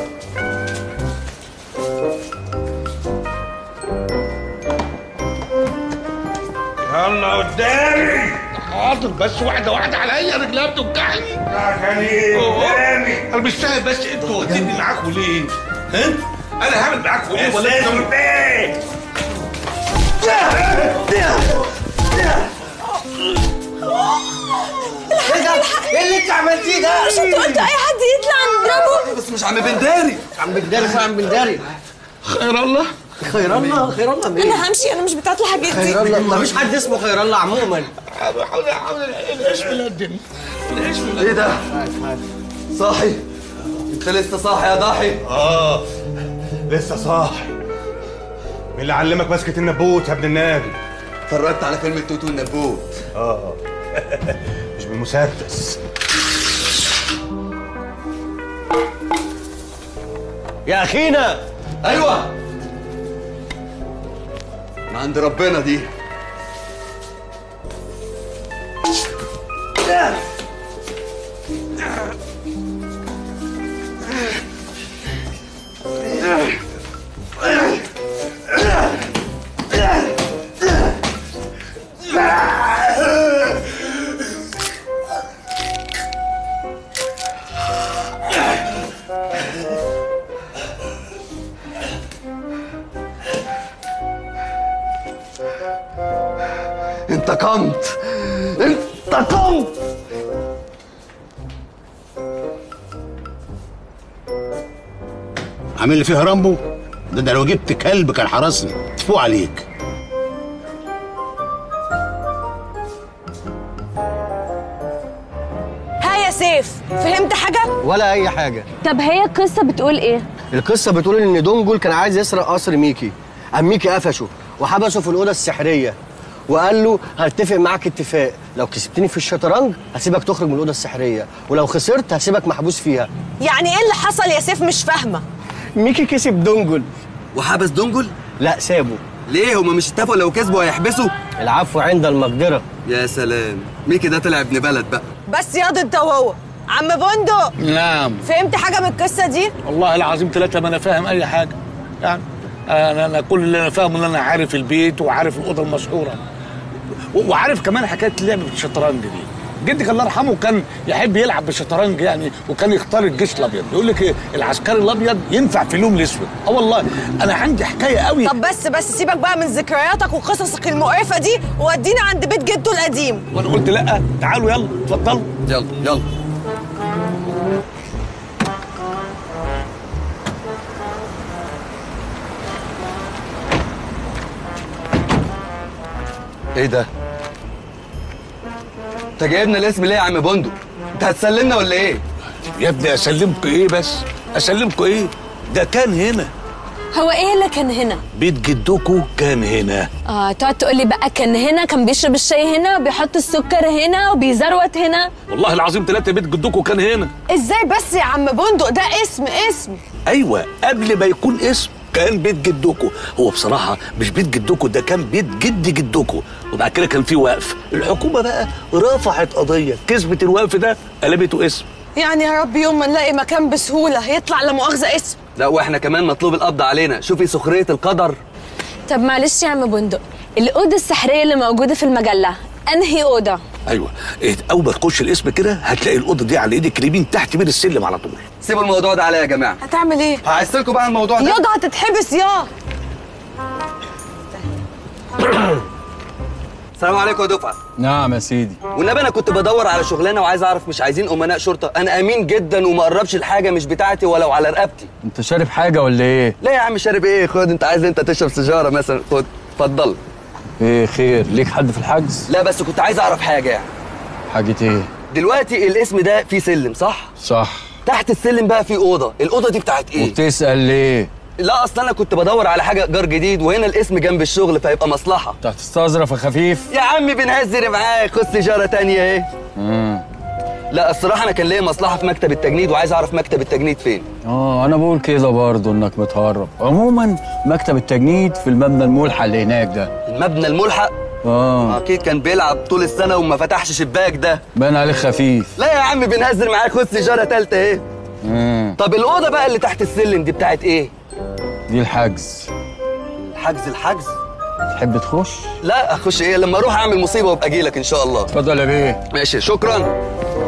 يلا قدامي حاضر بس واحده واحده عليا رجلها بتوجعني يا كريم قدامي انا مش فاهم بس انتوا واخديني معاكم ليه؟ ها؟ انا هعمل معاكم ايه ولا انتوا ايه؟ ايه اللي انت عملتيه ده؟ مش انتوا قلتوا اي حد يطلع نضربه بس مش عم بنداري عم بنداري خير عم بنداري خير الله خير الله خير الله مين؟ انا همشي انا مش بتاعت الحاجات دي خير الله مفيش حد اسمه خير الله عموما حاول حاول حاول العيش ملدن العيش ملدن ايه ده صاحي انت لسه صاحي يا ضاحي اه لسه صاحي مين اللي علمك مسكة النبوت يا ابن النبي؟ اتفرجت على فيلم التوت والنبوت اه مش بالمسدس يا اخينا ايوه من عند ربنا دي انتقمت انتقمت عامل لي فيها رامبو ده ده لو جبت كلب كان حرسني تفوق عليك ها يا سيف فهمت حاجه ولا اي حاجه طب هي القصه بتقول ايه القصه بتقول ان دونجل كان عايز يسرق قصر ميكي قام ميكي قفشه وحبسه في الاوضه السحريه وقال له هتفق معاك اتفاق لو كسبتني في الشطرنج هسيبك تخرج من الاوضه السحريه ولو خسرت هسيبك محبوس فيها يعني ايه اللي حصل يا سيف مش فاهمه ميكي كسب دونجل وحبس دونجل لا سابه ليه هما مش اتفقوا لو كسبوا هيحبسوا العفو عند المقدره يا سلام ميكي ده طلع ابن بلد بقى بس ياض انت وهو عم بندق نعم فهمت حاجه من القصه دي والله العظيم ثلاثة ما أنا فاهم أي حاجة يعني أنا أنا كل اللي أنا فاهمه إن أنا عارف البيت وعارف الأوضة المشهورة و- وعارف كمان حكاية اللعب بالشطرنج دي جدك الله يرحمه كان يحب يلعب بالشطرنج يعني وكان يختار الجيش الابيض يقول لك إيه العسكري الابيض ينفع في اللون الاسود اه والله انا عندي حكايه قوي طب بس بس سيبك بقى من ذكرياتك وقصصك المقرفه دي وودينا عند بيت جده القديم وانا قلت لا تعالوا يلا اتفضلوا يلا يلا ايه ده؟ انت جايبنا الاسم ليه يا عم بندق؟ انت هتسلمنا ولا ايه؟ يا ابني اسلمكم ايه بس اسلمكم ايه ده كان هنا هو ايه اللي كان هنا بيت جدكم كان هنا اه تقعد تقول لي بقى كان هنا كان بيشرب الشاي هنا وبيحط السكر هنا وبيزروت هنا والله العظيم ثلاثة بيت جدكم كان هنا ازاي بس يا عم بندق ده اسم اسم ايوه قبل ما يكون اسم كان بيت جدكم هو بصراحه مش بيت جدكم ده كان بيت جد جدكم وبعد كده كان في وقف الحكومه بقى رفعت قضيه كسبت الوقف ده قلبته اسم يعني يا رب يوم ما نلاقي مكان بسهوله يطلع لا مؤاخذه اسم لا واحنا كمان مطلوب القبض علينا شوفي سخرية القدر طب معلش يا عم بندق الاوضه السحريه اللي موجوده في المجله انهي اوضه ايوه إيه اول ما تخش الاسم كده هتلاقي الاوضه دي على ايدك اليمين تحت بير السلم على طول سيبوا الموضوع ده عليا يا جماعة هتعمل ايه هعسلكوا بقى الموضوع ده ياض هتتحبس يا السلام عليكم يا دفعة نعم يا سيدي والنبي انا كنت بدور على شغلانه وعايز اعرف مش عايزين امناء شرطه انا امين جدا وما قربش الحاجه مش بتاعتي ولو على رقبتي انت شارب حاجه ولا ايه لا يا عم شارب ايه خد انت عايز انت تشرب سيجاره مثلا خد اتفضل ايه خير ليك حد في الحجز لا بس كنت عايز اعرف حاجه يعني حاجه ايه دلوقتي الاسم ده فيه سلم صح صح تحت السلم بقى فيه اوضه الاوضه دي بتاعت ايه وبتسال ليه لا اصل انا كنت بدور على حاجه ايجار جديد وهنا الاسم جنب الشغل فيبقى مصلحه انت هتستظرف يا خفيف يا عمي بنهزر معاك خد سيجاره تانية اهي امم لا الصراحه انا كان ليا مصلحه في مكتب التجنيد وعايز اعرف مكتب التجنيد فين اه انا بقول كده برضه انك متهرب عموما مكتب التجنيد في المبنى الملحق اللي هناك ده المبنى الملحق اه اكيد كان بيلعب طول السنه وما فتحش شباك ده باين عليك خفيف لا يا عم بنهزر معاك خد سيجاره تالتة اهي امم طب الاوضه بقى اللي تحت السلم دي بتاعت ايه دي الحجز الحجز الحجز تحب تخش لا اخش ايه لما اروح اعمل مصيبه وابقى اجي لك ان شاء الله اتفضل يا بيه ماشي شكرا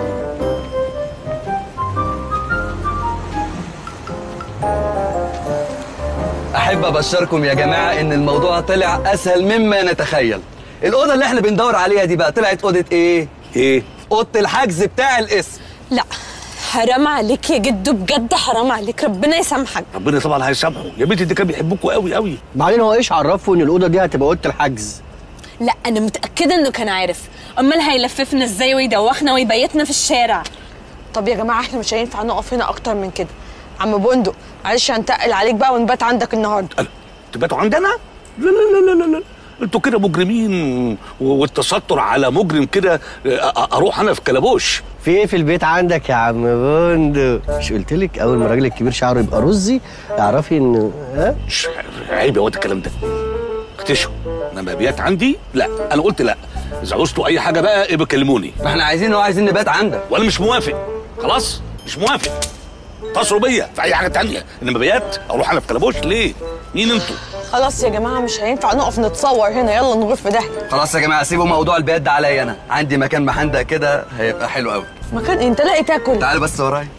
احب ابشركم يا جماعه ان الموضوع طلع اسهل مما نتخيل الاوضه اللي احنا بندور عليها دي بقى طلعت اوضه ايه ايه اوضه الحجز بتاع الاسم لا حرام عليك يا جدو بجد حرام عليك ربنا يسامحك ربنا طبعا هيسامحه يا بنتي دي كان بيحبكوا قوي قوي بعدين هو ايش عرفه ان الاوضه دي هتبقى اوضه الحجز لا انا متاكده انه كان عارف امال هيلففنا ازاي ويدوخنا ويبيتنا في الشارع طب يا جماعه احنا مش هينفع نقف هنا اكتر من كده عم بندق معلش هنتقل عليك بقى ونبات عندك النهارده تباتوا عندنا لا لا لا لا لا انتوا كده مجرمين و- والتستر على مجرم كده أ- أ- اروح انا في كلبوش في ايه في البيت عندك يا عم بندق مش قلت لك اول ما الراجل الكبير شعره يبقى رزي اعرفي ان ها مش عيب يا واد الكلام ده اكتشفوا انما بيات عندي لا انا قلت لا اذا عوزتوا اي حاجه بقى ابقى كلموني ما احنا عايزين هو عايزين نبات عندك وانا مش موافق خلاص مش موافق اتصلوا بيا في اي حاجه تانية انما بيات اروح انا في كلبوش ليه مين انتوا خلاص يا جماعه مش هينفع نقف نتصور هنا يلا نغير في داهيه خلاص يا جماعه سيبوا موضوع البيات ده عليا انا عندي مكان محندق كده هيبقى حلو قوي مكان إيه؟ انت لاقي تاكل تعال بس ورايا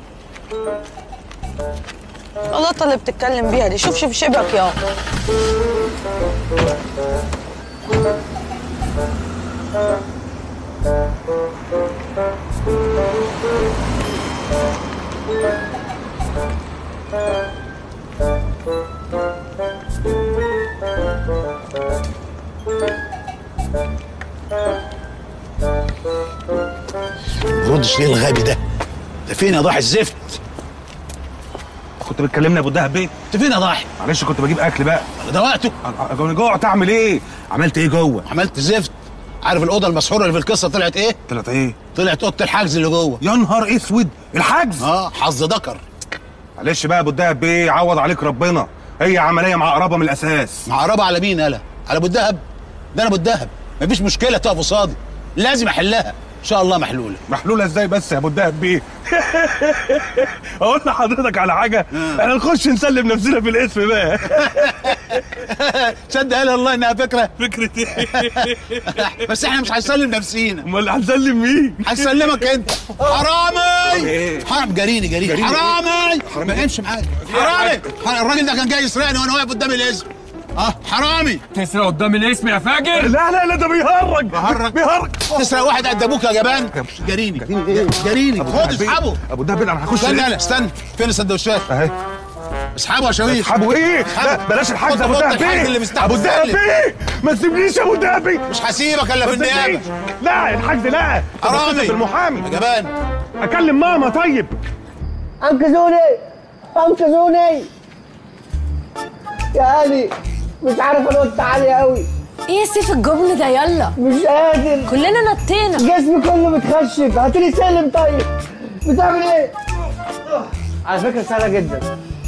اللقطه اللي بتتكلم بيها دي شوف شوف شبك يا ردش ليه الغبي ده ده فين يا ضاحي الزفت كنت بتكلمني يا ابو الدهب بيه انت فين يا ضاحي معلش كنت بجيب اكل بقى ده وقته انا جوعت اعمل ايه عملت ايه جوه عملت زفت عارف الاوضه المسحوره اللي في القصه طلعت ايه طلعت ايه طلعت اوضه الحجز اللي جوه يا نهار اسود الحجز اه حظ ذكر معلش بقى يا ابو الدهب بيه عوض عليك ربنا هي عمليه معقربه من الاساس معقربه على مين يالا على ابو الدهب ده انا ابو الدهب مفيش مشكله تقف قصادي لازم احلها ان شاء الله محلوله محلوله ازاي بس يا ابو الدهب بيه اقول لحضرتك على حاجه احنا نخش نسلم نفسنا في الاسم بقى تصدق قال الله انها فكره فكره ايه بس احنا مش هنسلم نفسينا امال هنسلم مين هنسلمك انت حرامي إيه؟ حرام جريني جريني جريني إيه؟ حرامي حرامي ما يمشي معاك حرامي الراجل ده كان جاي يسرقني وانا واقف قدام الاسم اه حرامي تسرق قدام الاسم يا فاجر لا لا لا ده بيهرج بيهرج بيهرج تسرق واحد قد ابوك يا جبان جريني جريني أبو خد الدهب بيه. اسحبه ابو الدهب بيه انا هخش استنى الاسم. انا استنى فين السندوتشات اهي اسحبه يا شويش اسحبوا ايه؟ لا بلاش الحجز يا ابو الدهب الحجز اللي بيه مستحمل ابو الدهب بيه ما تسيبنيش يا ابو الدهب بيه مش هسيبك الا في ما تسيبنيش. النيابه لا الحجز لا طب حرامي. اتصل بالمحامي يا جبان اكلم ماما طيب انقذوني انقذوني يا علي مش عارف انط عالي قوي ايه يا سيف الجبن ده يلا مش قادر كلنا نطينا جسمي كله متخشب هاتلي سلم طيب بتعمل ايه؟ على فكرة سهلة جدا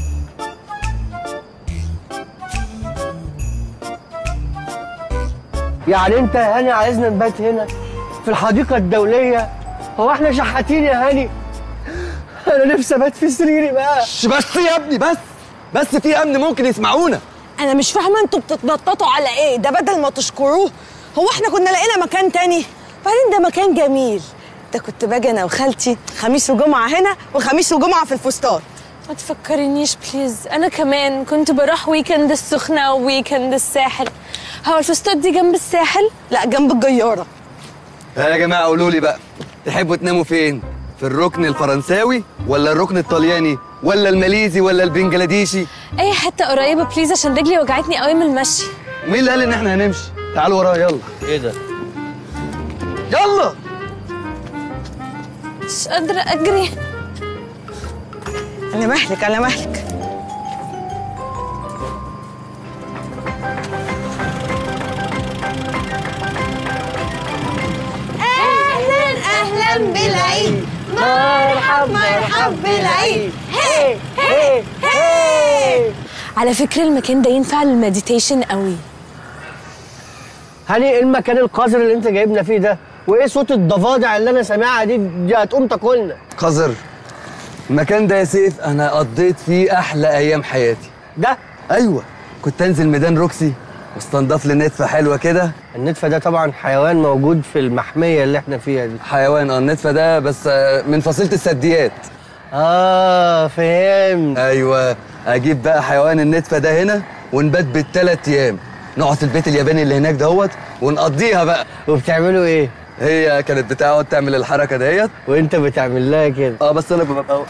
يعني انت يا هاني عايزنا نبات هنا في الحديقة الدولية هو احنا شحاتين يا هاني انا نفسي ابات في سريري بقى بس يا ابني بس بس في امن ممكن يسمعونا انا مش فاهمه انتوا بتتنططوا على ايه ده بدل ما تشكروه هو احنا كنا لقينا مكان تاني بعدين ده مكان جميل ده كنت باجي انا وخالتي خميس وجمعه هنا وخميس وجمعه في الفستان ما تفكرنيش بليز انا كمان كنت بروح ويكند السخنه وويكند الساحل هو الفستاد دي جنب الساحل لا جنب الجياره ها يا جماعه قولوا لي بقى تحبوا تناموا فين في الركن الفرنساوي ولا الركن الطلياني ولا الماليزي ولا البنجلاديشي اي حته قريبه بليز عشان رجلي وجعتني قوي من المشي مين اللي قال ان احنا هنمشي تعالوا ورايا يلا ايه ده؟ يلا مش قادره اجري انا مهلك انا مهلك اهلا بالعيد مرحب مرحب بالعيد هي هي هي على فكرة المكان ده ينفع للمديتيشن قوي هاني ايه المكان القذر اللي انت جايبنا فيه ده وايه صوت الضفادع اللي انا سامعها دي دي هتقوم تاكلنا قذر المكان ده يا سيف انا قضيت فيه احلى ايام حياتي ده ايوه كنت انزل ميدان روكسي واستنضف لي نتفه حلوه كده النتفه ده طبعا حيوان موجود في المحميه اللي احنا فيها دي حيوان اه النتفه ده بس آه، من فصيله الثدييات اه فهمت ايوه اجيب بقى حيوان النتفه ده هنا ونبات بالثلاث ايام نقعد في البيت الياباني اللي هناك دهوت ونقضيها بقى وبتعملوا ايه هي كانت بتقعد تعمل الحركه دهيت وانت بتعمل لها كده اه بس انا ببقى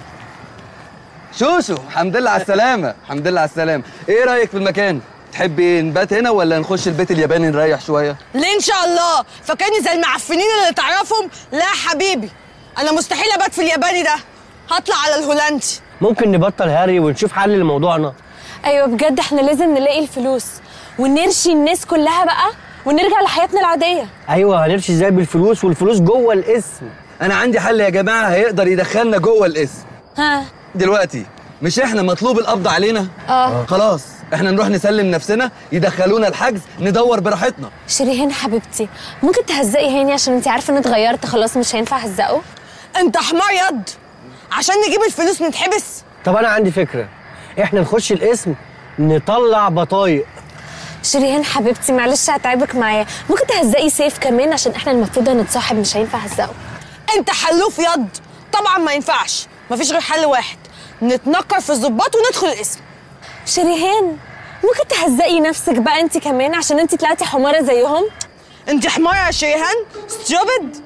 شوشو الحمد لله على السلامه الحمد لله على السلامه ايه رايك في المكان تحبي نبات هنا ولا نخش البيت الياباني نريح شويه ليه ان شاء الله فاكرني زي المعفنين اللي تعرفهم لا يا حبيبي انا مستحيل ابات في الياباني ده هطلع على الهولندي ممكن نبطل هري ونشوف حل لموضوعنا ايوه بجد احنا لازم نلاقي الفلوس ونرشي الناس كلها بقى ونرجع لحياتنا العادية ايوه هنمشي ازاي بالفلوس والفلوس جوه الاسم انا عندي حل يا جماعه هيقدر يدخلنا جوه الاسم ها دلوقتي مش احنا مطلوب القبض علينا اه خلاص احنا نروح نسلم نفسنا يدخلونا الحجز ندور براحتنا شيرين حبيبتي ممكن تهزقي هاني عشان انت عارفه اني اتغيرت خلاص مش هينفع اهزقه انت حمار يد عشان نجيب الفلوس نتحبس طب انا عندي فكره احنا نخش الاسم نطلع بطايق شيرين حبيبتي معلش هتعبك معايا ممكن تهزقي سيف كمان عشان احنا المفروض هنتصاحب مش هينفع اهزقه انت حلوف يد طبعا ما ينفعش مفيش غير حل واحد نتنكر في الظباط وندخل الاسم شريهان ممكن تهزقي نفسك بقى انت كمان عشان انت طلعتي حماره زيهم انت حماره يا شريهان ستوبد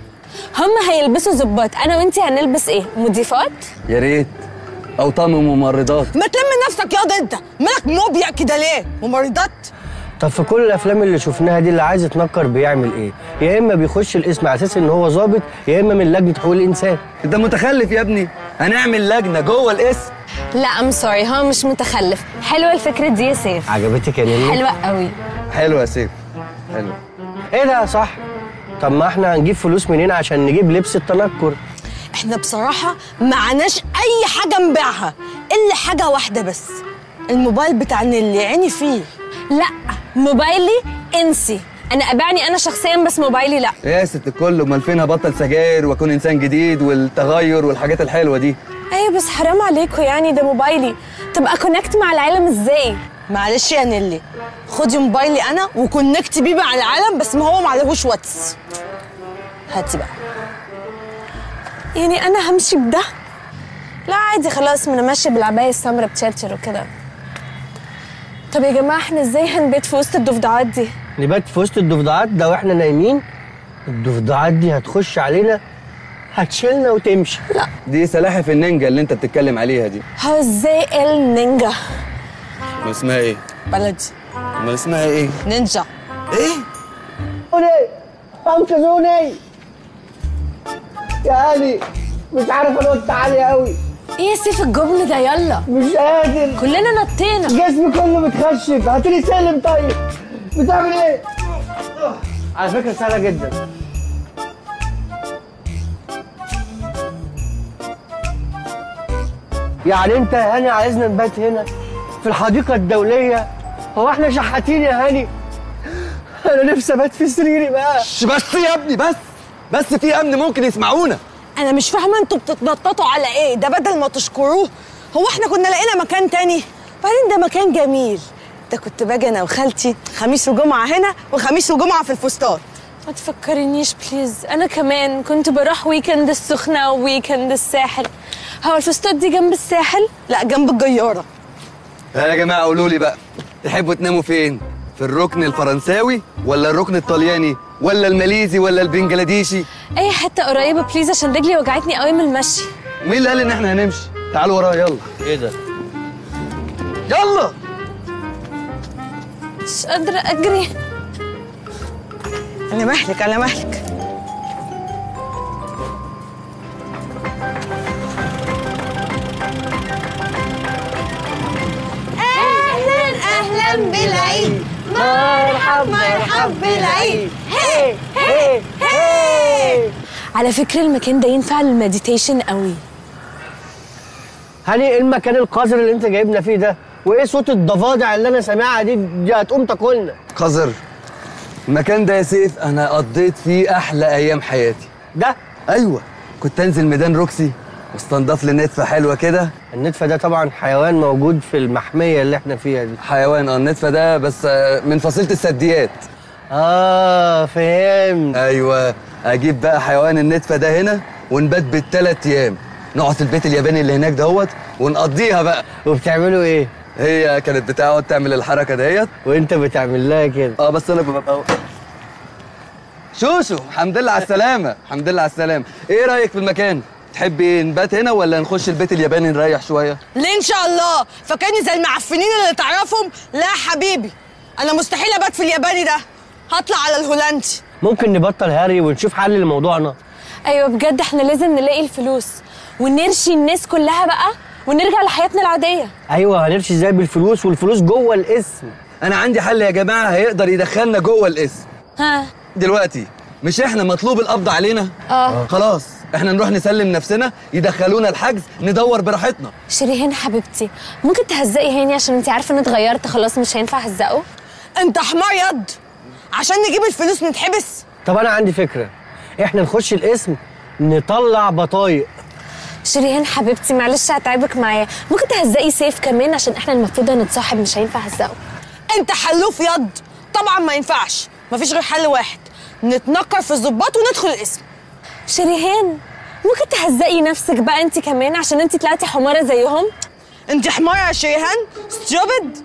هم هيلبسوا ظباط انا وانت هنلبس ايه مضيفات يا ريت او طقم ممرضات ما تلم نفسك ياض انت مالك موبيا كده ليه ممرضات طب في كل الافلام اللي شفناها دي اللي عايز يتنكر بيعمل ايه يا اما بيخش الاسم على اساس ان هو ظابط يا اما من لجنه حقوق الانسان انت متخلف يا ابني هنعمل لجنه جوه الاسم لا ام سوري هو مش متخلف حلوه الفكره دي يا سيف عجبتك يا نيلي حلوه قوي حلو يا سيف حلو ايه ده صح طب ما احنا هنجيب فلوس منين عشان نجيب لبس التنكر احنا بصراحة معناش أي حاجة نبيعها إلا حاجة واحدة بس الموبايل بتاع نيلي عيني فيه لا موبايلي انسي انا ابعني انا شخصيا بس موبايلي لا يا ست الكل امال فين هبطل سجاير واكون انسان جديد والتغير والحاجات الحلوه دي ايوه بس حرام عليكم يعني ده موبايلي تبقى كونكت مع العالم ازاي معلش يا نيلي خدي موبايلي أنا وكونكت بيه مع العالم بس ما هو معلهوش واتس هاتي بقى يعني انا همشي بده لا عادي خلاص ما انا ماشيه بالعبايه السمراء بتشرشر وكده طب يا جماعه احنا ازاي هنبيت في وسط الضفدعات دي نبات في وسط الضفدعات ده واحنا نايمين الضفدعات دي هتخش علينا هتشيلنا وتمشي لا دي سلاحف النينجا اللي انت بتتكلم عليها دي هو ازاي النينجا امال اسمها ايه بلدي امال اسمها ايه نينجا ايه انقذوني انقذوني يا هاني مش عارف انط عالي قوي ايه يا سيف الجبن ده يلا مش قادر كلنا نطينا جسمي كله متخشب هاتولي سلم طيب بتعمل ايه على فكره سهله جدا يعني انت يا هاني عايزنا نبات هنا في الحديقه الدوليه هو احنا شحاتين يا هاني انا نفسي ابات في سريري بقى بس يا ابني بس بس في امن ممكن يسمعونا أنا مش فاهمة أنتوا بتتنططوا على إيه ده بدل ما تشكروه هو إحنا كنا لقينا مكان تاني بعدين ده مكان جميل ده كنت باجي أنا وخالتي خميس وجمعة هنا وخميس وجمعة في الفستان ما تفكرنيش بليز انا كمان كنت بروح ويكند السخنه وويكند الساحل هو الفستق دي جنب الساحل لا جنب الجيارة يا جماعه قولوا لي بقى تحبوا تناموا فين في الركن الفرنساوي ولا الركن الطلياني ولا الماليزي ولا البنجلاديشي اي حته قريبه بليز عشان رجلي وجعتني قوي من المشي مين اللي قال ان احنا هنمشي تعالوا ورايا يلا ايه ده يلا مش قادره اجري على مهلك على مهلك اهلا اهلا بالعيد مرحب مرحب بالعيد هي هي هي على فكره المكان ده ينفع للمديتيشن قوي هاني ايه المكان القذر اللي انت جايبنا فيه ده وايه صوت الضفادع اللي انا سامعها دي دي هتقوم تاكلنا قذر المكان ده يا سيف انا قضيت فيه احلى ايام حياتي ده ايوه كنت انزل ميدان روكسي واستنضف لي نتفه حلوه كده النتفه ده طبعا حيوان موجود في المحميه اللي احنا فيها دي حيوان اه النتفه ده بس آه، من فصيله الثدييات اه فهمت ايوه اجيب بقى حيوان النتفه ده هنا ونبات بالثلاث ايام نقعد في البيت الياباني اللي هناك دهوت ونقضيها بقى وبتعملوا ايه هي كانت بتقعد تعمل الحركه دهيت وانت بتعمل لها كده اه بس انا ببقى شوشو الحمد لله على السلامه الحمد لله على السلامه ايه رايك في المكان تحبي نبات هنا ولا نخش البيت الياباني نريح شويه ليه ان شاء الله فاكرني زي المعفنين اللي تعرفهم لا يا حبيبي انا مستحيل ابات في الياباني ده هطلع على الهولندي ممكن نبطل هاري ونشوف حل لموضوعنا ايوه بجد احنا لازم نلاقي الفلوس ونرشي الناس كلها بقى ونرجع لحياتنا العاديه ايوه هنمشي ازاي بالفلوس والفلوس جوه الاسم انا عندي حل يا جماعه هيقدر يدخلنا جوه الاسم ها دلوقتي مش احنا مطلوب القبض علينا اه خلاص احنا نروح نسلم نفسنا يدخلونا الحجز ندور براحتنا شيريهان حبيبتي ممكن تهزقي هاني عشان انت عارفه اني اتغيرت خلاص مش هينفع اهزقه انت حمار يض عشان نجيب الفلوس نتحبس طب انا عندي فكره احنا نخش الاسم نطلع بطايق شيريهان حبيبتي معلش هتعبك معايا ممكن تهزقي سيف كمان عشان احنا المفروض هنتصاحب مش هينفع اهزقه انت حلوف يض طبعا ما ينفعش مفيش غير حل واحد نتنكر في الظباط وندخل الاسم شيريهان ممكن تهزقي نفسك بقى انت كمان عشان انت طلعتي حماره زيهم انت حماره يا شيريهان ستوبد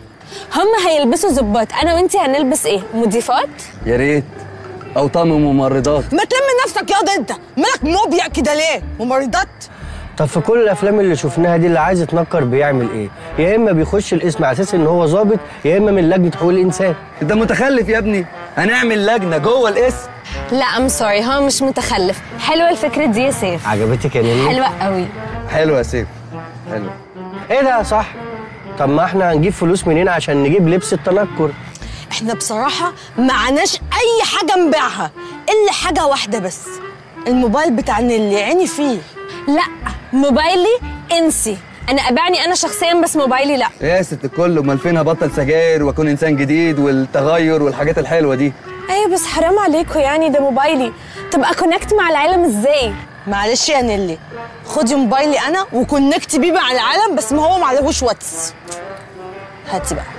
هم هيلبسوا ظباط انا وانت هنلبس ايه مضيفات يا ريت او طقم ممرضات ما تلم نفسك ياض انت مالك موبيا كده ليه ممرضات طب في كل الافلام اللي شفناها دي اللي عايز يتنكر بيعمل ايه يا اما بيخش الاسم على اساس ان هو ظابط يا اما من لجنه حقوق الانسان انت متخلف يا ابني هنعمل لجنه جوه الاسم لا ام سوري هو مش متخلف حلوه الفكره دي يا سيف عجبتك يا نيني حلوه قوي حلو يا سيف حلو ايه ده صح طب ما احنا هنجيب فلوس منين عشان نجيب لبس التنكر احنا بصراحة معناش أي حاجة نبيعها إلا حاجة واحدة بس الموبايل بتاع اللي عيني فيه لا موبايلي انسي انا ابعني انا شخصيا بس موبايلي لا يا ست الكل امال فين هبطل سجاير واكون انسان جديد والتغير والحاجات الحلوه دي ايوه بس حرام عليكم يعني ده موبايلي تبقى كونكت مع العالم ازاي معلش يا نيلي خدي موبايلي أنا وكونكت بيه مع العالم بس ما هو معلهوش واتس هاتي بقى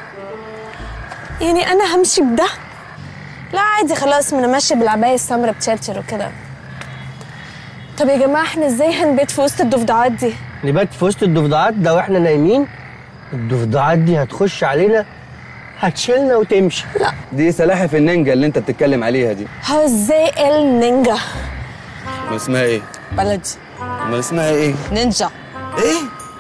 يعني انا همشي بده لا عادي خلاص ما انا ماشيه بالعبايه السمراء بتشرشر وكده طب يا جماعه احنا ازاي هنبيت في وسط الضفدعات دي نبات في وسط الضفدعات ده واحنا نايمين الضفدعات دي هتخش علينا هتشيلنا وتمشي لا دي سلاحف النينجا اللي انت بتتكلم عليها دي هو ازاي النينجا امال اسمها ايه بلدي امال اسمها ايه نينجا ايه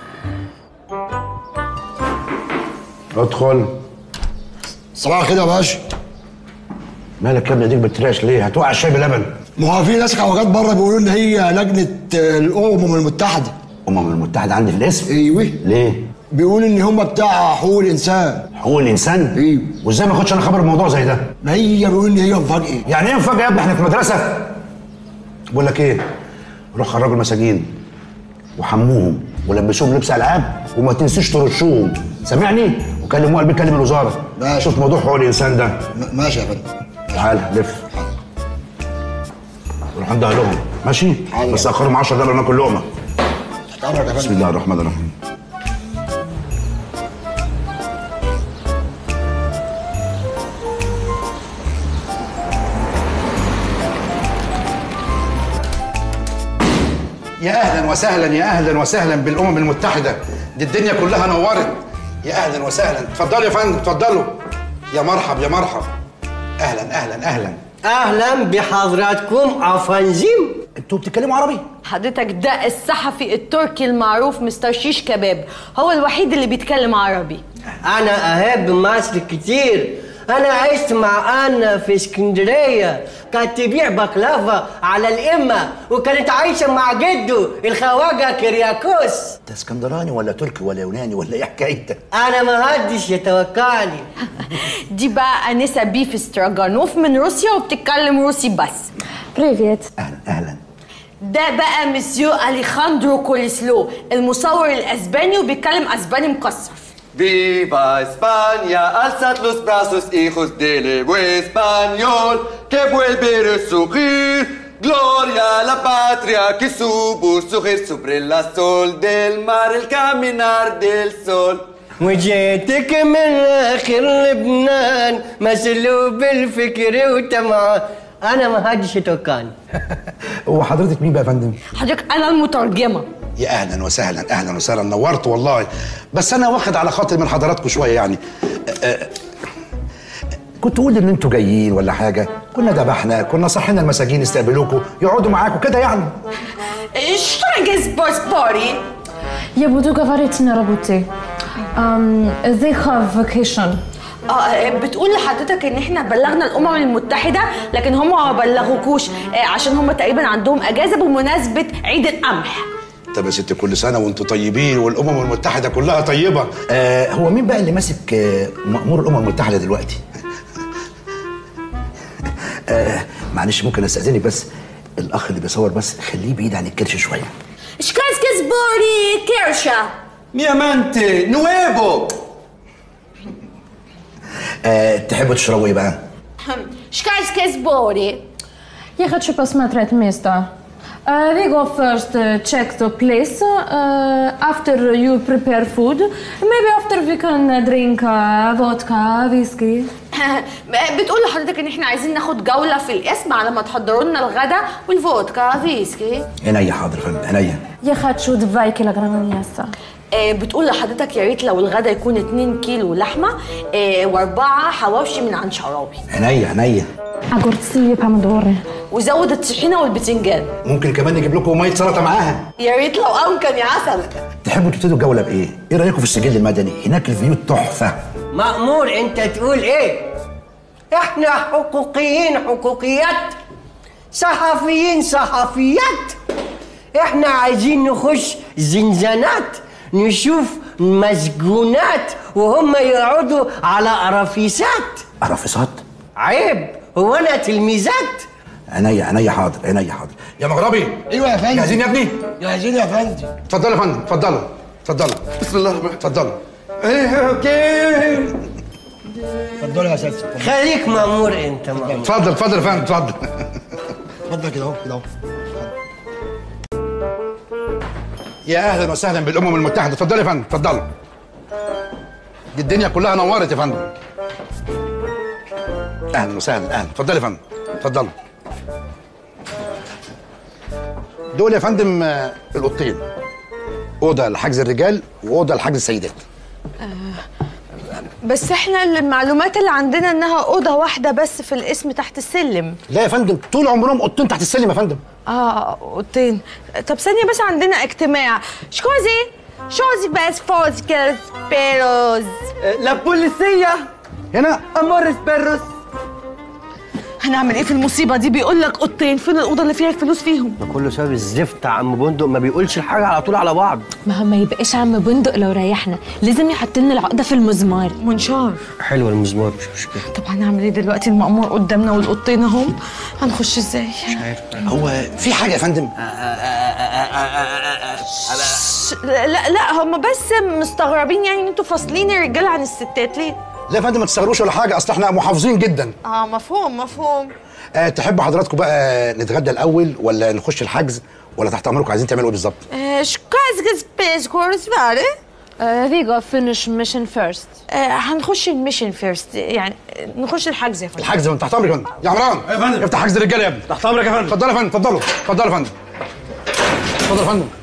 ادخل صباح الخير يا باشا مالك يا ابني ديك بتراش ليه هتوقع الشاي بلبن ما هو في ناس حواجات بره بيقولوا ان هي لجنه آه، الامم المتحده الامم المتحده عندي في الاسم ايوه ليه بيقولوا ان هم بتاع حقوق الانسان حقوق الانسان ايوه وازاي ما اخدش انا خبر بموضوع زي ده ما هي بيقولوا ان هي مفاجاه يعني ايه مفاجاه يا ابني احنا في مدرسه بقول لك ايه روح خرجوا المساجين وحموهم ولبسوهم لبس العاب وما تنسيش ترشوهم سامعني وكلموا قلبي كلم الوزاره ماشي. شوف موضوع حقوق الانسان ده م- ماشي يا فندم تعال لف روح عند اهلهم ماشي حاضر. بس اخرهم 10 دقايق ناكل لقمه تحت امرك يا بسم فندم الله الرحمن الرحيم يا اهلا وسهلا يا اهلا وسهلا بالامم المتحده دي الدنيا كلها نورت يا اهلا وسهلا اتفضلوا يا فندم اتفضلوا يا مرحب يا مرحب اهلا اهلا اهلا اهلا بحضراتكم افنزيم انتوا بتتكلموا عربي حضرتك ده الصحفي التركي المعروف مستر شيش كباب هو الوحيد اللي بيتكلم عربي انا احب مصر كتير انا عشت مع انا في اسكندريه كانت تبيع بقلافه على الامه وكانت عايشه مع جده الخواجه كرياكوس انت اسكندراني ولا تركي ولا يوناني ولا ايه حكايتك انا ما حدش يتوقعني دي بقى انسه بيف استراجانوف من روسيا وبتتكلم روسي بس بريفيت اهلا ده بقى مسيو اليخاندرو كوليسلو المصور الاسباني وبيتكلم اسباني مكسر Viva España, alzad los brazos, hijos del Evo español, que vuelve a resurgir. Gloria a la patria que supo surgir sobre la sol del mar, el caminar del sol. وجيتك من اخر لبنان مسلوب الفكر وتمام انا ما هادي شتوكان هو حضرتك مين بقى يا فندم؟ حضرتك انا المترجمه يا اهلا وسهلا اهلا وسهلا نورت والله بس انا واخد على خاطر من حضراتكم شويه يعني أه، أه، كنت تقول ان انتوا جايين ولا حاجه كنا ذبحنا كنا صحينا المساجين يستقبلوكوا يقعدوا معاكم كده يعني Strongest boss body. Я буду говорить на работе. Um, they have vacation. اه بتقول لحضرتك ان احنا بلغنا الامم المتحده لكن هم ما بلغوكوش آه، عشان هم تقريبا عندهم اجازه بمناسبه عيد القمح طب يا ست كل سنه وانتم طيبين والامم المتحده كلها طيبه آه هو مين بقى اللي ماسك آه مأمور الامم المتحده دلوقتي؟ آه معلش ممكن استاذنك بس الاخ اللي بيصور بس خليه بعيد عن الكرش شويه شكاسكس بوري كيرشا Niamante, nuevo. آه تحبوا تشربوا ايه بقى؟ Шкальское сборе. Я хочу посмотреть место. Uh, we go first uh, check the place. Uh, after you prepare food, maybe after we can uh, drink uh, vodka, whiskey. بتقول لحضرتك ان احنا عايزين ناخد جوله في القسم على ما تحضروا لنا الغدا والفودكا فيسكي عينيا حاضر يا فندم عينيا Я хочу 2 килограмма мяса. آه، بتقول لحضرتك يا ريت لو الغدا يكون 2 كيلو لحمه آه، واربعه حواوشي من عند شعراوي عينيا عينيا огурцы, помидоры. وزود الطحينه والبتنجان ممكن كمان نجيب لكم ميه سلطه معاها يا ريت لو امكن يا عسل تحبوا تبتدوا الجوله بايه؟ ايه رايكم في السجل المدني؟ هناك الفيو تحفه مأمور انت تقول ايه احنا حقوقيين حقوقيات صحفيين صحفيات احنا عايزين نخش زنزانات نشوف مسجونات وهم يقعدوا على قرافيسات قرافيسات عيب هو انا تلميذات عينيا عينيا حاضر عينيا حاضر يا مغربي ايوه يا فندم جاهزين يا ابني جاهزين يا فندم اتفضلوا يا فندم اتفضلوا اتفضلوا بسم الله الرحمن اتفضلوا اوكي اتفضلوا يا سيدي خليك مأمور انت مأمور اتفضل اتفضل يا فندم اتفضل اتفضل كده اهو كده اهو يا اهلا وسهلا بالامم المتحده اتفضلوا يا فندم اتفضلوا دي الدنيا كلها نورت يا فندم اهلا وسهلا اهلا اتفضلوا يا فندم اتفضلوا دول يا فندم آه، الاوضتين اوضه لحجز الرجال واوضه لحجز السيدات بس احنا المعلومات اللي عندنا انها اوضه واحده بس في القسم تحت السلم لا يا فندم طول عمرهم اوضتين تحت السلم يا فندم اه اوضتين طب ثانيه بس عندنا اجتماع شكوزي شوزي بس فوزكس بيروز لا بوليسية هنا امورس بيروس هنعمل ايه في المصيبه دي بيقول لك اوضتين فين الاوضه اللي فيها الفلوس فيهم ده كله سبب الزفت عم بندق ما بيقولش الحاجة على طول على بعض ما هو ما يبقاش عم بندق لو ريحنا لازم يحط لنا العقده في المزمار منشار حلو المزمار مش مشكلة طب هنعمل ايه دلوقتي المأمور قدامنا والاوضتين اهم هنخش ازاي مش عارف هو في حاجه يا فندم لا لا, لا هم بس مستغربين يعني ان انتوا فاصلين الرجاله عن الستات ليه لا يا فندم ما تستغروش ولا حاجه اصل احنا محافظين جدا اه مفهوم مفهوم أه تحبوا حضراتكم بقى نتغدى الاول ولا نخش الحجز ولا تحت امركم عايزين تعملوا ايه بالظبط شكازجز بيسكورس باري we go finish mission first. هنخش الميشن فيرست يعني نخش الحجز يا فندم الحجز من تحت امرك يا فندم يا عمران يا فندم افتح حجز الرجاله يا ابني تحت امرك يا فندم اتفضلوا يا فندم اتفضلوا اتفضلوا يا فندم اتفضل يا فندم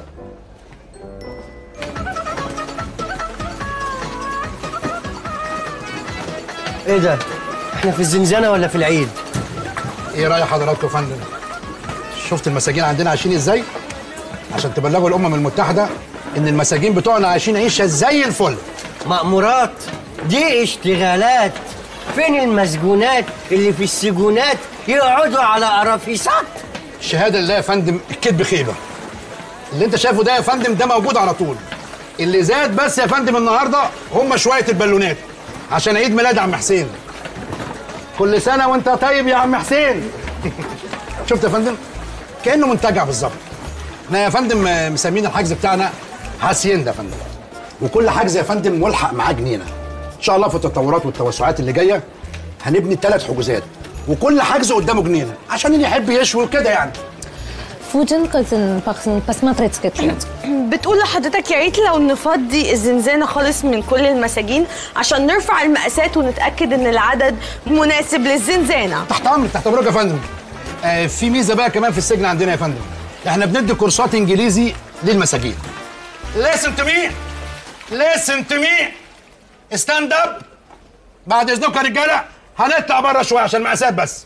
ايه ده؟ احنا في الزنزانة ولا في العيد؟ ايه راي حضراتكم يا فندم شفت المساجين عندنا عايشين ازاي عشان تبلغوا الامم المتحده ان المساجين بتوعنا عايشين عيشه زي الفل مأمورات دي اشتغالات فين المسجونات اللي في السجونات يقعدوا على قرافيسات شهاده لله يا فندم الكذب خيبه اللي انت شايفه ده يا فندم ده موجود على طول اللي زاد بس يا فندم النهارده هم شويه البالونات عشان عيد ميلاد عم حسين كل سنه وانت طيب يا عم حسين شفت يا فندم كانه منتجع بالظبط احنا يا فندم آه، مسمين الحجز بتاعنا هاسيندا يا فندم وكل حجز يا فندم ملحق معاه جنينه ان شاء الله في التطورات والتوسعات اللي جايه هنبني ثلاث حجوزات وكل حجز قدامه جنينه عشان اللي يحب يشوي وكده يعني Фуджин кызын пахсын посмотреть кеткен. بتقول لحضرتك يا ريت لو نفضي الزنزانه خالص من كل المساجين عشان نرفع المقاسات ونتاكد ان العدد مناسب للزنزانه تحت امرك تحت امرك يا فندم آه في ميزه بقى كمان في السجن عندنا يا فندم احنا بندي كورسات انجليزي للمساجين listen to me listen to me stand up بعد اذنكم يا رجاله هنطلع بره شويه عشان المقاسات بس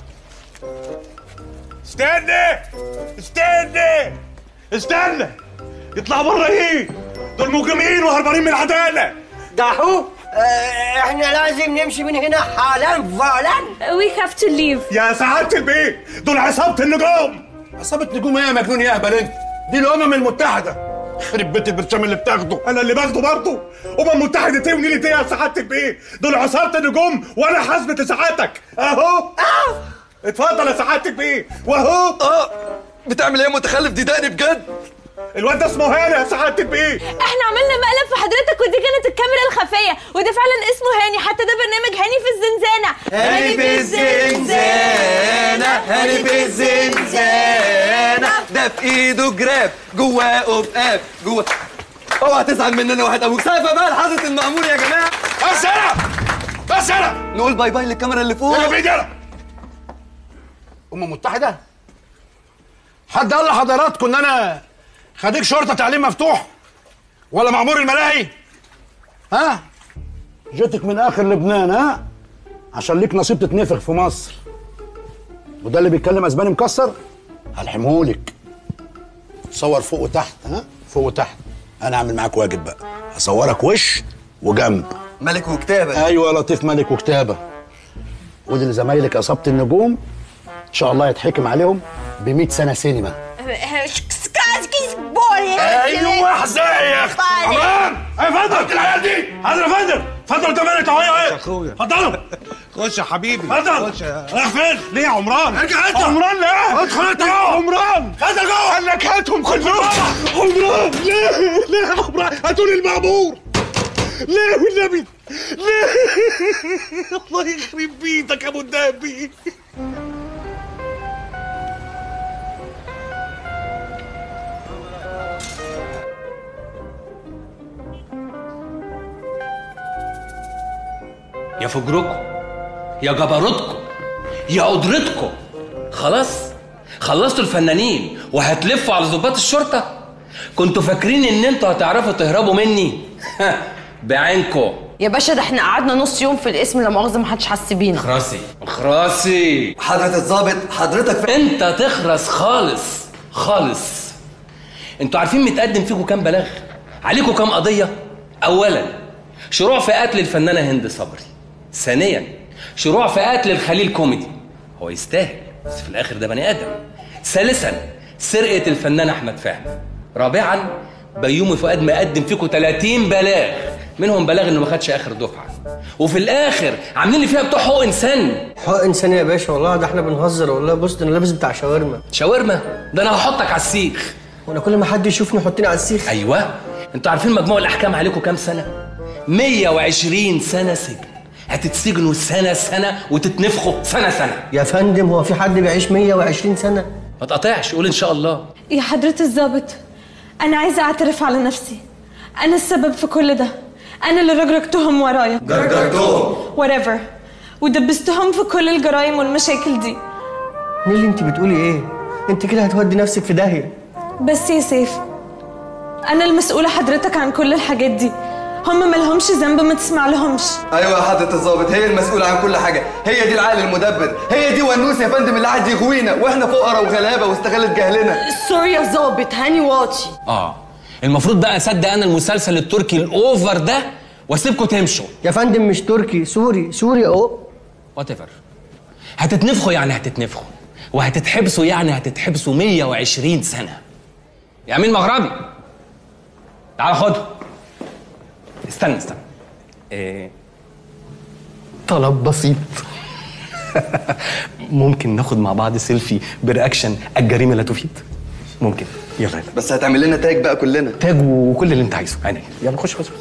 استنى استنى استنى يطلع بره ايه دول مجرمين وهربانين من العداله دحو احنا لازم نمشي من هنا حالا فعلا We have to leave. يا سعاده البيت دول عصابه النجوم عصابه نجوم ايه يا مجنون يا اهبل انت دي الامم المتحده خرب بيت البرشام اللي بتاخده انا اللي باخده برضه امم متحده ايه ونيلة ايه يا سعاده البيت دول عصابه النجوم وانا حاسبه سعادتك اهو اتفضل يا سعاده البيت واهو اه بتعمل ايه يا متخلف دي دقني بجد الواد ده اسمه هاني يا سعاده البيت احنا عملنا مقلب في حضرتك ودي كانت الكاميرا الخفيه وده فعلا اسمه هاني حتى ده برنامج هاني في الزنزانه هاني في الزنزانة هاني في الزنزانة ده في ايده جراب جواه قبقاب جواه اوعى تزعل مننا واحد ابوك سقفه بقى لحضرة المأمور يا جماعة بس انا بس انا نقول باي باي للكاميرا اللي فوق يا رجاله امم متحده حد قال لحضراتكم ان انا خريج شرطه تعليم مفتوح ولا مأمور الملاهي ها جيتك من اخر لبنان ها عشان ليك نصيب تتنفخ في مصر وده اللي بيتكلم اسباني مكسر هلحمهولك صور فوق وتحت ها فوق وتحت انا اعمل معاك واجب بقى اصورك وش وجنب ملك وكتابة ايوه لطيف ملك وكتابه ودي لزمايلك اصابه النجوم ان شاء الله يتحكم عليهم ب 100 سنه سينما ايوه حزاي يا اخي عمران يا فندم العيال دي حاضر يا فندم اتفضل قدام انت اهو ايه اخويا اتفضلوا خش يا حبيبي اتفضل خش يا- رايح فين؟ ليه يا عمران ارجع انت عمران ليه؟ ادخل انت ليه يا جوه عمران ادخل جوه قال لك هاتهم كلهم عمران ليه ليه يا عمران هاتوا لي المأمور ليه والنبي ليه الله يخرب بيتك يا ابو الدهبي يا فجركم يا جبروتكم يا قدرتكم خلاص خلصتوا الفنانين وهتلفوا على ضباط الشرطه كنتوا فاكرين ان انتوا هتعرفوا تهربوا مني بعينكم يا باشا ده احنا قعدنا نص يوم في الاسم لا مؤاخذه ما حدش حس بينا خراسي خراسي حضرة الظابط حضرتك انت تخرس خالص خالص انتوا عارفين متقدم فيكم كام بلاغ عليكم كام قضيه اولا شروع في قتل الفنانه هند صبري ثانيا شروع في قتل الخليل كوميدي هو يستاهل بس في الاخر ده بني ادم ثالثا سرقه الفنان احمد فهمي رابعا بيومي فؤاد مقدم فيكم 30 بلاغ منهم بلاغ انه ما خدش اخر دفعه وفي الاخر عاملين لي فيها بتوع حقوق انسان حق انسان يا باشا والله ده احنا بنهزر والله بص ده انا لابس بتاع شاورما شاورما ده انا هحطك على السيخ وانا كل ما حد يشوفني يحطني على السيخ ايوه انتوا عارفين مجموع الاحكام عليكم كام سنه 120 سنه سجن هتتسجنوا سنه سنه وتتنفخوا سنه سنه يا فندم هو في حد بيعيش 120 سنه ما تقطعش قول ان شاء الله يا حضرة الضابط أنا عايزة أعترف على نفسي أنا السبب في كل ده أنا اللي رجرجتهم ورايا جرجرتهم whatever ودبستهم في كل الجرايم والمشاكل دي نيلي انت بتقولي ايه انت كده هتودي نفسك في داهيه بس يا سيف أنا المسؤولة حضرتك عن كل الحاجات دي هم ملهمش ذنب ما تسمع لهمش ايوه يا حضرة الظابط هي المسؤولة عن كل حاجة هي دي العقل المدبر هي دي ونوس يا فندم اللي قاعد يغوينا واحنا فقراء وغلابة واستغلت جهلنا سوري يا ظابط هاني واطي اه المفروض بقى اصدق انا المسلسل التركي الاوفر ده واسيبكم تمشوا يا فندم مش تركي سوري سوري اهو وات ايفر هتتنفخوا يعني هتتنفخوا وهتتحبسوا يعني هتتحبسوا 120 سنه يا امين مغربي تعال خده استنى استنى إيه طلب بسيط ممكن ناخد مع بعض سيلفي برياكشن الجريمه لا تفيد ممكن يلا يلا بس هتعمل لنا تاج بقى كلنا تاج وكل اللي انت عايزه عينيا يلا خش خش خش.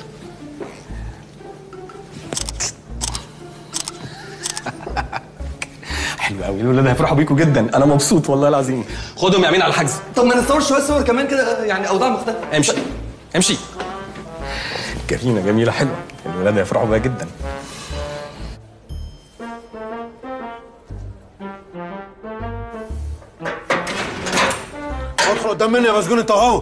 حلو قوي الولاد هيفرحوا بيكوا جدا انا مبسوط والله العظيم خدهم يا امين على الحجز طب ما نصور شويه صور كمان كده يعني اوضاع مختلفه امشي امشي جميله جميله حلوه الولاد هيفرحوا بيها جدا ادخل قدام مني يا مسجون انت اهو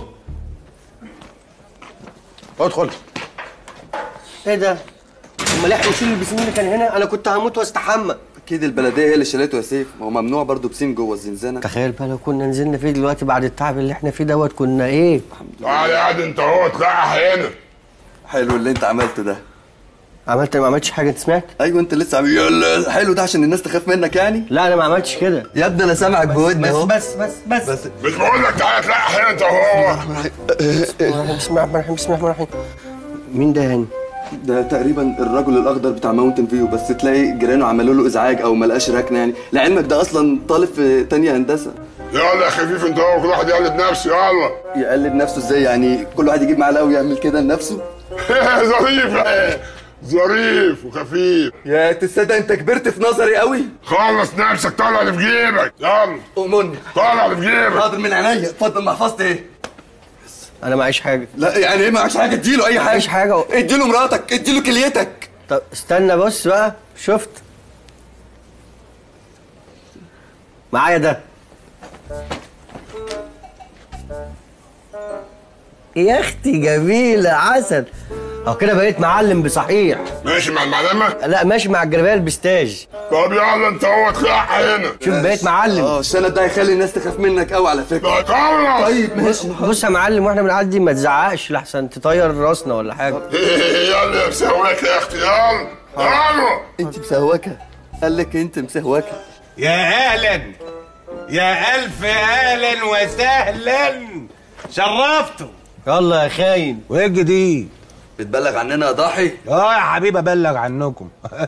ادخل ايه ده؟ امال احنا نشيل البسين اللي كان هنا انا كنت هموت واستحمى اكيد البلديه هي اللي شالته يا سيف ما هو ممنوع برضه بسين جوه الزنزانه تخيل بقى لو كنا نزلنا فيه دلوقتي بعد التعب اللي احنا فيه دوت كنا ايه؟ تعالى قاعد انت اهو تلقح هنا حلو اللي انت عملته ده عملت ما عملتش حاجه انت سمعت؟ ايوه انت لسه عامل يلا حلو ده عشان الناس تخاف منك يعني لا انا ما عملتش كده يا ابني انا سامعك بودني اهو بس بس بس بس مش بقول لك تعالى تلقح هنا انت اهو بسم الله الرحمن الرحيم بسم الله الرحمن الرحيم مين ده يعني؟ ده تقريبا الرجل الاخضر بتاع ماونتن فيو بس تلاقي جيرانه عملوا له ازعاج او ما لقاش ركنه يعني لعلمك ده اصلا طالب في تانية هندسه يلا يا خفيف انت اهو كل واحد يقلد نفسه يلا يقلد نفسه ازاي يعني كل واحد يجيب معلقه ويعمل كده لنفسه ظريف ايه ظريف وخفيف يا تصدق انت كبرت في نظري قوي خلص نفسك طلع اللي في جيبك يلا أؤمرني طلع اللي في جيبك حاضر من عينيا اتفضل محفظتي ايه انا معيش حاجه لا يعني ايه معكش حاجه اديله اي حاجه معيش حاجه اديله مراتك اديله كليتك طب استنى بص بقى شفت معايا ده يا اختي جميلة عسل اهو كده بقيت معلم بصحيح ماشي مع المعلمه لا ماشي مع الجربيه البستاج طب يلا انت اهو تلقح هنا شوف بقيت معلم اه الشنب ده هيخلي الناس تخاف منك قوي على فكره خلص طيب بص بص يا معلم واحنا بنعدي ما تزعقش لحسن تطير راسنا ولا حاجه يلا يا مسواك يا اختي يلا يلا انت مسهوكه قال لك انت مسهوكه يا اهلا يا الف اهلا وسهلا شرفتوا يلا يا خاين وايه الجديد بتبلغ عننا يا ضاحي اه يا حبيبي ابلغ عنكم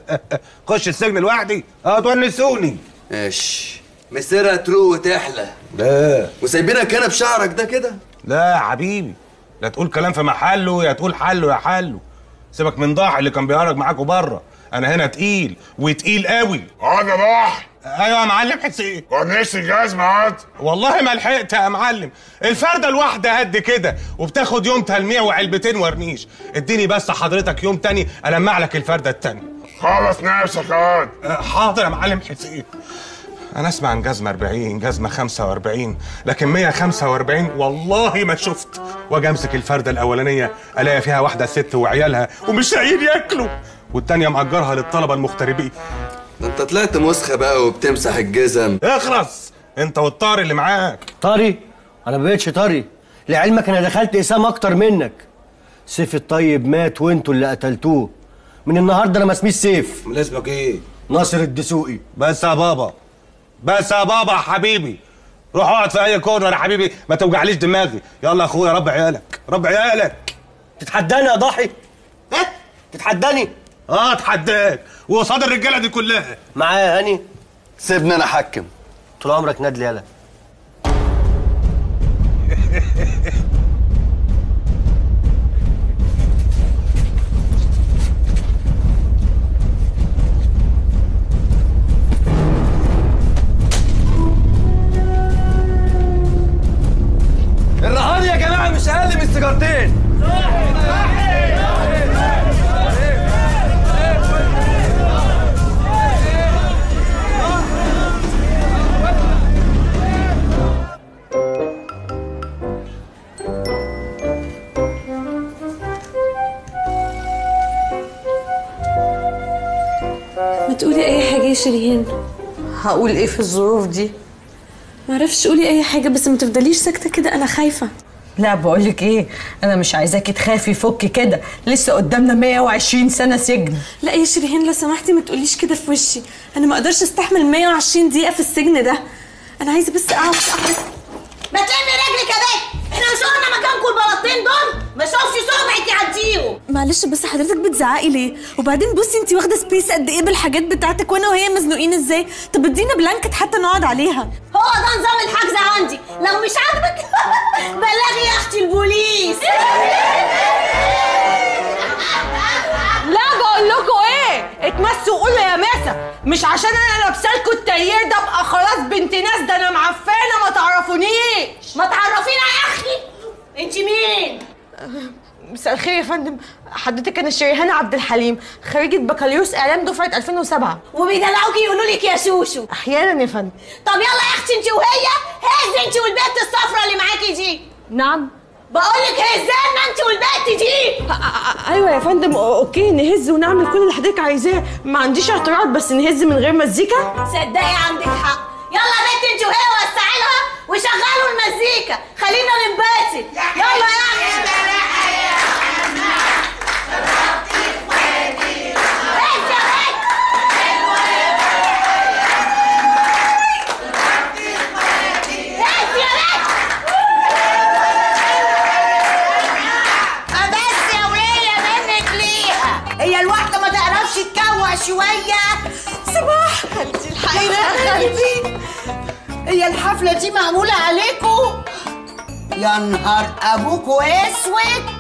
خش السجن لوحدي اه تونسوني ماشي مسيرها تروق وتحلى لا وسايبينك هنا بشعرك ده كده لا يا حبيبي لا تقول كلام في محله يا تقول حله يا حله سيبك من ضاحي اللي كان بيهرج معاكوا بره انا هنا تقيل وتقيل قوي انا ضاحي ايوه يا معلم حسين ونفسي الجزمة عاد والله ما لحقت يا معلم الفردة الواحدة قد كده وبتاخد يوم تلميع وعلبتين ورنيش اديني بس حضرتك يوم تاني المع لك الفردة التانية خلص نفسك عاد حاضر يا معلم حسين انا اسمع عن جزمة 40 جزمة 45 لكن 145 والله ما شفت واجي امسك الفردة الاولانية الاقي فيها واحدة ست وعيالها ومش لاقيين ياكلوا والتانية مأجرها للطلبة المغتربين ده انت طلعت مسخه بقى وبتمسح الجزم اخرس انت والطار اللي معاك طري انا ما بقتش طري لعلمك انا دخلت اسام اكتر منك سيف الطيب مات وانتوا اللي قتلتوه من النهارده انا ما اسميش سيف من اسمك ايه ناصر الدسوقي بس يا بابا بس يا بابا يا حبيبي روح اقعد في اي كورنر يا حبيبي ما توجعليش دماغي يلا يا اخويا رب عيالك رب عيالك تتحداني يا ضحي ها تتحداني اه اتحداك وقصاد الرجاله دي كلها معايا يا هاني سيبني انا احكم طول عمرك نادلي يالا الرهان يا جماعه مش اقل من سيجارتين ما تقولي اي حاجه يا شيرين هقول ايه في الظروف دي معرفش قولي اي حاجه بس ما تفضليش ساكته كده انا خايفه لا بقولك ايه انا مش عايزاكي تخافي فكي كده لسه قدامنا 120 سنه سجن لا يا شيرين لو سمحتي ما تقوليش كده في وشي انا ما اقدرش استحمل 120 دقيقه في السجن ده انا عايزه بس اقعد اقعد ما تلمي رجلك يا بنت احنا مش قلنا انا مكانكم البلاطين دول ما اشوفش صبعك يعديهم معلش بس حضرتك بتزعقي ليه وبعدين بصي انت واخده سبيس قد ايه بالحاجات بتاعتك وانا وهي مزنوقين ازاي طب ادينا بلانكت حتى نقعد عليها هو ده نظام الحجز عندي لو مش عاجبك بلغي يا اختي البوليس لا بقول لكم ايه اتمسوا قولوا يا ماسة مش عشان انا لابسه لكم التايير ده ابقى خلاص بنت ناس ده انا معفانه ما تعرفونيش ما تعرفينا يا اختي انت مين مساء الخير يا فندم حضرتك انا شريهان عبد الحليم خريجه بكالوريوس اعلام دفعه 2007 وبيدلعوكي يقولوا لك يا شوشو احيانا يا فندم طب يلا يا اختي انت وهي هز انت والبنت الصفرا اللي معاكي دي نعم بقول لك هزانا انت والبنت دي ايوه يا فندم أو- اوكي نهز ونعمل كل اللي حضرتك عايزاه ما عنديش اعتراض بس نهز من غير مزيكا صدقي عندك حق يلا يا بنت انت وهي وسعي لها وشغلوا المزيكا خلينا ننبسط يلا يا اختي بس يا ولية منك ليها هي الواحدة ما تعرفش تكوع شوية صباح انت الحقيقة يا قلبي هي الحفلة دي معمولة عليكم يا نهار أبوكوا أسود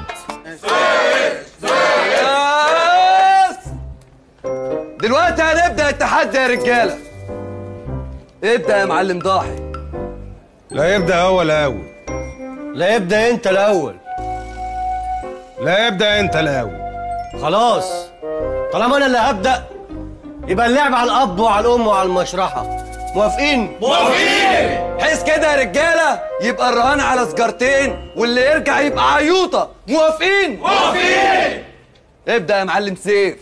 دلوقتي هنبدا التحدي يا رجاله ابدا يا معلم ضاحي لا يبدا هو الاول لا يبدا انت الاول لا يبدا انت الاول خلاص طالما انا اللي هبدا يبقى اللعب على الاب وعلى الام وعلى المشرحه موافقين حس كده يا رجاله يبقى الرهان على سجارتين واللي يرجع يبقى عيوطه موافقين موافقين ابدا يا معلم سيف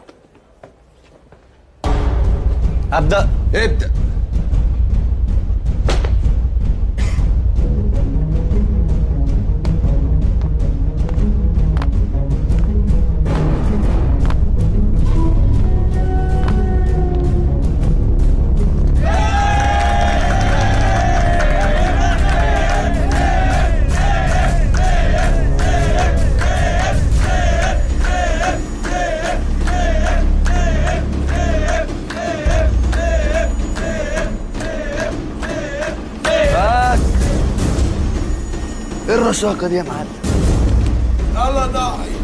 ابدا ابدا بس ايه الرشاقه دي يا معلم يلا ضاحي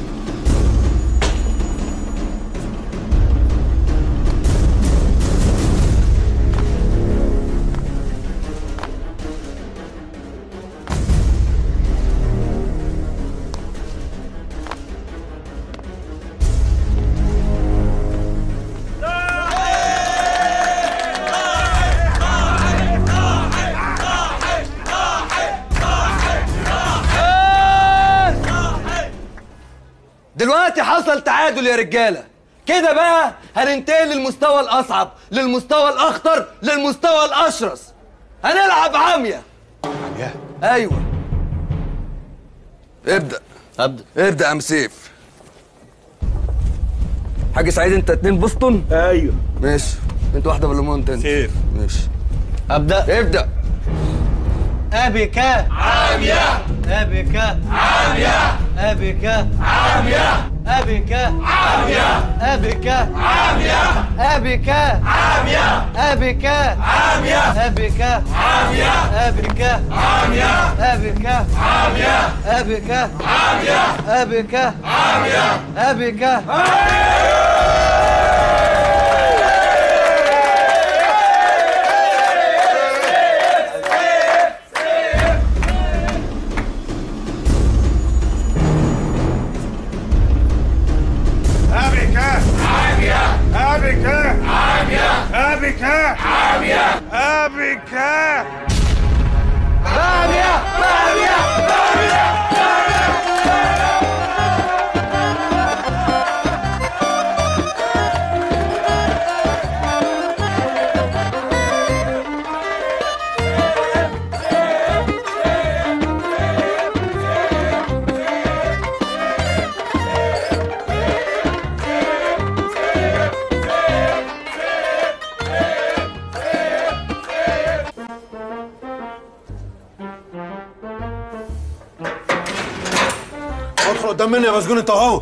دلوقتي حصل تعادل يا رجاله كده بقى هننتقل للمستوى الاصعب للمستوى الاخطر للمستوى الاشرس هنلعب عاميه عاميه ايوه ابدا ابدا ابدا يا ام سيف حاج سعيد انت اتنين بوسطن ايوه ماشي انت واحده بالليمون انت سيف ماشي ابدا ابدا ابك عاميه ابك عاميه ابك عاميه ابك عاميه ابك عاميه ابك عاميه ابك عاميه ابك عاميه ابك عاميه ابك عاميه ابك عاميه ابك عاميه ابك أبك عامية أبك عامية أبك عامية أبك عامية عامية قدام مني يا مسجون انت وهو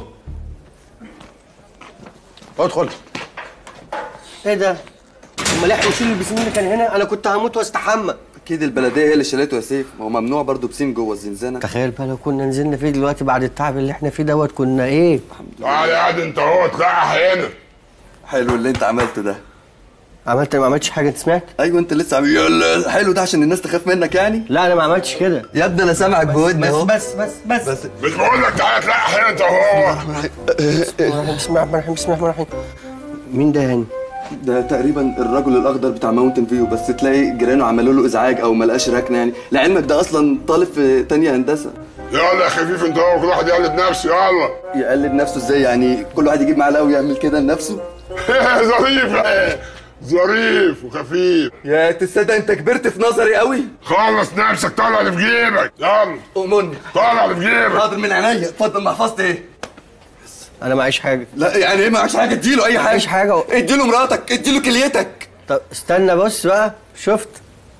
ادخل ايه ده؟ امال احنا نشيل البسين اللي كان هنا انا كنت هموت واستحمى اكيد البلديه هي اللي شالته يا سيف ما هو ممنوع برضه بسين جوه الزنزانه تخيل بقى لو كنا نزلنا فيه دلوقتي بعد التعب اللي احنا فيه دوت كنا ايه؟ تعالى قاعد انت اهو تلاقي هنا حلو اللي انت عملته ده عملت ما عملتش حاجه انت سمعت؟ ايوه انت لسه عامل يلا حلو ده عشان الناس تخاف منك يعني لا انا ما عملتش كده يا ابني انا سامعك بودني اهو بس بس بس بس مش بقول لك تعالى تلاقي هنا انت اهو بسم الله الرحمن الرحيم بسم الله الرحمن الرحيم مين ده يعني؟ ده تقريبا الرجل الاخضر بتاع ماونتن فيو بس تلاقي جيرانه عملوا له ازعاج او ما لقاش ركنه يعني لعلمك ده اصلا طالب في تانية هندسه يلا يا خفيف انت اهو كل واحد يقلد نفسه يلا يقلد نفسه ازاي يعني كل واحد يجيب معلقه ويعمل كده لنفسه ظريف ظريف وخفيف يا تصدق انت كبرت في نظري قوي خلص نفسك طلع اللي في جيبك يلا أؤمني طلع اللي في جيبك حاضر من عينيا اتفضل محفظتي ايه انا معيش حاجه لا يعني ايه معكش حاجه اديله اي حاجه معيش حاجه اديله مراتك اديله كليتك طب استنى بص بقى شفت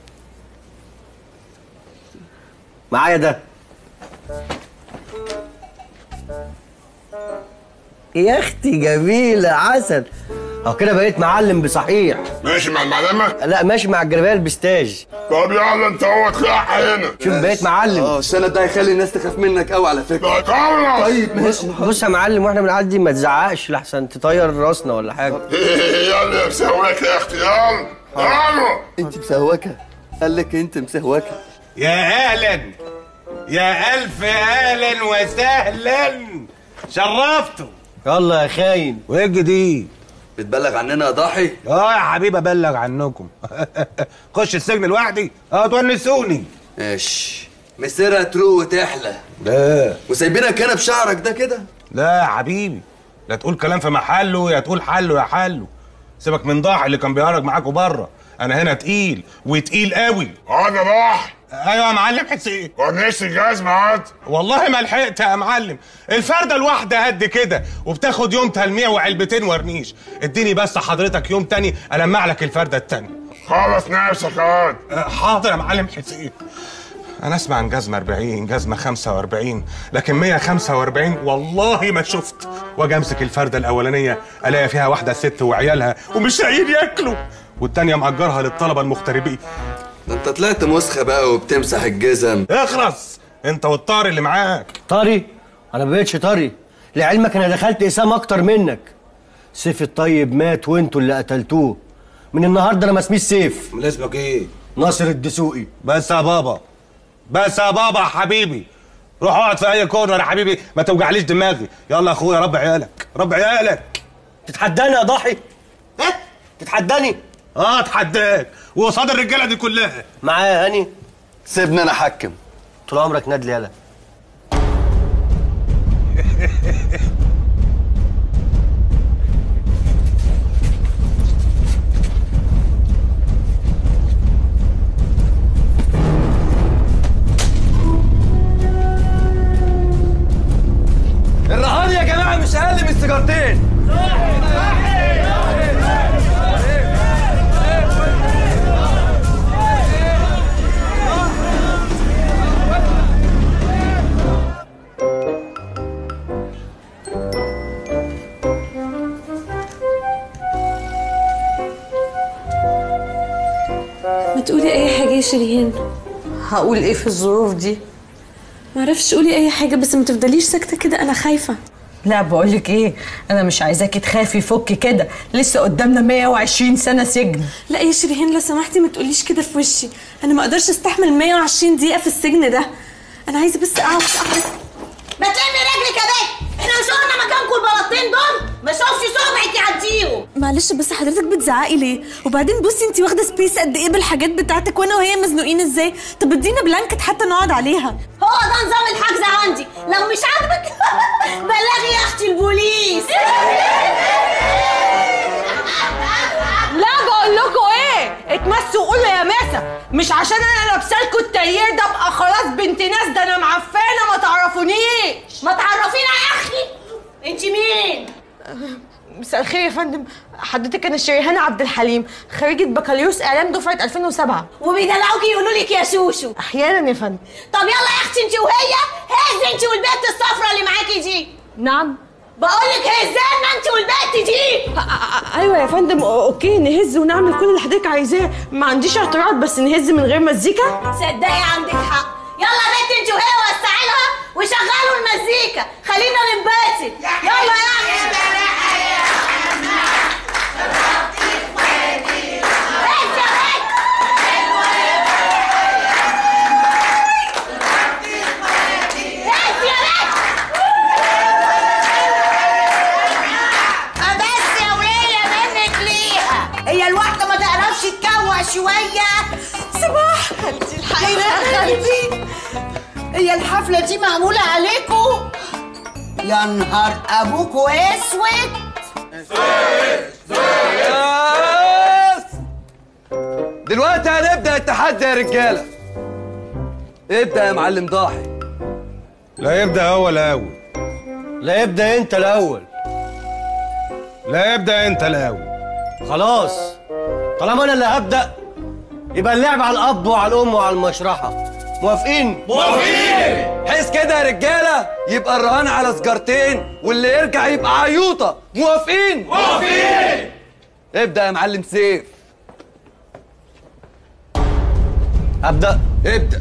معايا ده يا اختي جميلة عسل اهو كده بقيت معلم بصحيح ماشي مع المعلمه لا ماشي مع الجربيه البستاج طب يلا انت اهو تلاقي هنا شوف بقيت معلم اه الشنب ده هيخلي الناس تخاف منك قوي على فكره خلص طيب ماشي بص يا معلم واحنا بنعدي ما تزعقش لحسن تطير راسنا ولا حاجه يلا يا مسويك يا اختي يلا يلا انت مسهوكه قال لك انت مسهوكه يا اهلا يا الف اهلا وسهلا شرفتوا يلا يا خاين وايه الجديد بتبلغ عننا يا ضاحي اه يا حبيبي ابلغ عنكم خش السجن لوحدي اه تونسوني ماشي مسيرها تروق وتحلى لا وسايبينك هنا بشعرك ده كده لا يا حبيبي لا تقول كلام في محله يا تقول حله يا حله سيبك من ضاحي اللي كان بيهرج معاكوا بره انا هنا تقيل وتقيل قوي انا ضاحي ايوه يا معلم حسين ورنيش الجزمة هات والله ما لحقت يا معلم الفرده الواحده قد كده وبتاخد يوم تلميع وعلبتين ورنيش اديني بس حضرتك يوم تاني المع لك الفرده التانيه خلص نفسك هات حاضر يا معلم حسين انا اسمع عن جزمه 40 جزمه 45 لكن 145 والله ما شفت واجي امسك الفرده الاولانيه الاقي فيها واحده ست وعيالها ومش لاقيين ياكلوا والتانيه مأجرها للطلبه المغتربين ده انت طلعت مسخه بقى وبتمسح الجزم اخرس انت والطاري اللي معاك طري انا ما بقتش طري لعلمك انا دخلت اسام اكتر منك سيف الطيب مات وانتوا اللي قتلتوه من النهارده انا ما اسميش سيف من اسمك ايه ناصر الدسوقي بس يا بابا بس يا بابا يا حبيبي روح اقعد في اي كورنر يا حبيبي ما توجعليش دماغي يلا يا اخويا رب عيالك رب عيالك تتحداني يا ضاحي ايه تتحداني اه اتحداك وقصاد الرجاله دي كلها معايا يا هاني سيبني انا احكم طول عمرك نادل يالا الرهان يا جماعه مش اقل من سيجارتين ما تقولي اي حاجه يا شيرين هقول ايه في الظروف دي معرفش قولي اي حاجه بس ما تفضليش ساكته كده انا خايفه لا بقولك ايه انا مش عايزاكي تخافي فكي كده لسه قدامنا 120 سنه سجن لا يا شيرين لو سمحتي ما تقوليش كده في وشي انا ما اقدرش استحمل 120 دقيقه في السجن ده انا عايزه بس اقعد اقعد ما تلمي رجلك يا بنت احنا مش قلنا مكانكم البلاطين دول ما شوفش صبعك يعديهم معلش بس حضرتك بتزعقي ليه وبعدين بصي انت واخده سبيس قد ايه بالحاجات بتاعتك وانا وهي مزنوقين ازاي طب ادينا بلانكت حتى نقعد عليها هو ده نظام الحجز عندي لو مش عاجبك بلغي يا اختي البوليس لا بقول لكم ايه اتمسوا وقولوا يا ماسة مش عشان انا لابسالكوا التايير ده ابقى خلاص بنت ناس ده انا معفانه ما تعرفونيش ما تعرفينا يا اخي انت مين مساء الخير يا فندم حضرتك انا شريهان عبد الحليم خريجة بكالوريوس اعلام دفعة 2007 وبيدلعوكي يقولوا لك يا شوشو احيانا يا فندم طب يلا يا اختي انت وهي هز انت والبنت الصفرا اللي معاكي دي نعم بقول لك هزانا انت والبنت دي ايوه يا فندم اوكي نهز ونعمل كل اللي حضرتك عايزاه ما عنديش اعتراض بس نهز من غير مزيكا صدقي عندك حق يلا يا بنت انت وهي وسعي لها وشغلوا المزيكا خلينا ننبسط يلا يا اختي بس يا ولية منك ليها هي الواحدة ما تعرفش تكوع شوية صباح خالتي الحقيقة يا خالتي هي الحفلة دي معمولة عليكم يا نهار أبوكوا أسود يس دلوقتي هنبدأ التحدي يا رجالة ابدأ يا معلم ضاحي لا يبدا هو الاول لا يبدا انت الاول لا يبدا انت الاول خلاص طالما انا اللي هبدا يبقى اللعب على الاب وعلى الام وعلى المشرحه موافقين حس كده يا رجالة يبقى الرهان على سجارتين واللي يرجع يبقى عيوطة موافقين موافقين ابدأ يا معلم سيف ابدا ابدأ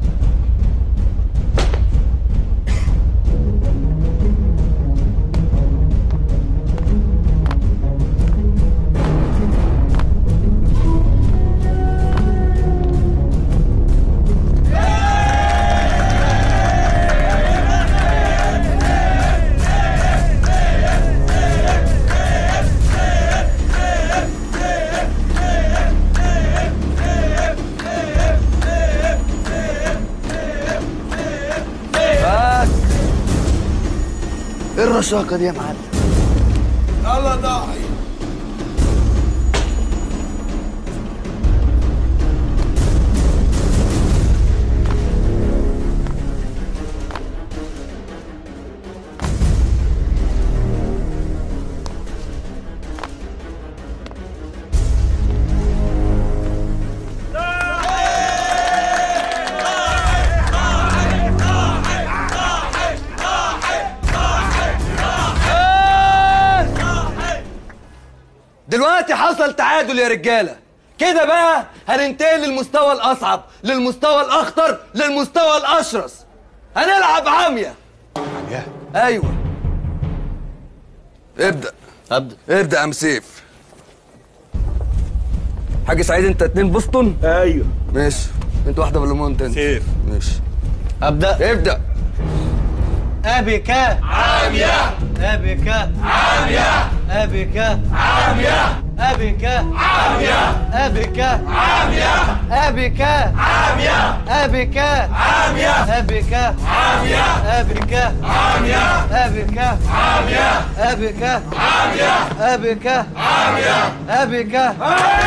بس ايه الرشاقة دي يا معلم يلا ضاحي دلوقتي حصل تعادل يا رجالة كده بقى هننتقل للمستوى الأصعب للمستوى الأخطر للمستوى الأشرس هنلعب عمية عمية؟ أيوة ابدأ ابدا ابدأ يا أم سيف حاج سعيد انت اتنين بوسطن ايوه ماشي انت واحدة بالليمون انت سيف ماشي ابدا ابدأ ابك عاميه ابك عاميه ابك عاميه ابك عاميه ابك عاميه ابك عاميه ابك عاميه ابك عاميه ابك عاميه ابك عاميه ابك عاميه ابك عاميه ابك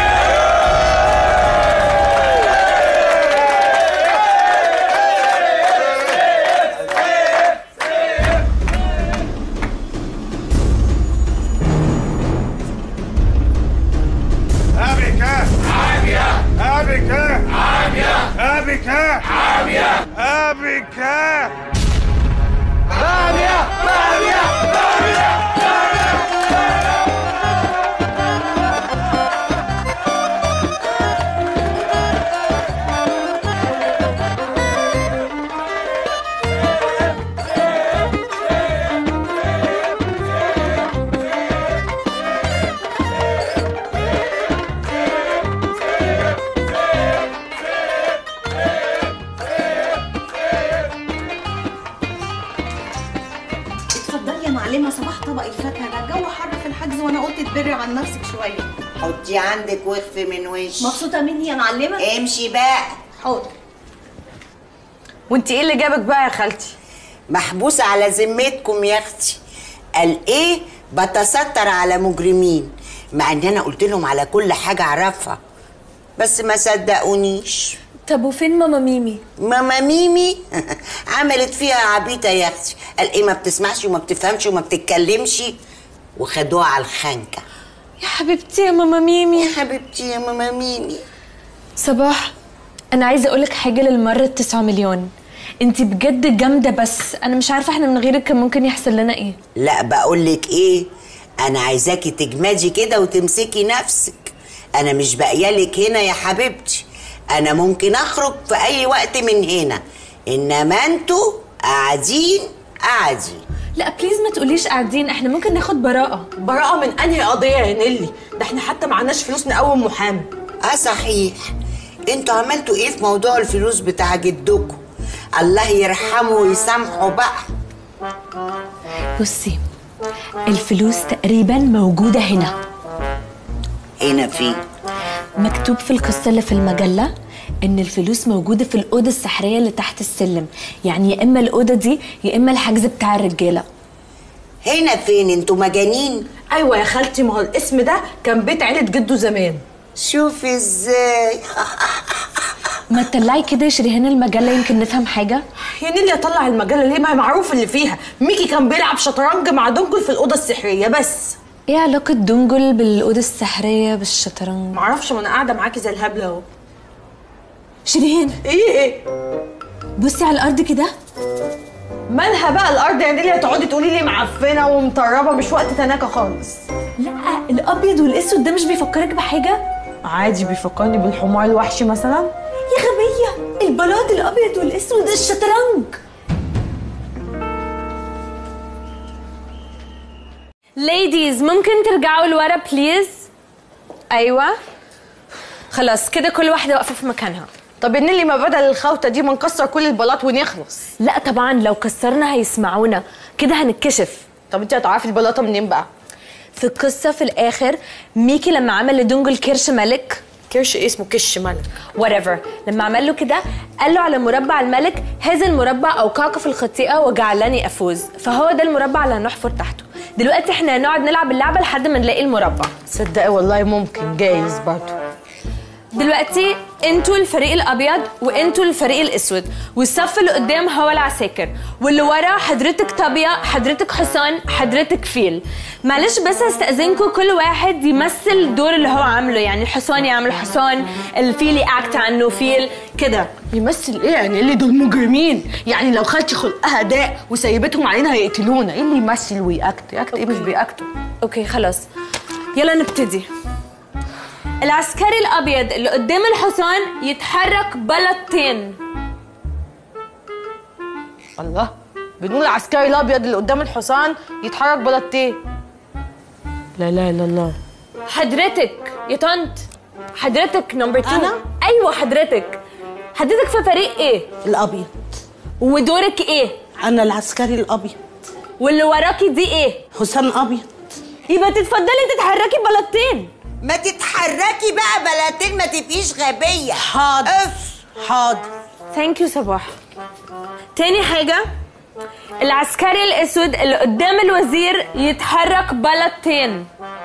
أبك عامية أبك عامية أبك عامية أبك عامية عامية اتفضلي يا معلمه صباح طبق الفاكهه ده الجو حر في الحجز وانا قلت تبري عن نفسك شويه حطي عندك واخفي من وشي مبسوطه مني يا معلمه امشي بقى حاضر وانت ايه اللي جابك بقى يا خالتي محبوسة على ذمتكم يا اختي قال ايه بتستر على مجرمين مع ان انا قلت لهم على كل حاجة اعرفها بس ما صدقونيش طب وفين ماما ميمي ماما ميمي عملت فيها عبيطة يا اختي قال ايه ما بتسمعش وما بتفهمش وما بتتكلمش وخدوها على الخنكة يا حبيبتي يا ماما ميمي يا حبيبتي يا ماما ميمي صباح انا عايزه اقولك حاجه للمره التسعة مليون انتي بجد جامده بس انا مش عارفه احنا من غيرك كان ممكن يحصل لنا ايه لا بقولك ايه انا عايزاكي تجمدي كده وتمسكي نفسك انا مش باقيالك هنا يا حبيبتي انا ممكن اخرج في اي وقت من هنا انما انتوا قاعدين قاعدين لا بليز ما تقوليش قاعدين احنا ممكن ناخد براءه براءة من انهي قضية يا نيلي ده احنا حتى معناش فلوس نقوم محامي اه صحيح انتوا عملتوا ايه في موضوع الفلوس بتاع جدكم الله يرحمه ويسامحه بقى بصي الفلوس تقريبا موجوده هنا هنا فين مكتوب في القصه اللي في المجله ان الفلوس موجوده في الاوضه السحريه اللي تحت السلم يعني يا اما الاوضه دي يا اما الحجز بتاع الرجاله هنا فين انتوا مجانين ايوه يا خالتي ما هو الاسم ده كان بيت عيلة جده زمان شوفي ازاي ما تطلعي كده يا شريهان المجله يمكن نفهم حاجه يا نيلي اطلع المجله ليه ما هي معروف اللي فيها ميكي كان بيلعب شطرنج مع دونجل في الاوضه السحريه بس ايه علاقه دونجل بالاوضه السحريه بالشطرنج معرفش ما انا قاعده معاكي زي الهبله اهو شيرين ايه بصي على الارض كده مالها بقى الارض يا نيلي هتقعدي تقولي لي معفنه ومطربه مش وقت تناكه خالص لا الابيض والاسود ده مش بيفكرك بحاجه عادي بيفكرني بالحمار الوحشي مثلا يا غبيه البلاط الابيض والاسود الشطرنج ليديز ممكن ترجعوا لورا بليز ايوه خلاص كده كل واحده واقفه في مكانها طب يا نيلي ما بدل الخوته دي ما نكسر كل البلاط ونخلص لا طبعا لو كسرنا هيسمعونا كده هنتكشف طب انت هتعرفي البلاطه منين بقى في القصه في الاخر ميكي لما عمل لدونجل كرش ملك كرش ايه اسمه كش ملك whatever لما عمل له كده قال له على مربع الملك هذا المربع اوقعك في الخطيئه وجعلني افوز فهو ده المربع اللي هنحفر تحته دلوقتي احنا هنقعد نلعب اللعبه لحد ما نلاقي المربع صدقي والله ممكن جايز برضه دلوقتي انتوا الفريق الابيض وانتوا الفريق الاسود والصف اللي قدام هو العساكر واللي ورا حضرتك طابيه حضرتك حصان حضرتك فيل معلش بس هستاذنكم كل واحد يمثل الدور اللي هو عامله يعني الحصان يعمل حصان الفيل ياكت عنه فيل كده يمثل ايه يعني اللي دول مجرمين يعني لو خالتي خلقها داء وسيبتهم علينا هيقتلونا ايه اللي يمثل ويأكت يأكت ايه مش بيأكتوا اوكي خلاص يلا نبتدي العسكري الابيض اللي قدام الحصان يتحرك بلطتين الله بنقول العسكري الابيض اللي قدام الحصان يتحرك بلطتين لا لا لا الله حضرتك يا طنط حضرتك نمبر 2 أنا؟ ايوه حضرتك حضرتك في فريق ايه الابيض ودورك ايه انا العسكري الابيض واللي وراكي دي ايه حسام ابيض يبقى تتفضلي تتحركي بلطتين ما تتحركي بقى بلاتين ما تبقيش غبيه حاضر اف حاضر ثانك يو صباح تاني حاجه العسكري الاسود اللي قدام الوزير يتحرك بلطتين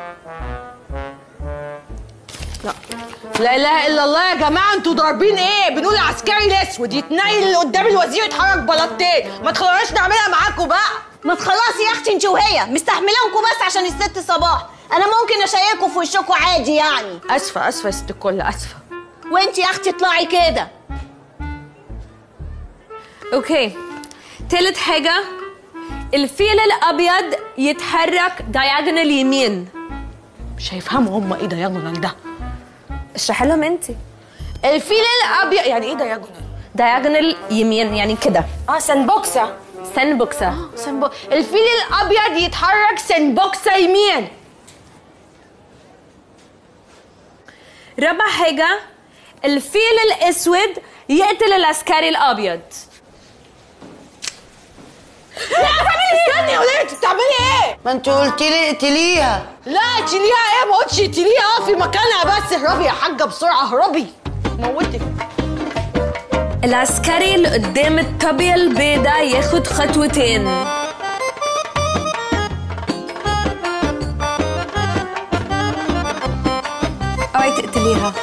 لا لا اله الا الله يا جماعه انتوا ضاربين ايه بنقول العسكري الاسود يتنيل اللي قدام الوزير يتحرك بلطتين ما تخلوناش نعملها معاكم بقى ما تخلصي يا اختي انت وهي مستحملاكوا بس عشان الست صباح انا ممكن اشيكوا في وشكوا عادي يعني اسفه اسفه يا ست الكل اسفه وانت يا اختي اطلعي كده اوكي تالت حاجه الفيل الابيض يتحرك دايجونال يمين مش هيفهموا هم ايه دايجونال ده اشرحي لهم انت الفيل الابيض يعني ايه دايجونال دايجونال يمين يعني كده اه سنبوكسه سنبوكسه سنبو... الفيل الابيض يتحرك سنبوكسه يمين رابع حاجه الفيل الاسود يقتل العسكري الابيض لا تعملي استني يا وليه انت بتعملي ايه ما انت قلت لي اقتليها لا اقتليها ايه ما قلتش اقتليها اه في مكانها بس اهربي يا حاجه بسرعه اهربي موتك العسكري اللي قدام الطابية البيضة ياخد خطوتين اوعي تقتليها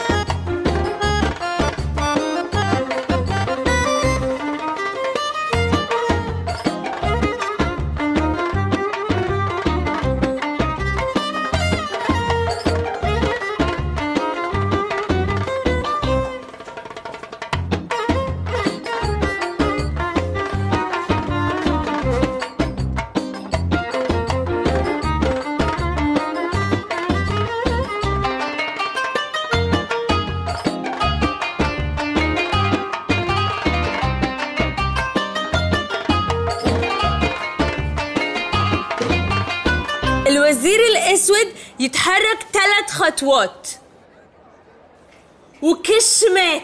الوزير الاسود يتحرك ثلاث خطوات وكش مات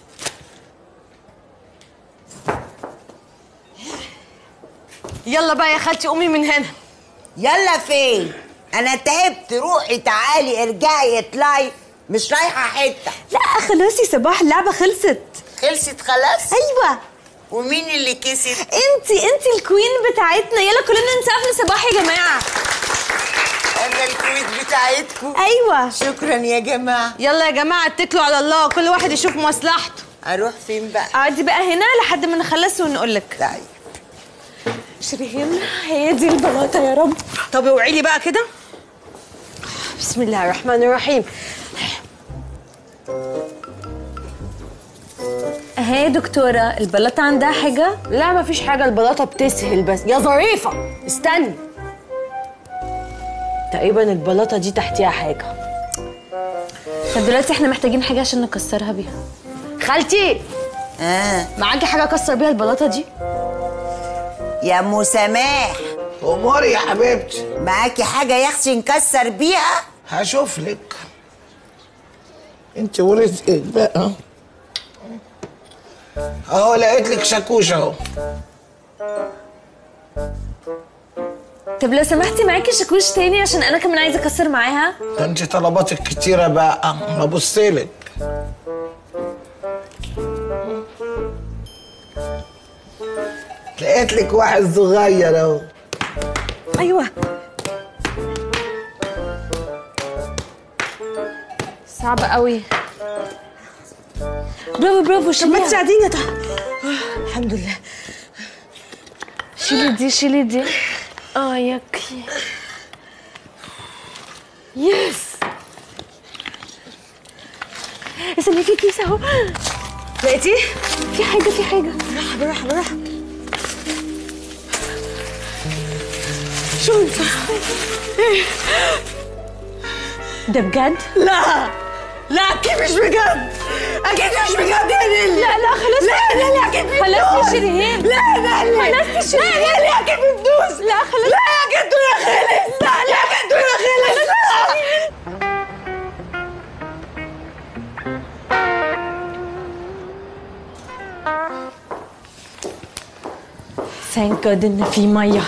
يلا بقى يا خالتي قومي من هنا يلا فين انا تعبت روحي تعالي ارجعي اطلعي مش رايحه حته لا خلاص يا صباح اللعبه خلصت خلصت خلاص ايوه ومين اللي كسب انتي انتي الكوين بتاعتنا يلا كلنا نسقف لصباح يا جماعه انا الكويت بتاعتكم ايوه شكرا يا جماعه يلا يا جماعه اتكلوا على الله كل واحد يشوف مصلحته اروح فين بقى قعدي بقى هنا لحد ما نخلص ونقول لك طيب شيرين هي دي البلاطه يا رب طب اوعي لي بقى كده بسم الله الرحمن الرحيم اهي يا دكتوره البلاطه عندها حاجه لا مفيش حاجه البلاطه بتسهل بس يا ظريفه استني تقريبا البلاطه دي تحتيها حاجه طب دلوقتي احنا محتاجين حاجه عشان نكسرها بيها خالتي اه معاكي حاجه اكسر بيها البلاطه دي يا ام سماح اموري يا حبيبتي معاكي حاجه يا اختي نكسر بيها هشوف لك انت ورزقك بقى اهو لقيت لك شاكوش اهو طب لو سمحتي معاكي شاكوش تاني عشان انا كمان عايزه اكسر معاها ده انت طلباتك كتيره بقى ما بصيلك لقيت لك واحد صغير اهو ايوه صعب قوي برافو برافو طب ما شيليها تساعديني يا طه الحمد لله شيلي دي شيلي دي اه ياكي يس استني في كيس اهو لقيتيه؟ في حاجه في حاجه بالراحه بالراحه بالراحه شو ده بجد؟ لا لا اكيد مش بجد اكيد مش بجد يا نيلي لا لا خلاص لا لا لا اكيد بتدوس خلاص يا شيرين لا لا لا خلاص يا شيرين لا لا اكيد بتدوس لا خلاص لا يا جدو يا خالد لا لا يا جدو يا خالد لا ثانك جاد ان في ميه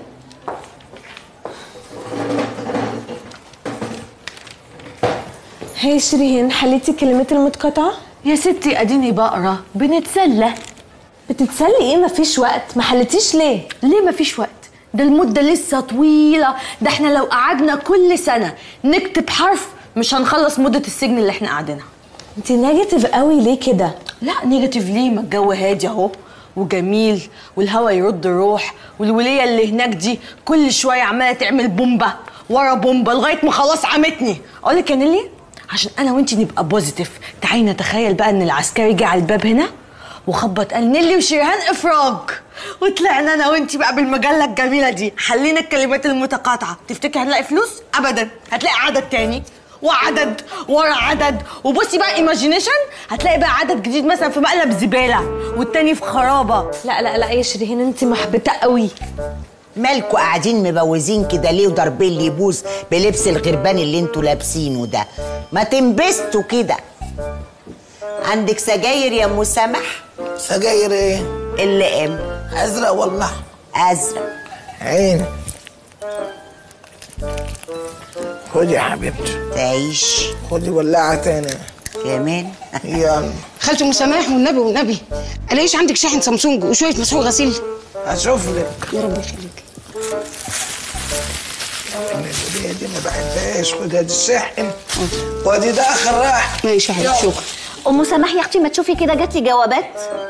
هي شيرين حليتي الكلمات المتقاطعه يا ستي اديني بقرا بنتسلى بتتسلي ايه مفيش وقت ما حلتيش ليه ليه مفيش وقت ده المدة لسه طويلة ده احنا لو قعدنا كل سنة نكتب حرف مش هنخلص مدة السجن اللي احنا قاعدينها انت نيجاتيف قوي ليه كده لا نيجاتيف ليه ما الجو هادي اهو وجميل والهوا يرد الروح والولية اللي هناك دي كل شوية عمالة تعمل بومبا ورا بومبا لغاية ما خلاص عمتني اقول لك يا نيلي عشان انا وانتي نبقى بوزيتيف تعالي نتخيل بقى ان العسكري جه على الباب هنا وخبط قال نيلي وشيرهان افراج وطلعنا انا وانتي بقى بالمجله الجميله دي حلينا الكلمات المتقاطعه تفتكر هنلاقي فلوس ابدا هتلاقي عدد تاني وعدد ورا عدد وبصي بقى ايماجينيشن هتلاقي بقى عدد جديد مثلا في مقلب زباله والتاني في خرابه لا لا لا يا شيرين انت محبطه قوي مالكوا قاعدين مبوزين كده ليه وضاربين لي بوز بلبس الغربان اللي انتوا لابسينه ده ما تنبسطوا كده عندك سجاير يا ام سمح سجاير ايه اللي ام ازرق والله ازرق عين خدي يا حبيبتي تعيش خدي ولاعة تاني كمان يلا خالتي ام سماح والنبي والنبي الاقيش عندك شاحن سامسونج وشويه مسحوق غسيل اشوف لك يا رب يخليك الهدية دي ما بحبهاش خد هادي الشاحن وادي ده اخر راح ماشي يا حبيبتي شكرا ام سماح يا اختي ما تشوفي كده جات لي جوابات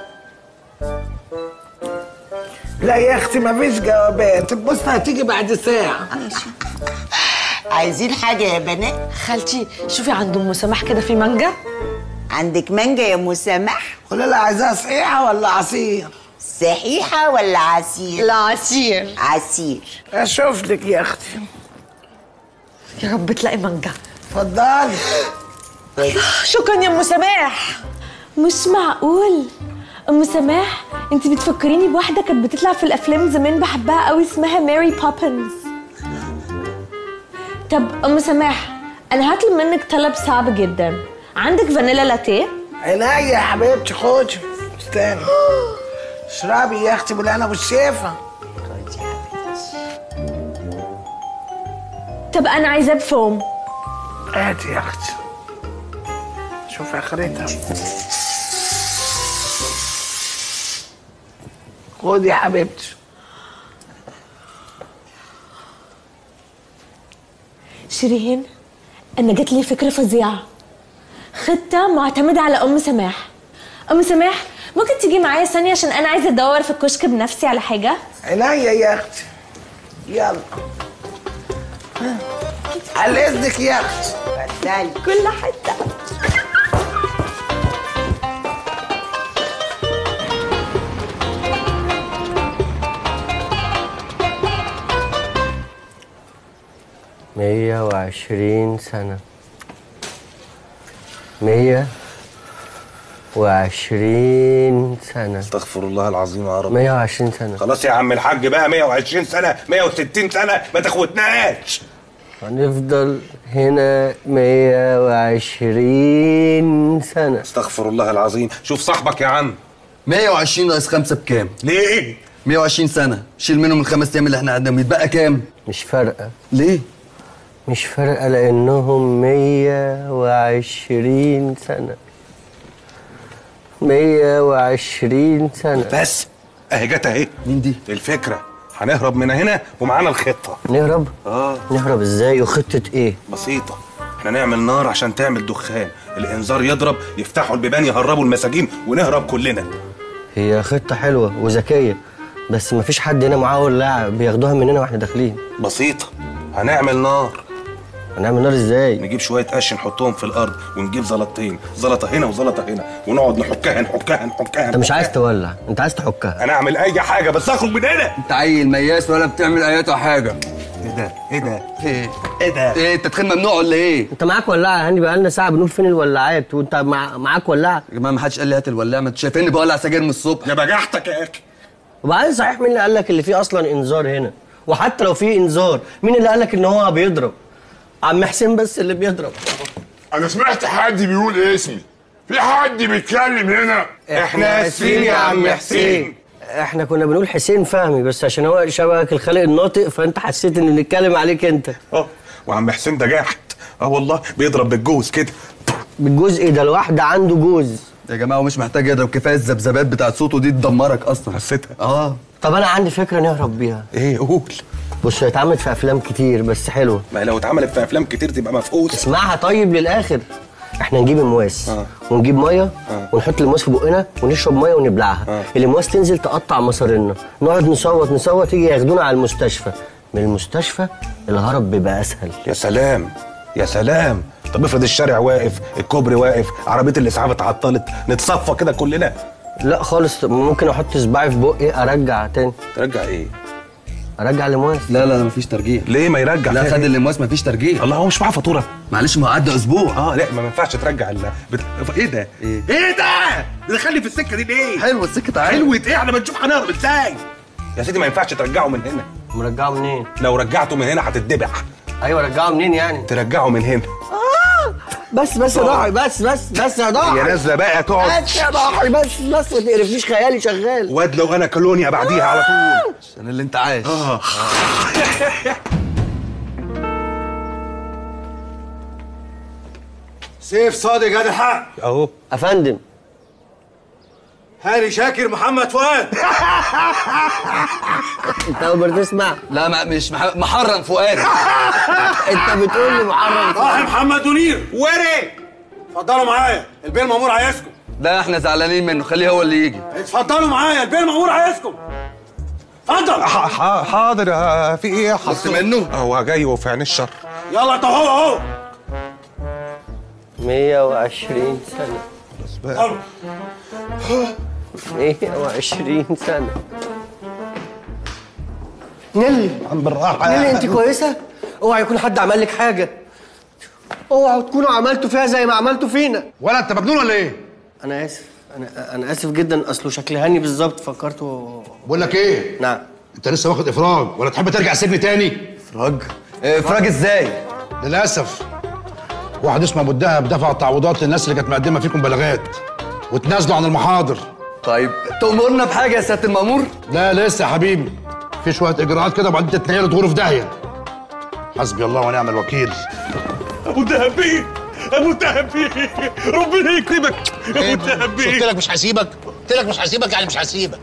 لا يا اختي ما فيش جوابات البوست هتيجي بعد ساعة عايزين حاجه يا بنات خالتي شوفي عند ام سماح كده في مانجا عندك مانجا يا ام سمح قولي لها عايزاها صحيحة ولا عصير صحيحه ولا عصير لا عصير عصير اشوف لك يا اختي يا رب تلاقي مانجا اتفضلي شكرا يا ام سماح مش معقول ام سماح انت بتفكريني بواحده كانت بتطلع في الافلام زمان بحبها قوي اسمها ماري بوبنز طب ام سماح انا هطلب منك طلب صعب جدا عندك فانيلا لاتيه عينيا يا حبيبتي خدي استني اشربي يا اختي بالهنا والشفا طب انا عايزاه بفوم هاتي يا اختي شوف اخرتها خدي يا حبيبتي شيرين انا جات لي فكره فظيعه خطه معتمده على ام سماح ام سماح ممكن تيجي معايا ثانيه عشان انا عايزه ادور في الكشك بنفسي على حاجه عينيا يا اختي يلا ها. على اذنك يا اختي اتفضلي كل حته مية وعشرين سنة مية وعشرين سنة استغفر الله العظيم يا رب مية وعشرين سنة خلاص يا عم الحاج بقى 120 سنه 160 سنه ما تاخدناش هنفضل هنا مية وعشرين سنة استغفر الله العظيم شوف صاحبك يا عم 120 ناقص 5 بكام؟ ليه؟ 120 سنة شيل منهم الخمس أيام اللي احنا قعدناهم يتبقى كام؟ مش فارقة ليه؟ مش فارقة لأنهم مية وعشرين سنة مية وعشرين سنة بس اهي جت اهي مين دي؟ الفكره هنهرب من هنا ومعانا الخطه نهرب؟ اه نهرب ازاي وخطة ايه؟ بسيطه احنا نعمل نار عشان تعمل دخان الانذار يضرب يفتحوا البيبان يهربوا المساجين ونهرب كلنا هي خطة حلوة وذكية بس مفيش حد هنا معاه ولاعة بياخدوها مننا واحنا داخلين بسيطه هنعمل نار هنعمل نار ازاي؟ نجيب شويه قش نحطهم في الارض ونجيب زلطتين زلطه هنا وزلطه هنا ونقعد نحكها نحكها نحكها انت مش عايز تولع انت عايز تحكها انا اعمل اي حاجه بس اخرج من هنا أنت عيل مياس ولا بتعمل أي حاجة ايه ده؟ ايه ده؟ إيه؟ ايه ده؟ إيه التدخين ممنوع ولا إيه؟ انت معاك ولاعة يا هاني بقالنا ساعة بنقول فين الولاعات وانت مع... معاك ولاعة يا جماعة ما حدش قال لي هات الولاعة ما انتوا شايفيني بولع سجاير من الصبح يا بجحتك يا اخي وبعدين صحيح مين اللي قال لك اللي فيه اصلا انذار هنا وحتى لو فيه انذار مين اللي قال لك ان هو بيضرب عم حسين بس اللي بيضرب انا سمعت حد بيقول اسمي في حد بيتكلم هنا احنا اسفين يا عم حسين احنا كنا بنقول حسين فهمي بس عشان هو شبهك الخالق الناطق فانت حسيت ان بنتكلم عليك انت اه وعم حسين ده جاحد اه والله بيضرب بالجوز كده بالجوز ايه ده الواحد عنده جوز يا جماعة ومش محتاج يضرب كفاية الذبذبات بتاعت صوته دي تدمرك أصلا حسيتها اه طب انا عندي فكره نهرب بيها ايه قول بص هي اتعملت في افلام كتير بس حلوه ما لو اتعملت في افلام كتير تبقى مفقوس اسمعها طيب للاخر احنا نجيب المواس آه. ونجيب ونجيب ميه ونحط المواس في بقنا ونشرب ميه ونبلعها المواس تنزل تقطع مصارينا نقعد نصوت نصوت يجي ياخدونا على المستشفى من المستشفى الهرب بيبقى اسهل يا سلام يا سلام طب افرض الشارع واقف الكوبري واقف عربيه الاسعاف اتعطلت نتصفى كده كلنا لا خالص ممكن احط صباعي في بقي ارجع تاني ترجع ايه ارجع المواس لا لا مفيش ترجيع ليه ما يرجع لا فيها خد إيه؟ اللمواس مفيش ترجيع الله هو مش معاه فاتوره معلش ما هو عدى اسبوع اه لا ما ينفعش ترجع ال بت... ايه ده ايه ايه ده دخلني في السكه دي ليه حلوه السكه تعالى حلوه ايه احنا بنشوف هنهرب ازاي يا سيدي ما ينفعش ترجعه من هنا مرجعه منين لو رجعته من هنا هتتدبح ايوه رجعه منين يعني ترجعه من هنا بس بس يا ضاحي بس بس بس يا ضاحي هي نازله بقى تقعد بس يا ضاحي بس بس ما تقرفنيش خيالي شغال واد لو انا كولونيا بعديها على طول عشان اللي انت عايش اه سيف صادق هذا الحق اهو افندم هاني شاكر محمد فؤاد انت اول مره تسمع لا ما مش مح- محرم فؤاد انت بتقول لي محرم صاحب محمد منير وري اتفضلوا معايا البيه المأمور عايزكم ده احنا زعلانين منه خليه هو اللي يجي اتفضلوا معايا البيه المأمور عايزكم اتفضل ح- ح- حاضر آه، في ايه خفت منه؟ هو جاي وفي عين الشر يلا انت هو اهو 120 سنه اتفضلوا 120 سنه نيلي عم بالراحه نيلي انت كويسه اوعى يكون حد عمل لك حاجه اوعوا تكونوا عملتوا فيها زي ما عملتوا فينا ولا انت مجنون ولا ايه؟ انا اسف انا انا اسف جدا اصله شكل هاني بالظبط فكرته بقول لك ايه نعم انت لسه واخد افراج ولا تحب ترجع السجن تاني افراج افراج ازاي للاسف واحد اسمه ابو الدهب دفع تعويضات للناس اللي كانت مقدمه فيكم بلاغات وتنازلوا عن المحاضر طيب تأمرنا بحاجه يا سياده المأمور لا لسه يا حبيبي في شويه اجراءات كده وبعدين تتنقلوا تغوروا في داهيه حسبي الله ونعم الوكيل ابو الدهب بيه ابو الدهب بيه ربنا يكرمك ابو الدهب بيه قلت لك مش هسيبك قلت لك مش هسيبك يعني مش هسيبك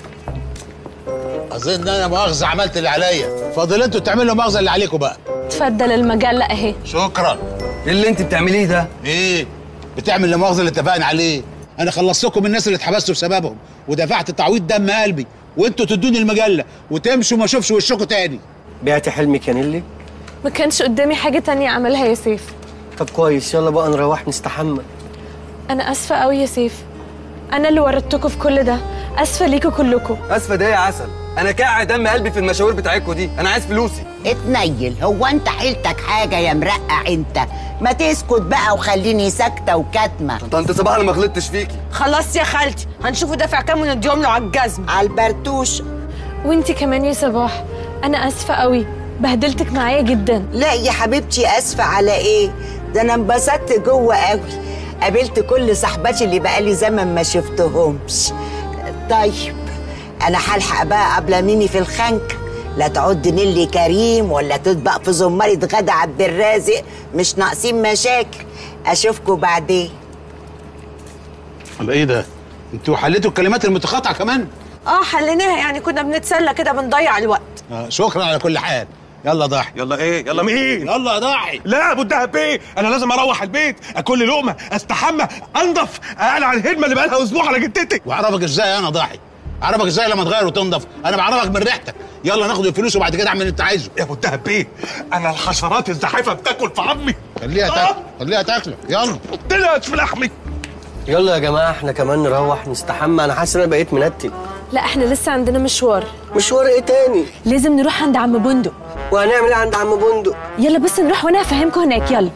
اظن انا مؤاخذه عملت اللي عليا فاضل انتوا تعملوا مؤاخذه اللي عليكم بقى اتفضل المجلة اهي شكرا ايه اللي انت بتعمليه ده ايه بتعمل المؤاخذه اللي اتفقنا عليه انا خلصت لكم الناس اللي اتحبستوا بسببهم ودفعت تعويض دم قلبي وانتوا تدوني المجله وتمشوا ما اشوفش وشكم تاني بعتي حلمي كانيلي ما كانش قدامي حاجة تانية اعملها يا سيف طب كويس يلا بقى نروح نستحمى انا اسفة قوي يا سيف انا اللي ورطتكم في كل ده اسفة ليكوا كلكم اسفه ده يا عسل انا كاع دم قلبي في المشاوير بتاعتكم دي انا عايز فلوسي اتنيل هو انت حيلتك حاجه يا مرقع انت ما تسكت بقى وخليني ساكته وكاتمه طنط صباح انا ما غلطتش فيكي خلاص يا خالتي هنشوفه دافع كام ونديهم له على الجزم على البرتوش وانتي كمان يا صباح انا اسفة قوي بهدلتك معايا جدا لا يا حبيبتي اسفه على ايه ده انا انبسطت جوه قوي قابلت كل صاحباتي اللي بقالي زمن ما شفتهمش طيب انا هلحق بقى قبل ميني في الخنك لا تعد نيلي كريم ولا تطبق في زمارة غدا عبد الرازق مش ناقصين مشاكل اشوفكوا بعدين الله ايه ده انتوا حليتوا الكلمات المتقاطعه كمان اه حليناها يعني كنا بنتسلى كده بنضيع الوقت آه شكرا على كل حال يلا ضاحي يلا ايه يلا مين يلا يا ضاحي لا ابو الدهب بيه انا لازم اروح البيت اكل لي لقمه استحمى انضف اقلع الهدمه اللي بقالها اسبوع على جدتك واعرفك ازاي انا ضاحي اعرفك ازاي لما تغير وتنضف انا بعرفك من ريحتك يلا ناخد الفلوس وبعد كده اعمل اللي انت عايزه يا ابو الدهب بيه انا الحشرات الزحيفه بتاكل في عظمي خليها تاكل خليها تاكل يلا طلعت في لحمي يلا يا جماعه احنا كمان نروح نستحمى انا حاسس ان انا بقيت منتن لا احنا لسه عندنا مشوار مشوار ايه تاني لازم نروح عند عم بندق وهنعمل ايه عند عم بندق يلا بس نروح وانا هفهمكم هناك يلا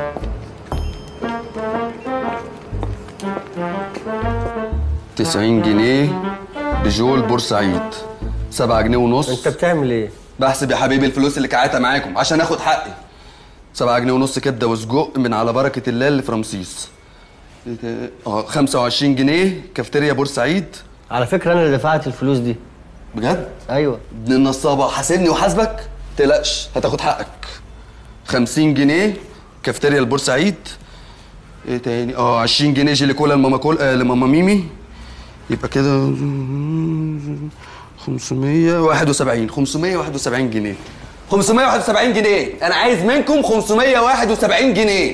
تسعين جنيه بجول بورسعيد سبعة جنيه ونص انت بتعمل ايه بحسب يا حبيبي الفلوس اللي كعاتة معاكم عشان اخد حقي سبعة جنيه ونص كبدة وسجق من على بركة الله اللي في رمسيس إيه ده؟ اه 25 جنيه كافتيريا بورسعيد على فكره انا اللي دفعت الفلوس دي بجد؟ ايوه ابن النصابة حاسبني وحاسبك تقلقش هتاخد حقك 50 جنيه كافتيريا البورسعيد ايه تاني اه 20 جنيه جيلي كولا لماما كول آه لماما ميمي يبقى كده 571 571 جنيه 571 جنيه انا عايز منكم 571 جنيه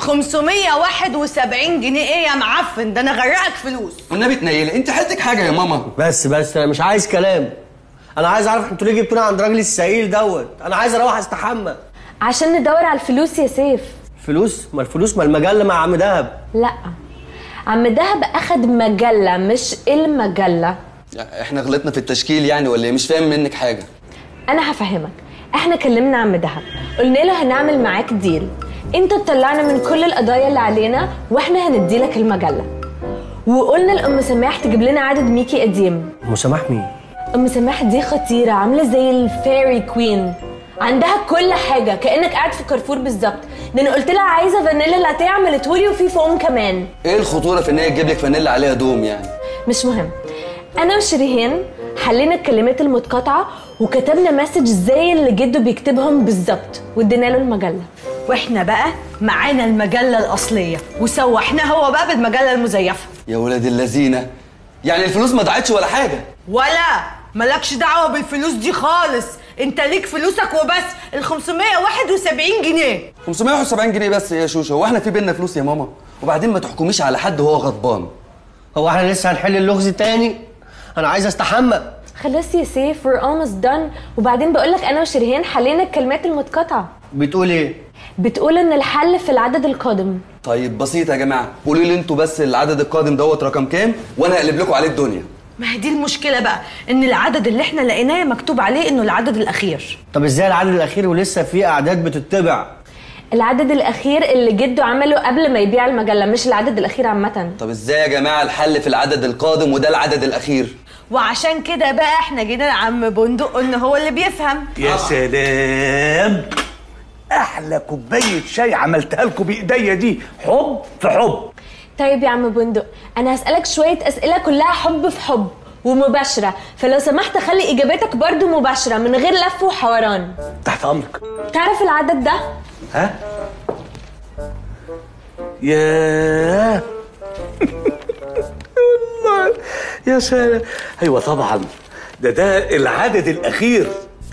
571 جنيه ايه يا معفن ده انا غرقك فلوس والنبي تنيلي انت حالتك حاجه يا ماما بس بس انا مش عايز كلام انا عايز اعرف انتوا ليه جبتونا عند راجل السعيل دوت انا عايز اروح استحمى عشان ندور على الفلوس يا سيف فلوس ما الفلوس ما المجله مع عم دهب لا عم دهب اخد مجلة مش المجلة احنا غلطنا في التشكيل يعني ولا ايه مش فاهم منك حاجه انا هفهمك احنا كلمنا عم دهب قلنا له هنعمل معاك ديل انت تطلعنا من كل القضايا اللي علينا واحنا هنديلك المجلة وقلنا لأم سماح تجيب لنا عدد ميكي قديم ام سماح مين ام سماح دي خطيرة عاملة زي الفيري كوين عندها كل حاجة كأنك قاعد في كارفور بالظبط ده انا قلت لها عايزة فانيلا لاتيه عملتهولي وفي فوم كمان ايه الخطوره في ان هي تجيب لك فانيلا عليها دوم يعني مش مهم انا وشريهان حلينا الكلمات المتقاطعة وكتبنا مسج زي اللي جده بيكتبهم بالظبط وادينا له المجلة واحنا بقى معانا المجله الاصليه وسوحناه هو بقى بالمجله المزيفه يا ولاد اللذينه يعني الفلوس ما ضاعتش ولا حاجه ولا مالكش دعوه بالفلوس دي خالص انت ليك فلوسك وبس ال 571 جنيه 571 جنيه بس يا شوشة هو احنا في بينا فلوس يا ماما وبعدين ما تحكميش على حد وهو غضبان هو احنا لسه هنحل اللغز تاني انا عايز استحمى خلاص يا سيف we're almost done وبعدين بقول لك انا وشريهان حلينا الكلمات المتقاطعة بتقول ايه بتقول ان الحل في العدد القادم طيب بسيط يا جماعه قولوا لي انتوا بس العدد القادم دوت رقم كام وانا هقلب لكم عليه الدنيا ما هي دي المشكله بقى ان العدد اللي احنا لقيناه مكتوب عليه انه العدد الاخير طب ازاي العدد الاخير ولسه في اعداد بتتبع العدد الاخير اللي جده عمله قبل ما يبيع المجلة مش العدد الاخير عامة طب ازاي يا جماعه الحل في العدد القادم وده العدد الاخير وعشان كده بقى احنا جينا لعم بندق قلنا هو اللي بيفهم يا سلام احلى احلى كوبايه شاي عملتها لكم بايديا دي حب في حب طيب يا عم بندق انا هسألك شوية اسئلة كلها حب في حب ومباشرة فلو سمحت خلي اجابتك برضو مباشرة من غير لف وحوران تحت امرك تعرف العدد ده؟ ها ياه والله يا سلام ايوه طبعا ده ده العدد الاخير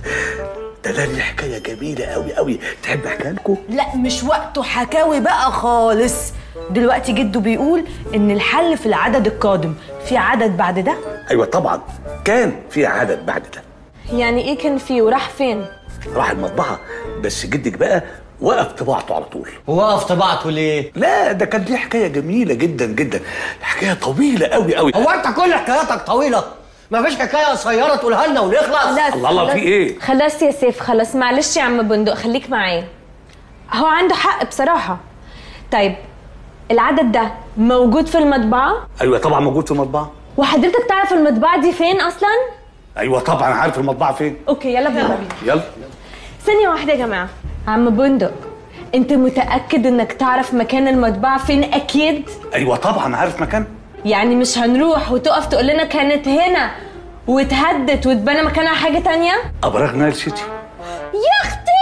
ده ده لي حكايه جميله قوي قوي تحب احكيها لكم لا مش وقته حكاوي بقى خالص دلوقتي جده بيقول ان الحل في العدد القادم في عدد بعد ده ايوه طبعا كان في عدد بعد ده يعني ايه كان فيه وراح فين؟ راح المطبعه بس جدك بقى وقف طباعته على طول وقف طباعته ليه؟ لا ده كان ليه حكايه جميله جدا جدا حكايه طويله قوي قوي هو انت كل حكاياتك طويلة مفيش حكاية قصيرة تقولها لنا ونخلص خلاص الله الله، في خلاص. إيه؟ خلاص يا سيف خلاص معلش يا عم بندق خليك معايا هو عنده حق بصراحة طيب العدد ده موجود في المطبعة ايوه طبعا موجود في المطبعه وحضرتك تعرف المطبعة دي فين أصلا؟ ايوه طبعا عارف المطبعه فين أوكي يلا بينا يلا ثانية واحدة يا جماعة عم بندق أنت متأكد إنك تعرف مكان المطبعة فين أكيد؟ ايوه طبعا عارف مكان يعني مش هنروح وتقف تقول لنا كانت هنا واتهدت واتبنى مكانها حاجة تانية؟ ابراج نايل سيتي يا اختي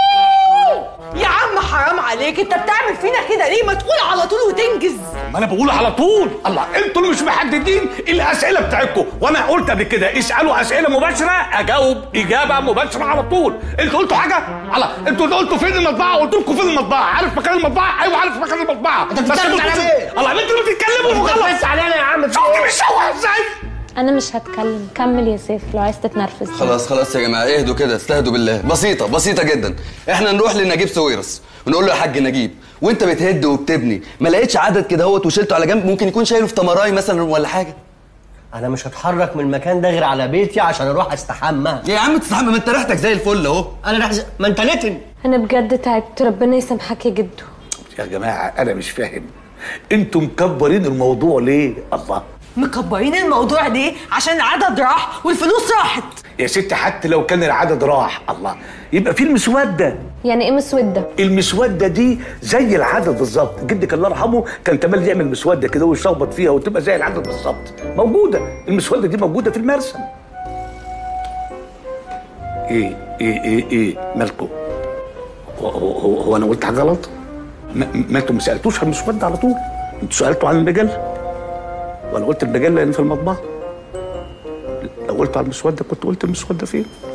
يا عم حرام عليك انت بتعمل فينا كده ليه ما تقول على طول وتنجز ما انا بقول على طول الله انتوا اللي مش محددين الاسئله بتاعتكم وانا قلت قبل كده اسالوا اسئله مباشره اجاوب اجابه مباشره على طول انتوا قلتوا حاجه الله انتوا اللي قلتوا فين المطبعه قلت لكم فين المطبعه عارف مكان المطبعه ايوه عارف مكان المطبعه انت بس بتتكلم انتوا على بتقولوا- ايه؟ الله انتوا اللي بتتكلموا انت غلط بتبص علينا يا عم في شفت ايه؟ بيشوه ازاي أنا مش هتكلم كمل يا سيف لو عايز تتنرفز خلاص خلاص يا جماعه اهدوا كده استهدوا بالله بسيطه بسيطه جدا احنا نروح لنجيب سويرس ونقول له يا حاج نجيب وانت بتهد وبتبني ما لقيتش عدد كده اهوت وشلته على جنب ممكن يكون شايله في تمراي مثلا ولا حاجه انا مش هتحرك من المكان ده غير على بيتي عشان اروح استحمى يا عم تستحمى ما انت ريحتك زي الفل اهو انا رح... ما انت نتن أنا بجد تعبت ربنا يسامحك يا جدو يا جماعه انا مش فاهم انتوا مكبرين الموضوع ليه الله مكبرين الموضوع ليه عشان العدد راح والفلوس راحت يا ستي حتى لو كان العدد راح الله يبقى في المسوده يعني إيه مسودة؟ المسوده دي زي العدد بالظبط جدك الله يرحمه كان تملي يعمل مسوده كده ويشخبط فيها وتبقى زي العدد بالظبط موجوده المسوده دي موجوده في المرسم ايه ايه ايه ايه مالكم هو, هو, هو, هو انا قلت حاجه غلط ما, ما انتوا ما سالتوش عن المسوده على طول انتوا سالتوا عن المجله وانا قلت المجله اللي في المطبعه لو قلت على المسوده كنت قلت المسوده فين